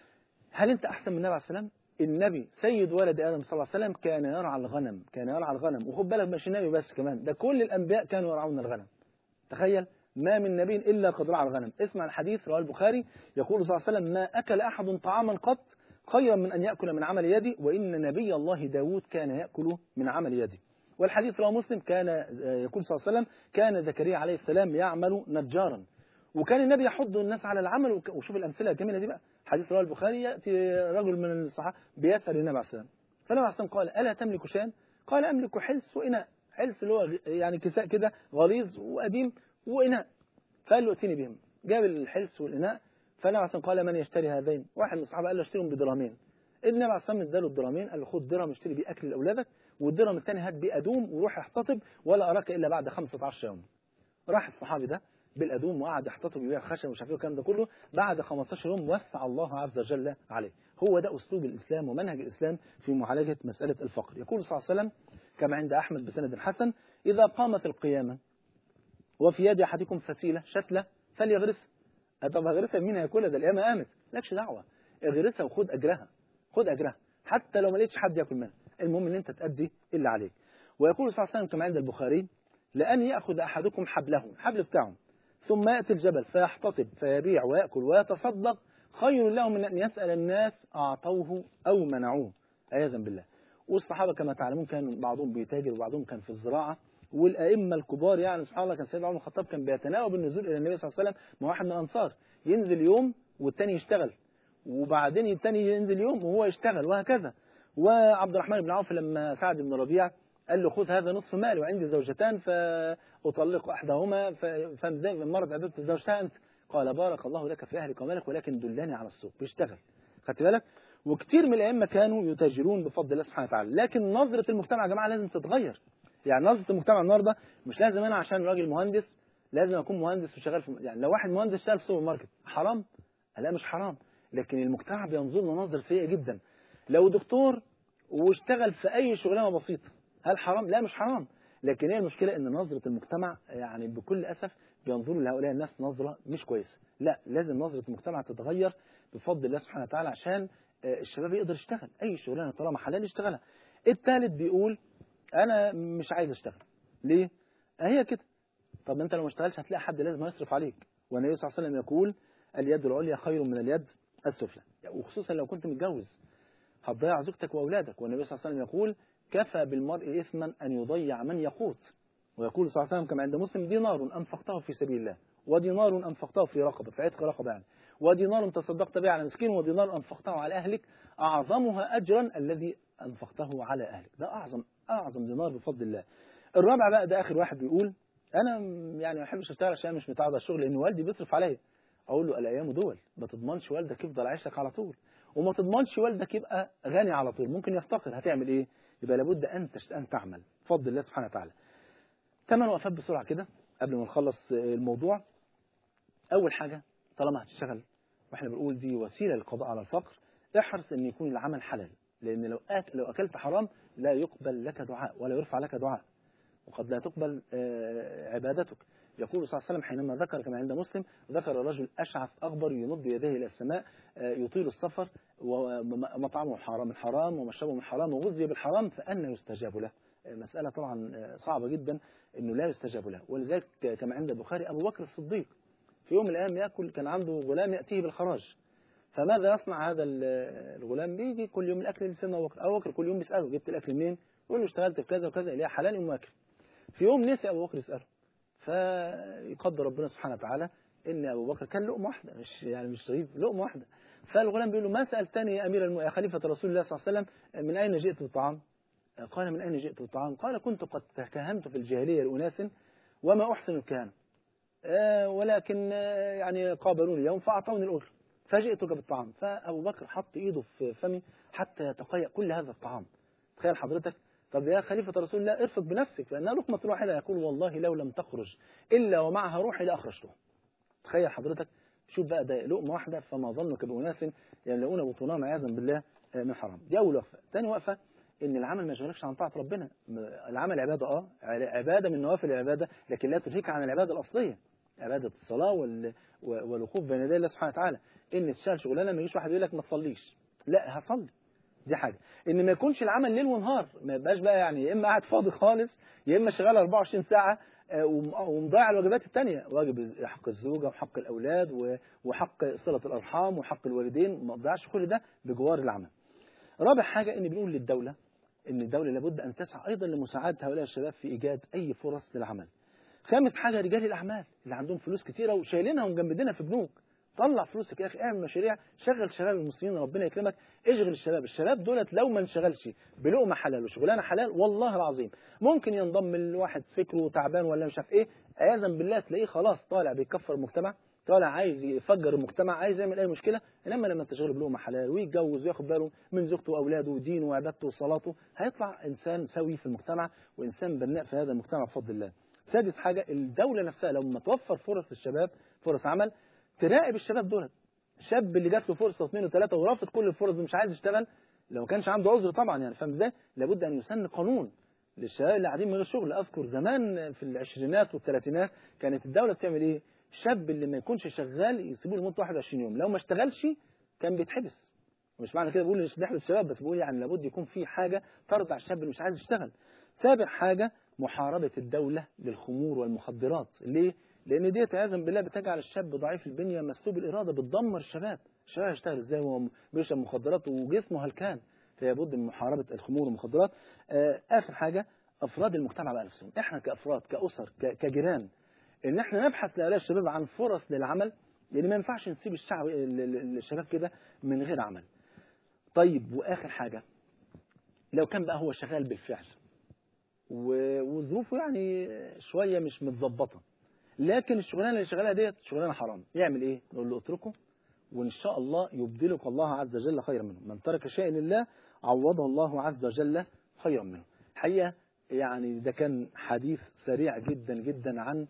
هل انت احسن من النبي عليه السلام النبي سيد ولد ادم صلى الله عليه وسلم كان يرعى الغنم كان يرعى الغنم وخد بالك مش النبي بس كمان ده كل الانبياء كانوا يرعون الغنم تخيل ما من نبي الا قد رعى الغنم اسمع الحديث رواه البخاري يقول صلى الله عليه وسلم ما اكل احد طعاما قط خيرا من ان ياكل من عمل يدي وان نبي الله داود كان ياكل من عمل يدي والحديث رواه مسلم كان يقول صلى الله عليه وسلم كان زكريا عليه السلام يعمل نجارا وكان النبي يحض الناس على العمل وشوف الامثله الجميله دي بقى حديث رواه البخاري ياتي رجل من الصحابه بيسال النبي عليه السلام فالنبي عليه السلام قال الا تملك شيئا؟ قال املك حلس واناء حلس اللي هو يعني كساء كده غليظ وقديم واناء فقال له ائتني بهم جاب الحلس والاناء فالنبي عليه السلام قال من يشتري هذين؟ واحد من الصحابه قال له اشتريهم بدرهمين النبي عليه السلام اداله الدرهمين قال له خد درهم اشتري بيه اكل لاولادك والدرهم الثاني هات بيه ادوم وروح احتطب ولا اراك الا بعد 15 يوم راح الصحابي ده بالادوم وقعد يحتطب ويبيع خشب ومش عارف ايه والكلام ده كله بعد 15 يوم وسع الله عز وجل عليه هو ده اسلوب الاسلام ومنهج الاسلام في معالجه مساله الفقر يقول صلى الله عليه وسلم كما عند احمد بسند حسن اذا قامت القيامه وفي يد احدكم فسيله شتله فليغرسها طب هغرسها مين هياكلها ده القيامه قامت مالكش دعوه اغرسها وخد اجرها خد اجرها حتى لو ما لقيتش حد ياكل منها المهم ان انت تأدي اللي عليك ويقول صلى الله عليه وسلم كما عند البخاري لأن يأخذ أحدكم حبله الحبل بتاعه ثم يأتي الجبل فيحتطب فيبيع ويأكل ويتصدق خير له من أن يسأل الناس أعطوه أو منعوه عياذا بالله والصحابة كما تعلمون كان بعضهم بيتاجر وبعضهم كان في الزراعة والأئمة الكبار يعني سبحان الله كان سيدنا عمر الخطاب كان بيتناوب النزول إلى النبي صلى الله عليه وسلم مع واحد من الأنصار ينزل يوم والتاني يشتغل وبعدين التاني ينزل يوم وهو يشتغل وهكذا وعبد الرحمن بن عوف لما سعد بن ربيع قال له خذ هذا نصف مالي وعندي زوجتان فأطلق أحدهما فمزاج مرض عدد زوجتها أنت قال بارك الله لك في أهلك ومالك ولكن دلني على السوق بيشتغل خدت بالك وكتير من الأئمة كانوا يتاجرون بفضل الله سبحانه وتعالى لكن نظرة المجتمع يا جماعة لازم تتغير يعني نظرة المجتمع النهاردة مش لازم أنا عشان راجل مهندس لازم أكون مهندس وشغال في يعني لو واحد مهندس اشتغل في سوبر ماركت حرام لا مش حرام لكن المجتمع بينظر له نظرة سيئة جدا لو دكتور واشتغل في أي شغلانة بسيطة هل حرام؟ لا مش حرام لكن هي المشكلة ان نظرة المجتمع يعني بكل أسف بينظروا لهؤلاء الناس نظرة مش كويسة لا لازم نظرة المجتمع تتغير بفضل الله سبحانه وتعالى عشان الشباب يقدر يشتغل أي شغلانة طالما حلال يشتغلها الثالث بيقول أنا مش عايز أشتغل ليه؟ هي كده طب انت لو ما اشتغلش هتلاقي حد لازم يصرف عليك والنبي صلى الله عليه وسلم يقول اليد العليا خير من اليد السفلى وخصوصا لو كنت متجوز هتضيع زوجتك واولادك والنبي صلى الله عليه وسلم يقول كفى بالمرء اثما ان يضيع من يقوت ويقول صلى الله عليه وسلم كما عند مسلم دينار انفقته في سبيل الله ودينار انفقته في رقبه في عتق رقبه يعني ودينار تصدقت به على مسكين ودينار انفقته على اهلك اعظمها اجرا الذي انفقته على اهلك ده اعظم اعظم دينار بفضل الله الرابع بقى ده اخر واحد بيقول انا يعني ما بحبش اشتغل عشان مش متعود على الشغل لان والدي بيصرف عليا اقول له الايام دول ما تضمنش والدك يفضل عايش لك على طول وما تضمنش والدك يبقى غني على طول ممكن يفتقر هتعمل ايه يبقى لابد ان ان تعمل بفضل الله سبحانه وتعالى ثمان وقفات بسرعه كده قبل ما نخلص الموضوع اول حاجه طالما هتشتغل واحنا بنقول دي وسيله للقضاء على الفقر احرص ان يكون العمل حلال لان لو أكل لو اكلت حرام لا يقبل لك دعاء ولا يرفع لك دعاء وقد لا تقبل عبادتك يقول صلى الله عليه وسلم حينما ذكر كما عند مسلم ذكر رجل أشعث أغبر يمد يديه إلى السماء يطيل السفر ومطعمه حرام من حرام ومشربه من حرام وغذي بالحرام فأنا يستجاب له مسألة طبعا صعبة جدا أنه لا يستجاب له ولذلك كما عند البخاري أبو بكر الصديق في يوم من الأيام يأكل كان عنده غلام يأتيه بالخراج فماذا يصنع هذا الغلام بيجي كل يوم الأكل لسيدنا أبو بكر أبو بكر كل يوم بيسأله جبت الأكل منين يقول له اشتغلت في كذا وكذا اللي هي حلال يوم واكل في يوم نسي أبو بكر يسأله فيقدر ربنا سبحانه وتعالى ان ابو بكر كان لقمه واحده مش يعني مش رغيف لقمه واحده فالغلام بيقول له ما سالتني يا امير الم... يا خليفه رسول الله صلى الله عليه وسلم من اين جئت بالطعام؟ قال من اين جئت بالطعام؟ قال كنت قد تكهنت في الجاهليه لاناس وما احسن الكهانه آه ولكن آه يعني قابلوني اليوم فاعطوني الاجر فجئتك بالطعام فابو بكر حط ايده في فمي حتى يتقيأ كل هذا الطعام تخيل حضرتك طب يا خليفة رسول الله ارفق بنفسك فإنها لقمة واحدة يقول والله لو لم تخرج إلا ومعها روحي لأخرجته تخيل حضرتك شوف بقى ده لقمة واحدة فما ظنك بأناس يملؤون بطونهم عياذا بالله من حرام دي أول وقفة ثاني وقفة إن العمل ما يشغلكش عن طاعة ربنا العمل عبادة أه عبادة من نوافل العبادة لكن لا تلهيك عن العبادة الأصلية عبادة الصلاة وال... والوقوف بين يدي الله سبحانه وتعالى إن تشتغل شغلانة ما يجيش واحد يقول لك ما تصليش لا هصلي دي حاجة ان ما يكونش العمل ليل ونهار ما يبقاش بقى يعني يا اما قاعد فاضي خالص يا اما شغال 24 ساعة ومضيع الواجبات التانية واجب حق الزوجة وحق الأولاد وحق صلة الأرحام وحق الوالدين ما تضيعش كل ده بجوار العمل رابع حاجة ان بنقول للدولة ان الدولة لابد أن تسعى أيضا لمساعدة هؤلاء الشباب في إيجاد أي فرص للعمل خامس حاجة رجال الأعمال اللي عندهم فلوس كتيرة وشايلينها ومجمدينها في بنوك طلع فلوسك يا اخي اعمل مشاريع شغل شباب المسلمين ربنا يكرمك اشغل الشباب الشباب دولت لو ما انشغلش بلقمه حلال وشغلانه حلال والله العظيم ممكن ينضم لواحد فكره تعبان ولا مش عارف ايه عياذا بالله تلاقيه خلاص طالع بيكفر المجتمع طالع عايز يفجر المجتمع عايز يعمل اي مشكله انما لما تشغله بلقمه حلال ويتجوز وياخد باله من زوجته واولاده ودينه وعبادته وصلاته هيطلع انسان سوي في المجتمع وانسان بناء في هذا المجتمع بفضل الله سادس حاجه الدوله نفسها لما توفر فرص الشباب فرص عمل تراقب الشباب دولت الشاب اللي جات له فرصه واثنين وثلاثه ورافض كل الفرص مش عايز يشتغل لو ما كانش عنده عذر طبعا يعني فاهم ازاي؟ لابد ان يسن قانون للشباب اللي قاعدين من غير شغل اذكر زمان في العشرينات والثلاثينات كانت الدوله بتعمل ايه؟ الشاب اللي ما يكونش شغال يسيبوه لمده 21 يوم لو ما اشتغلش كان بيتحبس مش معنى كده بقول مش نحبس الشباب بس بقول يعني لابد يكون في حاجه ترضع الشاب اللي مش عايز يشتغل سابع حاجه محاربه الدوله للخمور والمخدرات ليه؟ لان ديت عياذا بالله بتجعل الشاب ضعيف البنيه مسلوب الاراده بتدمر الشباب الشباب هيشتغل ازاي وهو بيشرب مخدرات وجسمه هلكان فيبد من محاربة الخمور والمخدرات آه، آخر حاجة أفراد المجتمع بقى نفسهم إحنا كأفراد كأسر ك- كجيران إن إحنا نبحث لهؤلاء الشباب عن فرص للعمل لأن ما ينفعش نسيب الشعب ال- ال- الشباب كده من غير عمل طيب وآخر حاجة لو كان بقى هو شغال بالفعل و- وظروفه يعني شوية مش متظبطة لكن الشغلانة اللي شغالها ديت شغلانة حرام يعمل إيه؟ نقول له اتركه وإن شاء الله يبدلك الله عز وجل خيرا منه من ترك شيء لله عوضه الله عز وجل خيرا منه حقيقة يعني ده كان حديث سريع جدا جدا عن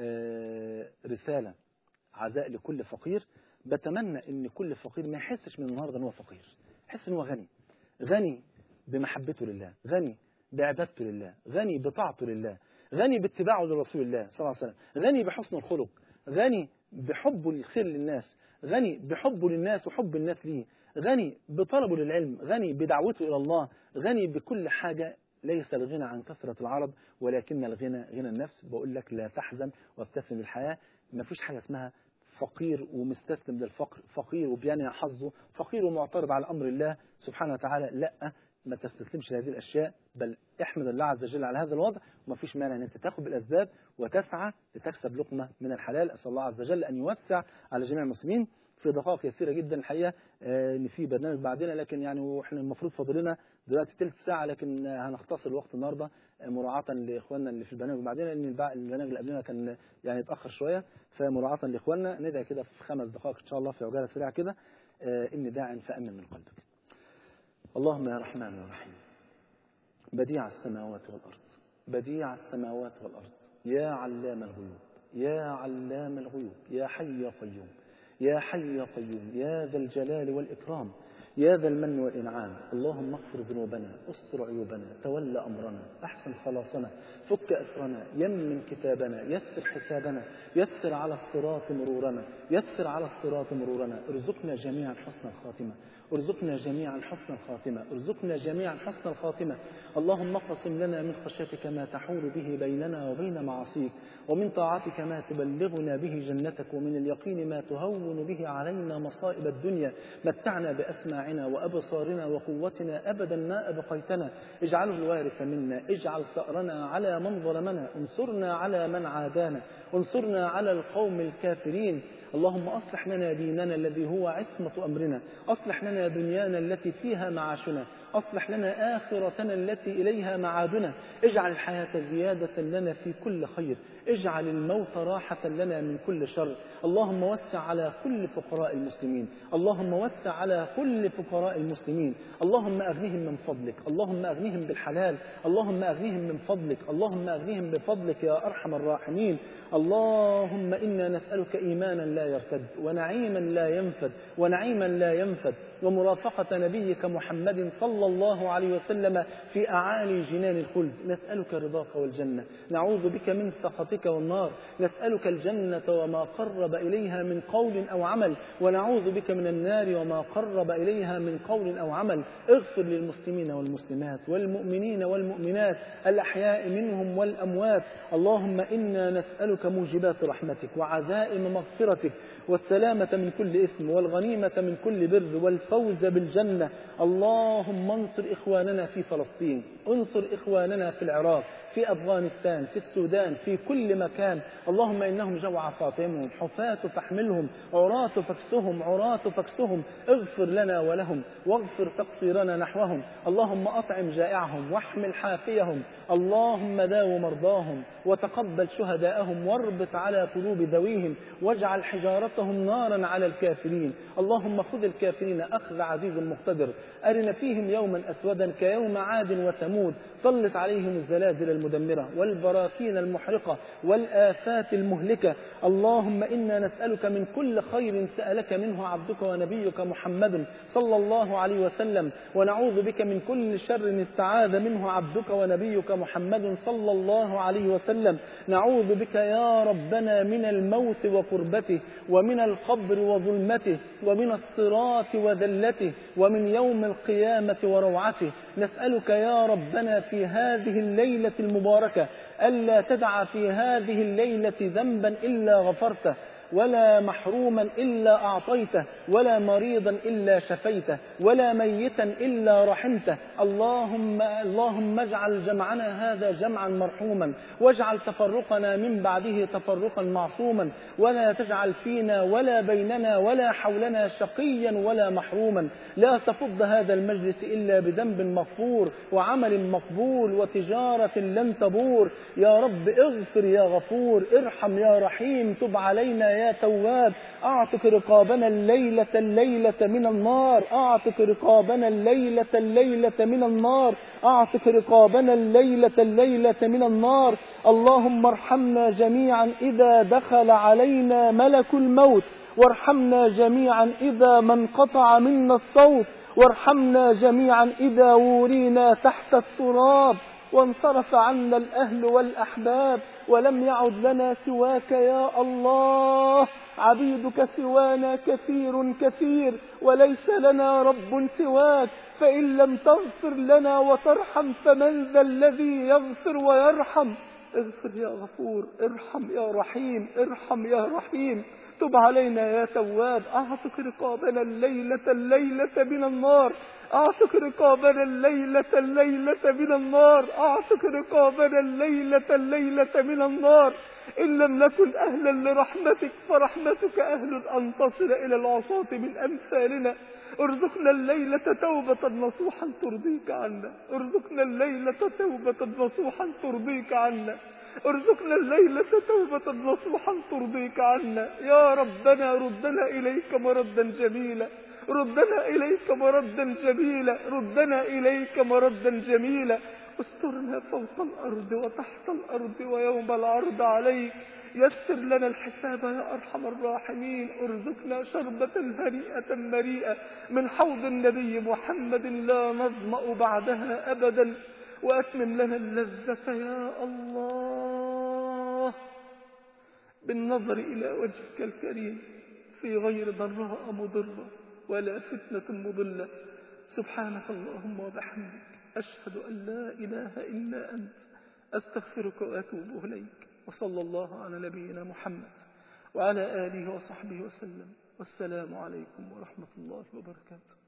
آه، رسالة عزاء لكل فقير بتمنى ان كل فقير ما يحسش من النهارده ان هو فقير يحس ان هو غني غني بمحبته لله غني بعبادته لله غني بطاعته لله غني باتباعه لرسول الله صلى الله عليه وسلم غني بحسن الخلق غني بحبه للخير للناس غني بحبه للناس وحب الناس ليه غني بطلبه للعلم غني بدعوته إلى الله غني بكل حاجة ليس الغنى عن كثرة العرض ولكن الغنى غنى النفس بقول لك لا تحزن وابتسم للحياة ما فيش حاجة اسمها فقير ومستسلم للفقر فقير وبيانع حظه فقير ومعترض على أمر الله سبحانه وتعالى لا ما تستسلمش لهذه الأشياء بل احمد الله عز وجل على هذا الوضع وما فيش مانع أن أنت تاخد بالأسباب وتسعى لتكسب لقمة من الحلال أسأل الله عز وجل أن يوسع على جميع المسلمين في دقائق يسيرة جدا الحقيقة آه، ان في برنامج بعدنا لكن يعني واحنا المفروض فاضل لنا دلوقتي ثلث ساعة لكن آه، هنختصر الوقت النهاردة آه، مراعاة لإخواننا اللي في البرنامج بعدنا لأن البع- البرنامج اللي قبلنا كان يعني اتأخر شوية فمراعاة لإخواننا ندعي كده في خمس دقائق إن شاء الله في عجالة سريعة كده آه، إني داع فأمن من قلبك اللهم يا رحمن يا رحيم بديع السماوات والأرض بديع السماوات والأرض يا علام الغيوب يا علام الغيوب يا حي يا قيوم يا حي يا قيوم يا ذا الجلال والإكرام يا ذا المن والإنعام اللهم اغفر ذنوبنا استر عيوبنا تول أمرنا أحسن خلاصنا فك أسرنا يمن كتابنا يسر حسابنا يسر على الصراط مرورنا يسر على الصراط مرورنا ارزقنا جميعا حسن الخاتمة ارزقنا جميعا حسن الخاتمة ارزقنا جميعا حسن الخاتمة اللهم اقسم لنا من خشيتك ما تحول به بيننا وبين معاصيك ومن طاعتك ما تبلغنا به جنتك ومن اليقين ما تهون به علينا مصائب الدنيا متعنا بأسماعنا وأبصارنا وقوتنا أبدا ما أبقيتنا اجعله الوارث منا اجعل ثأرنا على من ظلمنا انصرنا على من عادانا انصرنا على القوم الكافرين اللهم أصلح لنا ديننا الذي هو عصمة أمرنا أصلح لنا دنيانا التي فيها معاشنا أصلح لنا آخرتنا التي إليها معادنا اجعل الحياة زيادة لنا في كل خير اجعل الموت راحة لنا من كل شر اللهم وسع على كل فقراء المسلمين اللهم وسع على كل فقراء المسلمين اللهم أغنهم من فضلك اللهم أغنهم بالحلال اللهم أغنهم من فضلك اللهم أغنهم بفضلك يا أرحم الراحمين اللهم إنا نسألك إيمانا لا يرتد ونعيما لا ينفد ونعيما لا ينفد ومرافقة نبيك محمد صلى الله عليه وسلم في أعالي جنان الخلد نسألك رضاك والجنة نعوذ بك من سخطك والنار نسألك الجنة وما قرب إليها من قول أو عمل ونعوذ بك من النار وما قرب إليها من قول أو عمل اغفر للمسلمين والمسلمات والمؤمنين والمؤمنات الأحياء منهم والأموات اللهم إنا نسألك موجبات رحمتك وعزائم مغفرتك والسلامة من كل إثم والغنيمة من كل بر والفوز بالجنة اللهم انصر إخواننا في فلسطين انصر إخواننا في العراق في أفغانستان في السودان في كل مكان اللهم إنهم جوع فاطمهم حفاة فاحملهم عراة فاكسهم عراة فاكسهم اغفر لنا ولهم واغفر تقصيرنا نحوهم اللهم أطعم جائعهم واحمل حافيهم اللهم داو مرضاهم وتقبل شهداءهم واربط على قلوب ذويهم واجعل حجارتهم نارا على الكافرين اللهم خذ الكافرين أخذ عزيز مقتدر أرنا فيهم يوما أسودا كيوم عاد وثمود سلط عليهم الزلازل المدمرة والبراكين المحرقة والآفات المهلكة اللهم إنا نسألك من كل خير سألك منه عبدك ونبيك محمد صلى الله عليه وسلم ونعوذ بك من كل شر استعاذ منه عبدك ونبيك محمد صلى الله عليه وسلم نعوذ بك يا ربنا من الموت وقربته ومن القبر وظلمته ومن الصراط وذلته ومن يوم القيامة وروعته نسألك يا ربنا في هذه الليلة المباركة ألا تدع في هذه الليلة ذنبا إلا غفرته ولا محروما إلا أعطيته ولا مريضا إلا شفيته ولا ميتا إلا رحمته اللهم اللهم اجعل جمعنا هذا جمعا مرحوما واجعل تفرقنا من بعده تفرقا معصوما ولا تجعل فينا ولا بيننا ولا حولنا شقيا ولا محروما لا تفض هذا المجلس إلا بذنب مغفور وعمل مقبول وتجارة لن تبور يا رب اغفر يا غفور ارحم يا رحيم تب علينا يا تواب اعتق رقابنا الليلة الليلة من النار اعتق رقابنا الليلة الليلة من النار اعتق رقابنا الليلة الليلة من النار اللهم ارحمنا جميعا إذا دخل علينا ملك الموت وارحمنا جميعا إذا ما انقطع منا الصوت وارحمنا جميعا إذا ورينا تحت التراب وانصرف عنا الأهل والأحباب ولم يعد لنا سواك يا الله عبيدك سوانا كثير كثير وليس لنا رب سواك فإن لم تغفر لنا وترحم فمن ذا الذي يغفر ويرحم اغفر يا غفور ارحم يا رحيم ارحم يا رحيم تب علينا يا تواب اعتق رقابنا الليلة الليلة من النار اعتق رقابنا الليلة الليلة من النار اعتق رقابنا الليلة الليلة من النار إن لم نكن أهلا لرحمتك فرحمتك أهل أن تصل إلى العصاة من أمثالنا ارزقنا الليلة توبة نصوحا ترضيك عنا ارزقنا الليلة توبة نصوحا ترضيك عنا ارزقنا الليلة توبة نصوحا ترضيك عنا يا ربنا ردنا إليك مردا جميلا ردنا إليك مردا جميلا ردنا إليك مردا جميلا استرنا فوق الأرض وتحت الأرض ويوم العرض عليك يسر لنا الحساب يا أرحم الراحمين ارزقنا شربة هنيئة مريئة من حوض النبي محمد لا نظمأ بعدها أبدا وأتمم لنا اللذة يا الله بالنظر إلى وجهك الكريم في غير ضراء مضرة ولا فتنة مضلة سبحانك اللهم وبحمدك أشهد أن لا إله إلا أنت أستغفرك وأتوب إليك وصلى الله على نبينا محمد وعلى آله وصحبه وسلم والسلام عليكم ورحمة الله وبركاته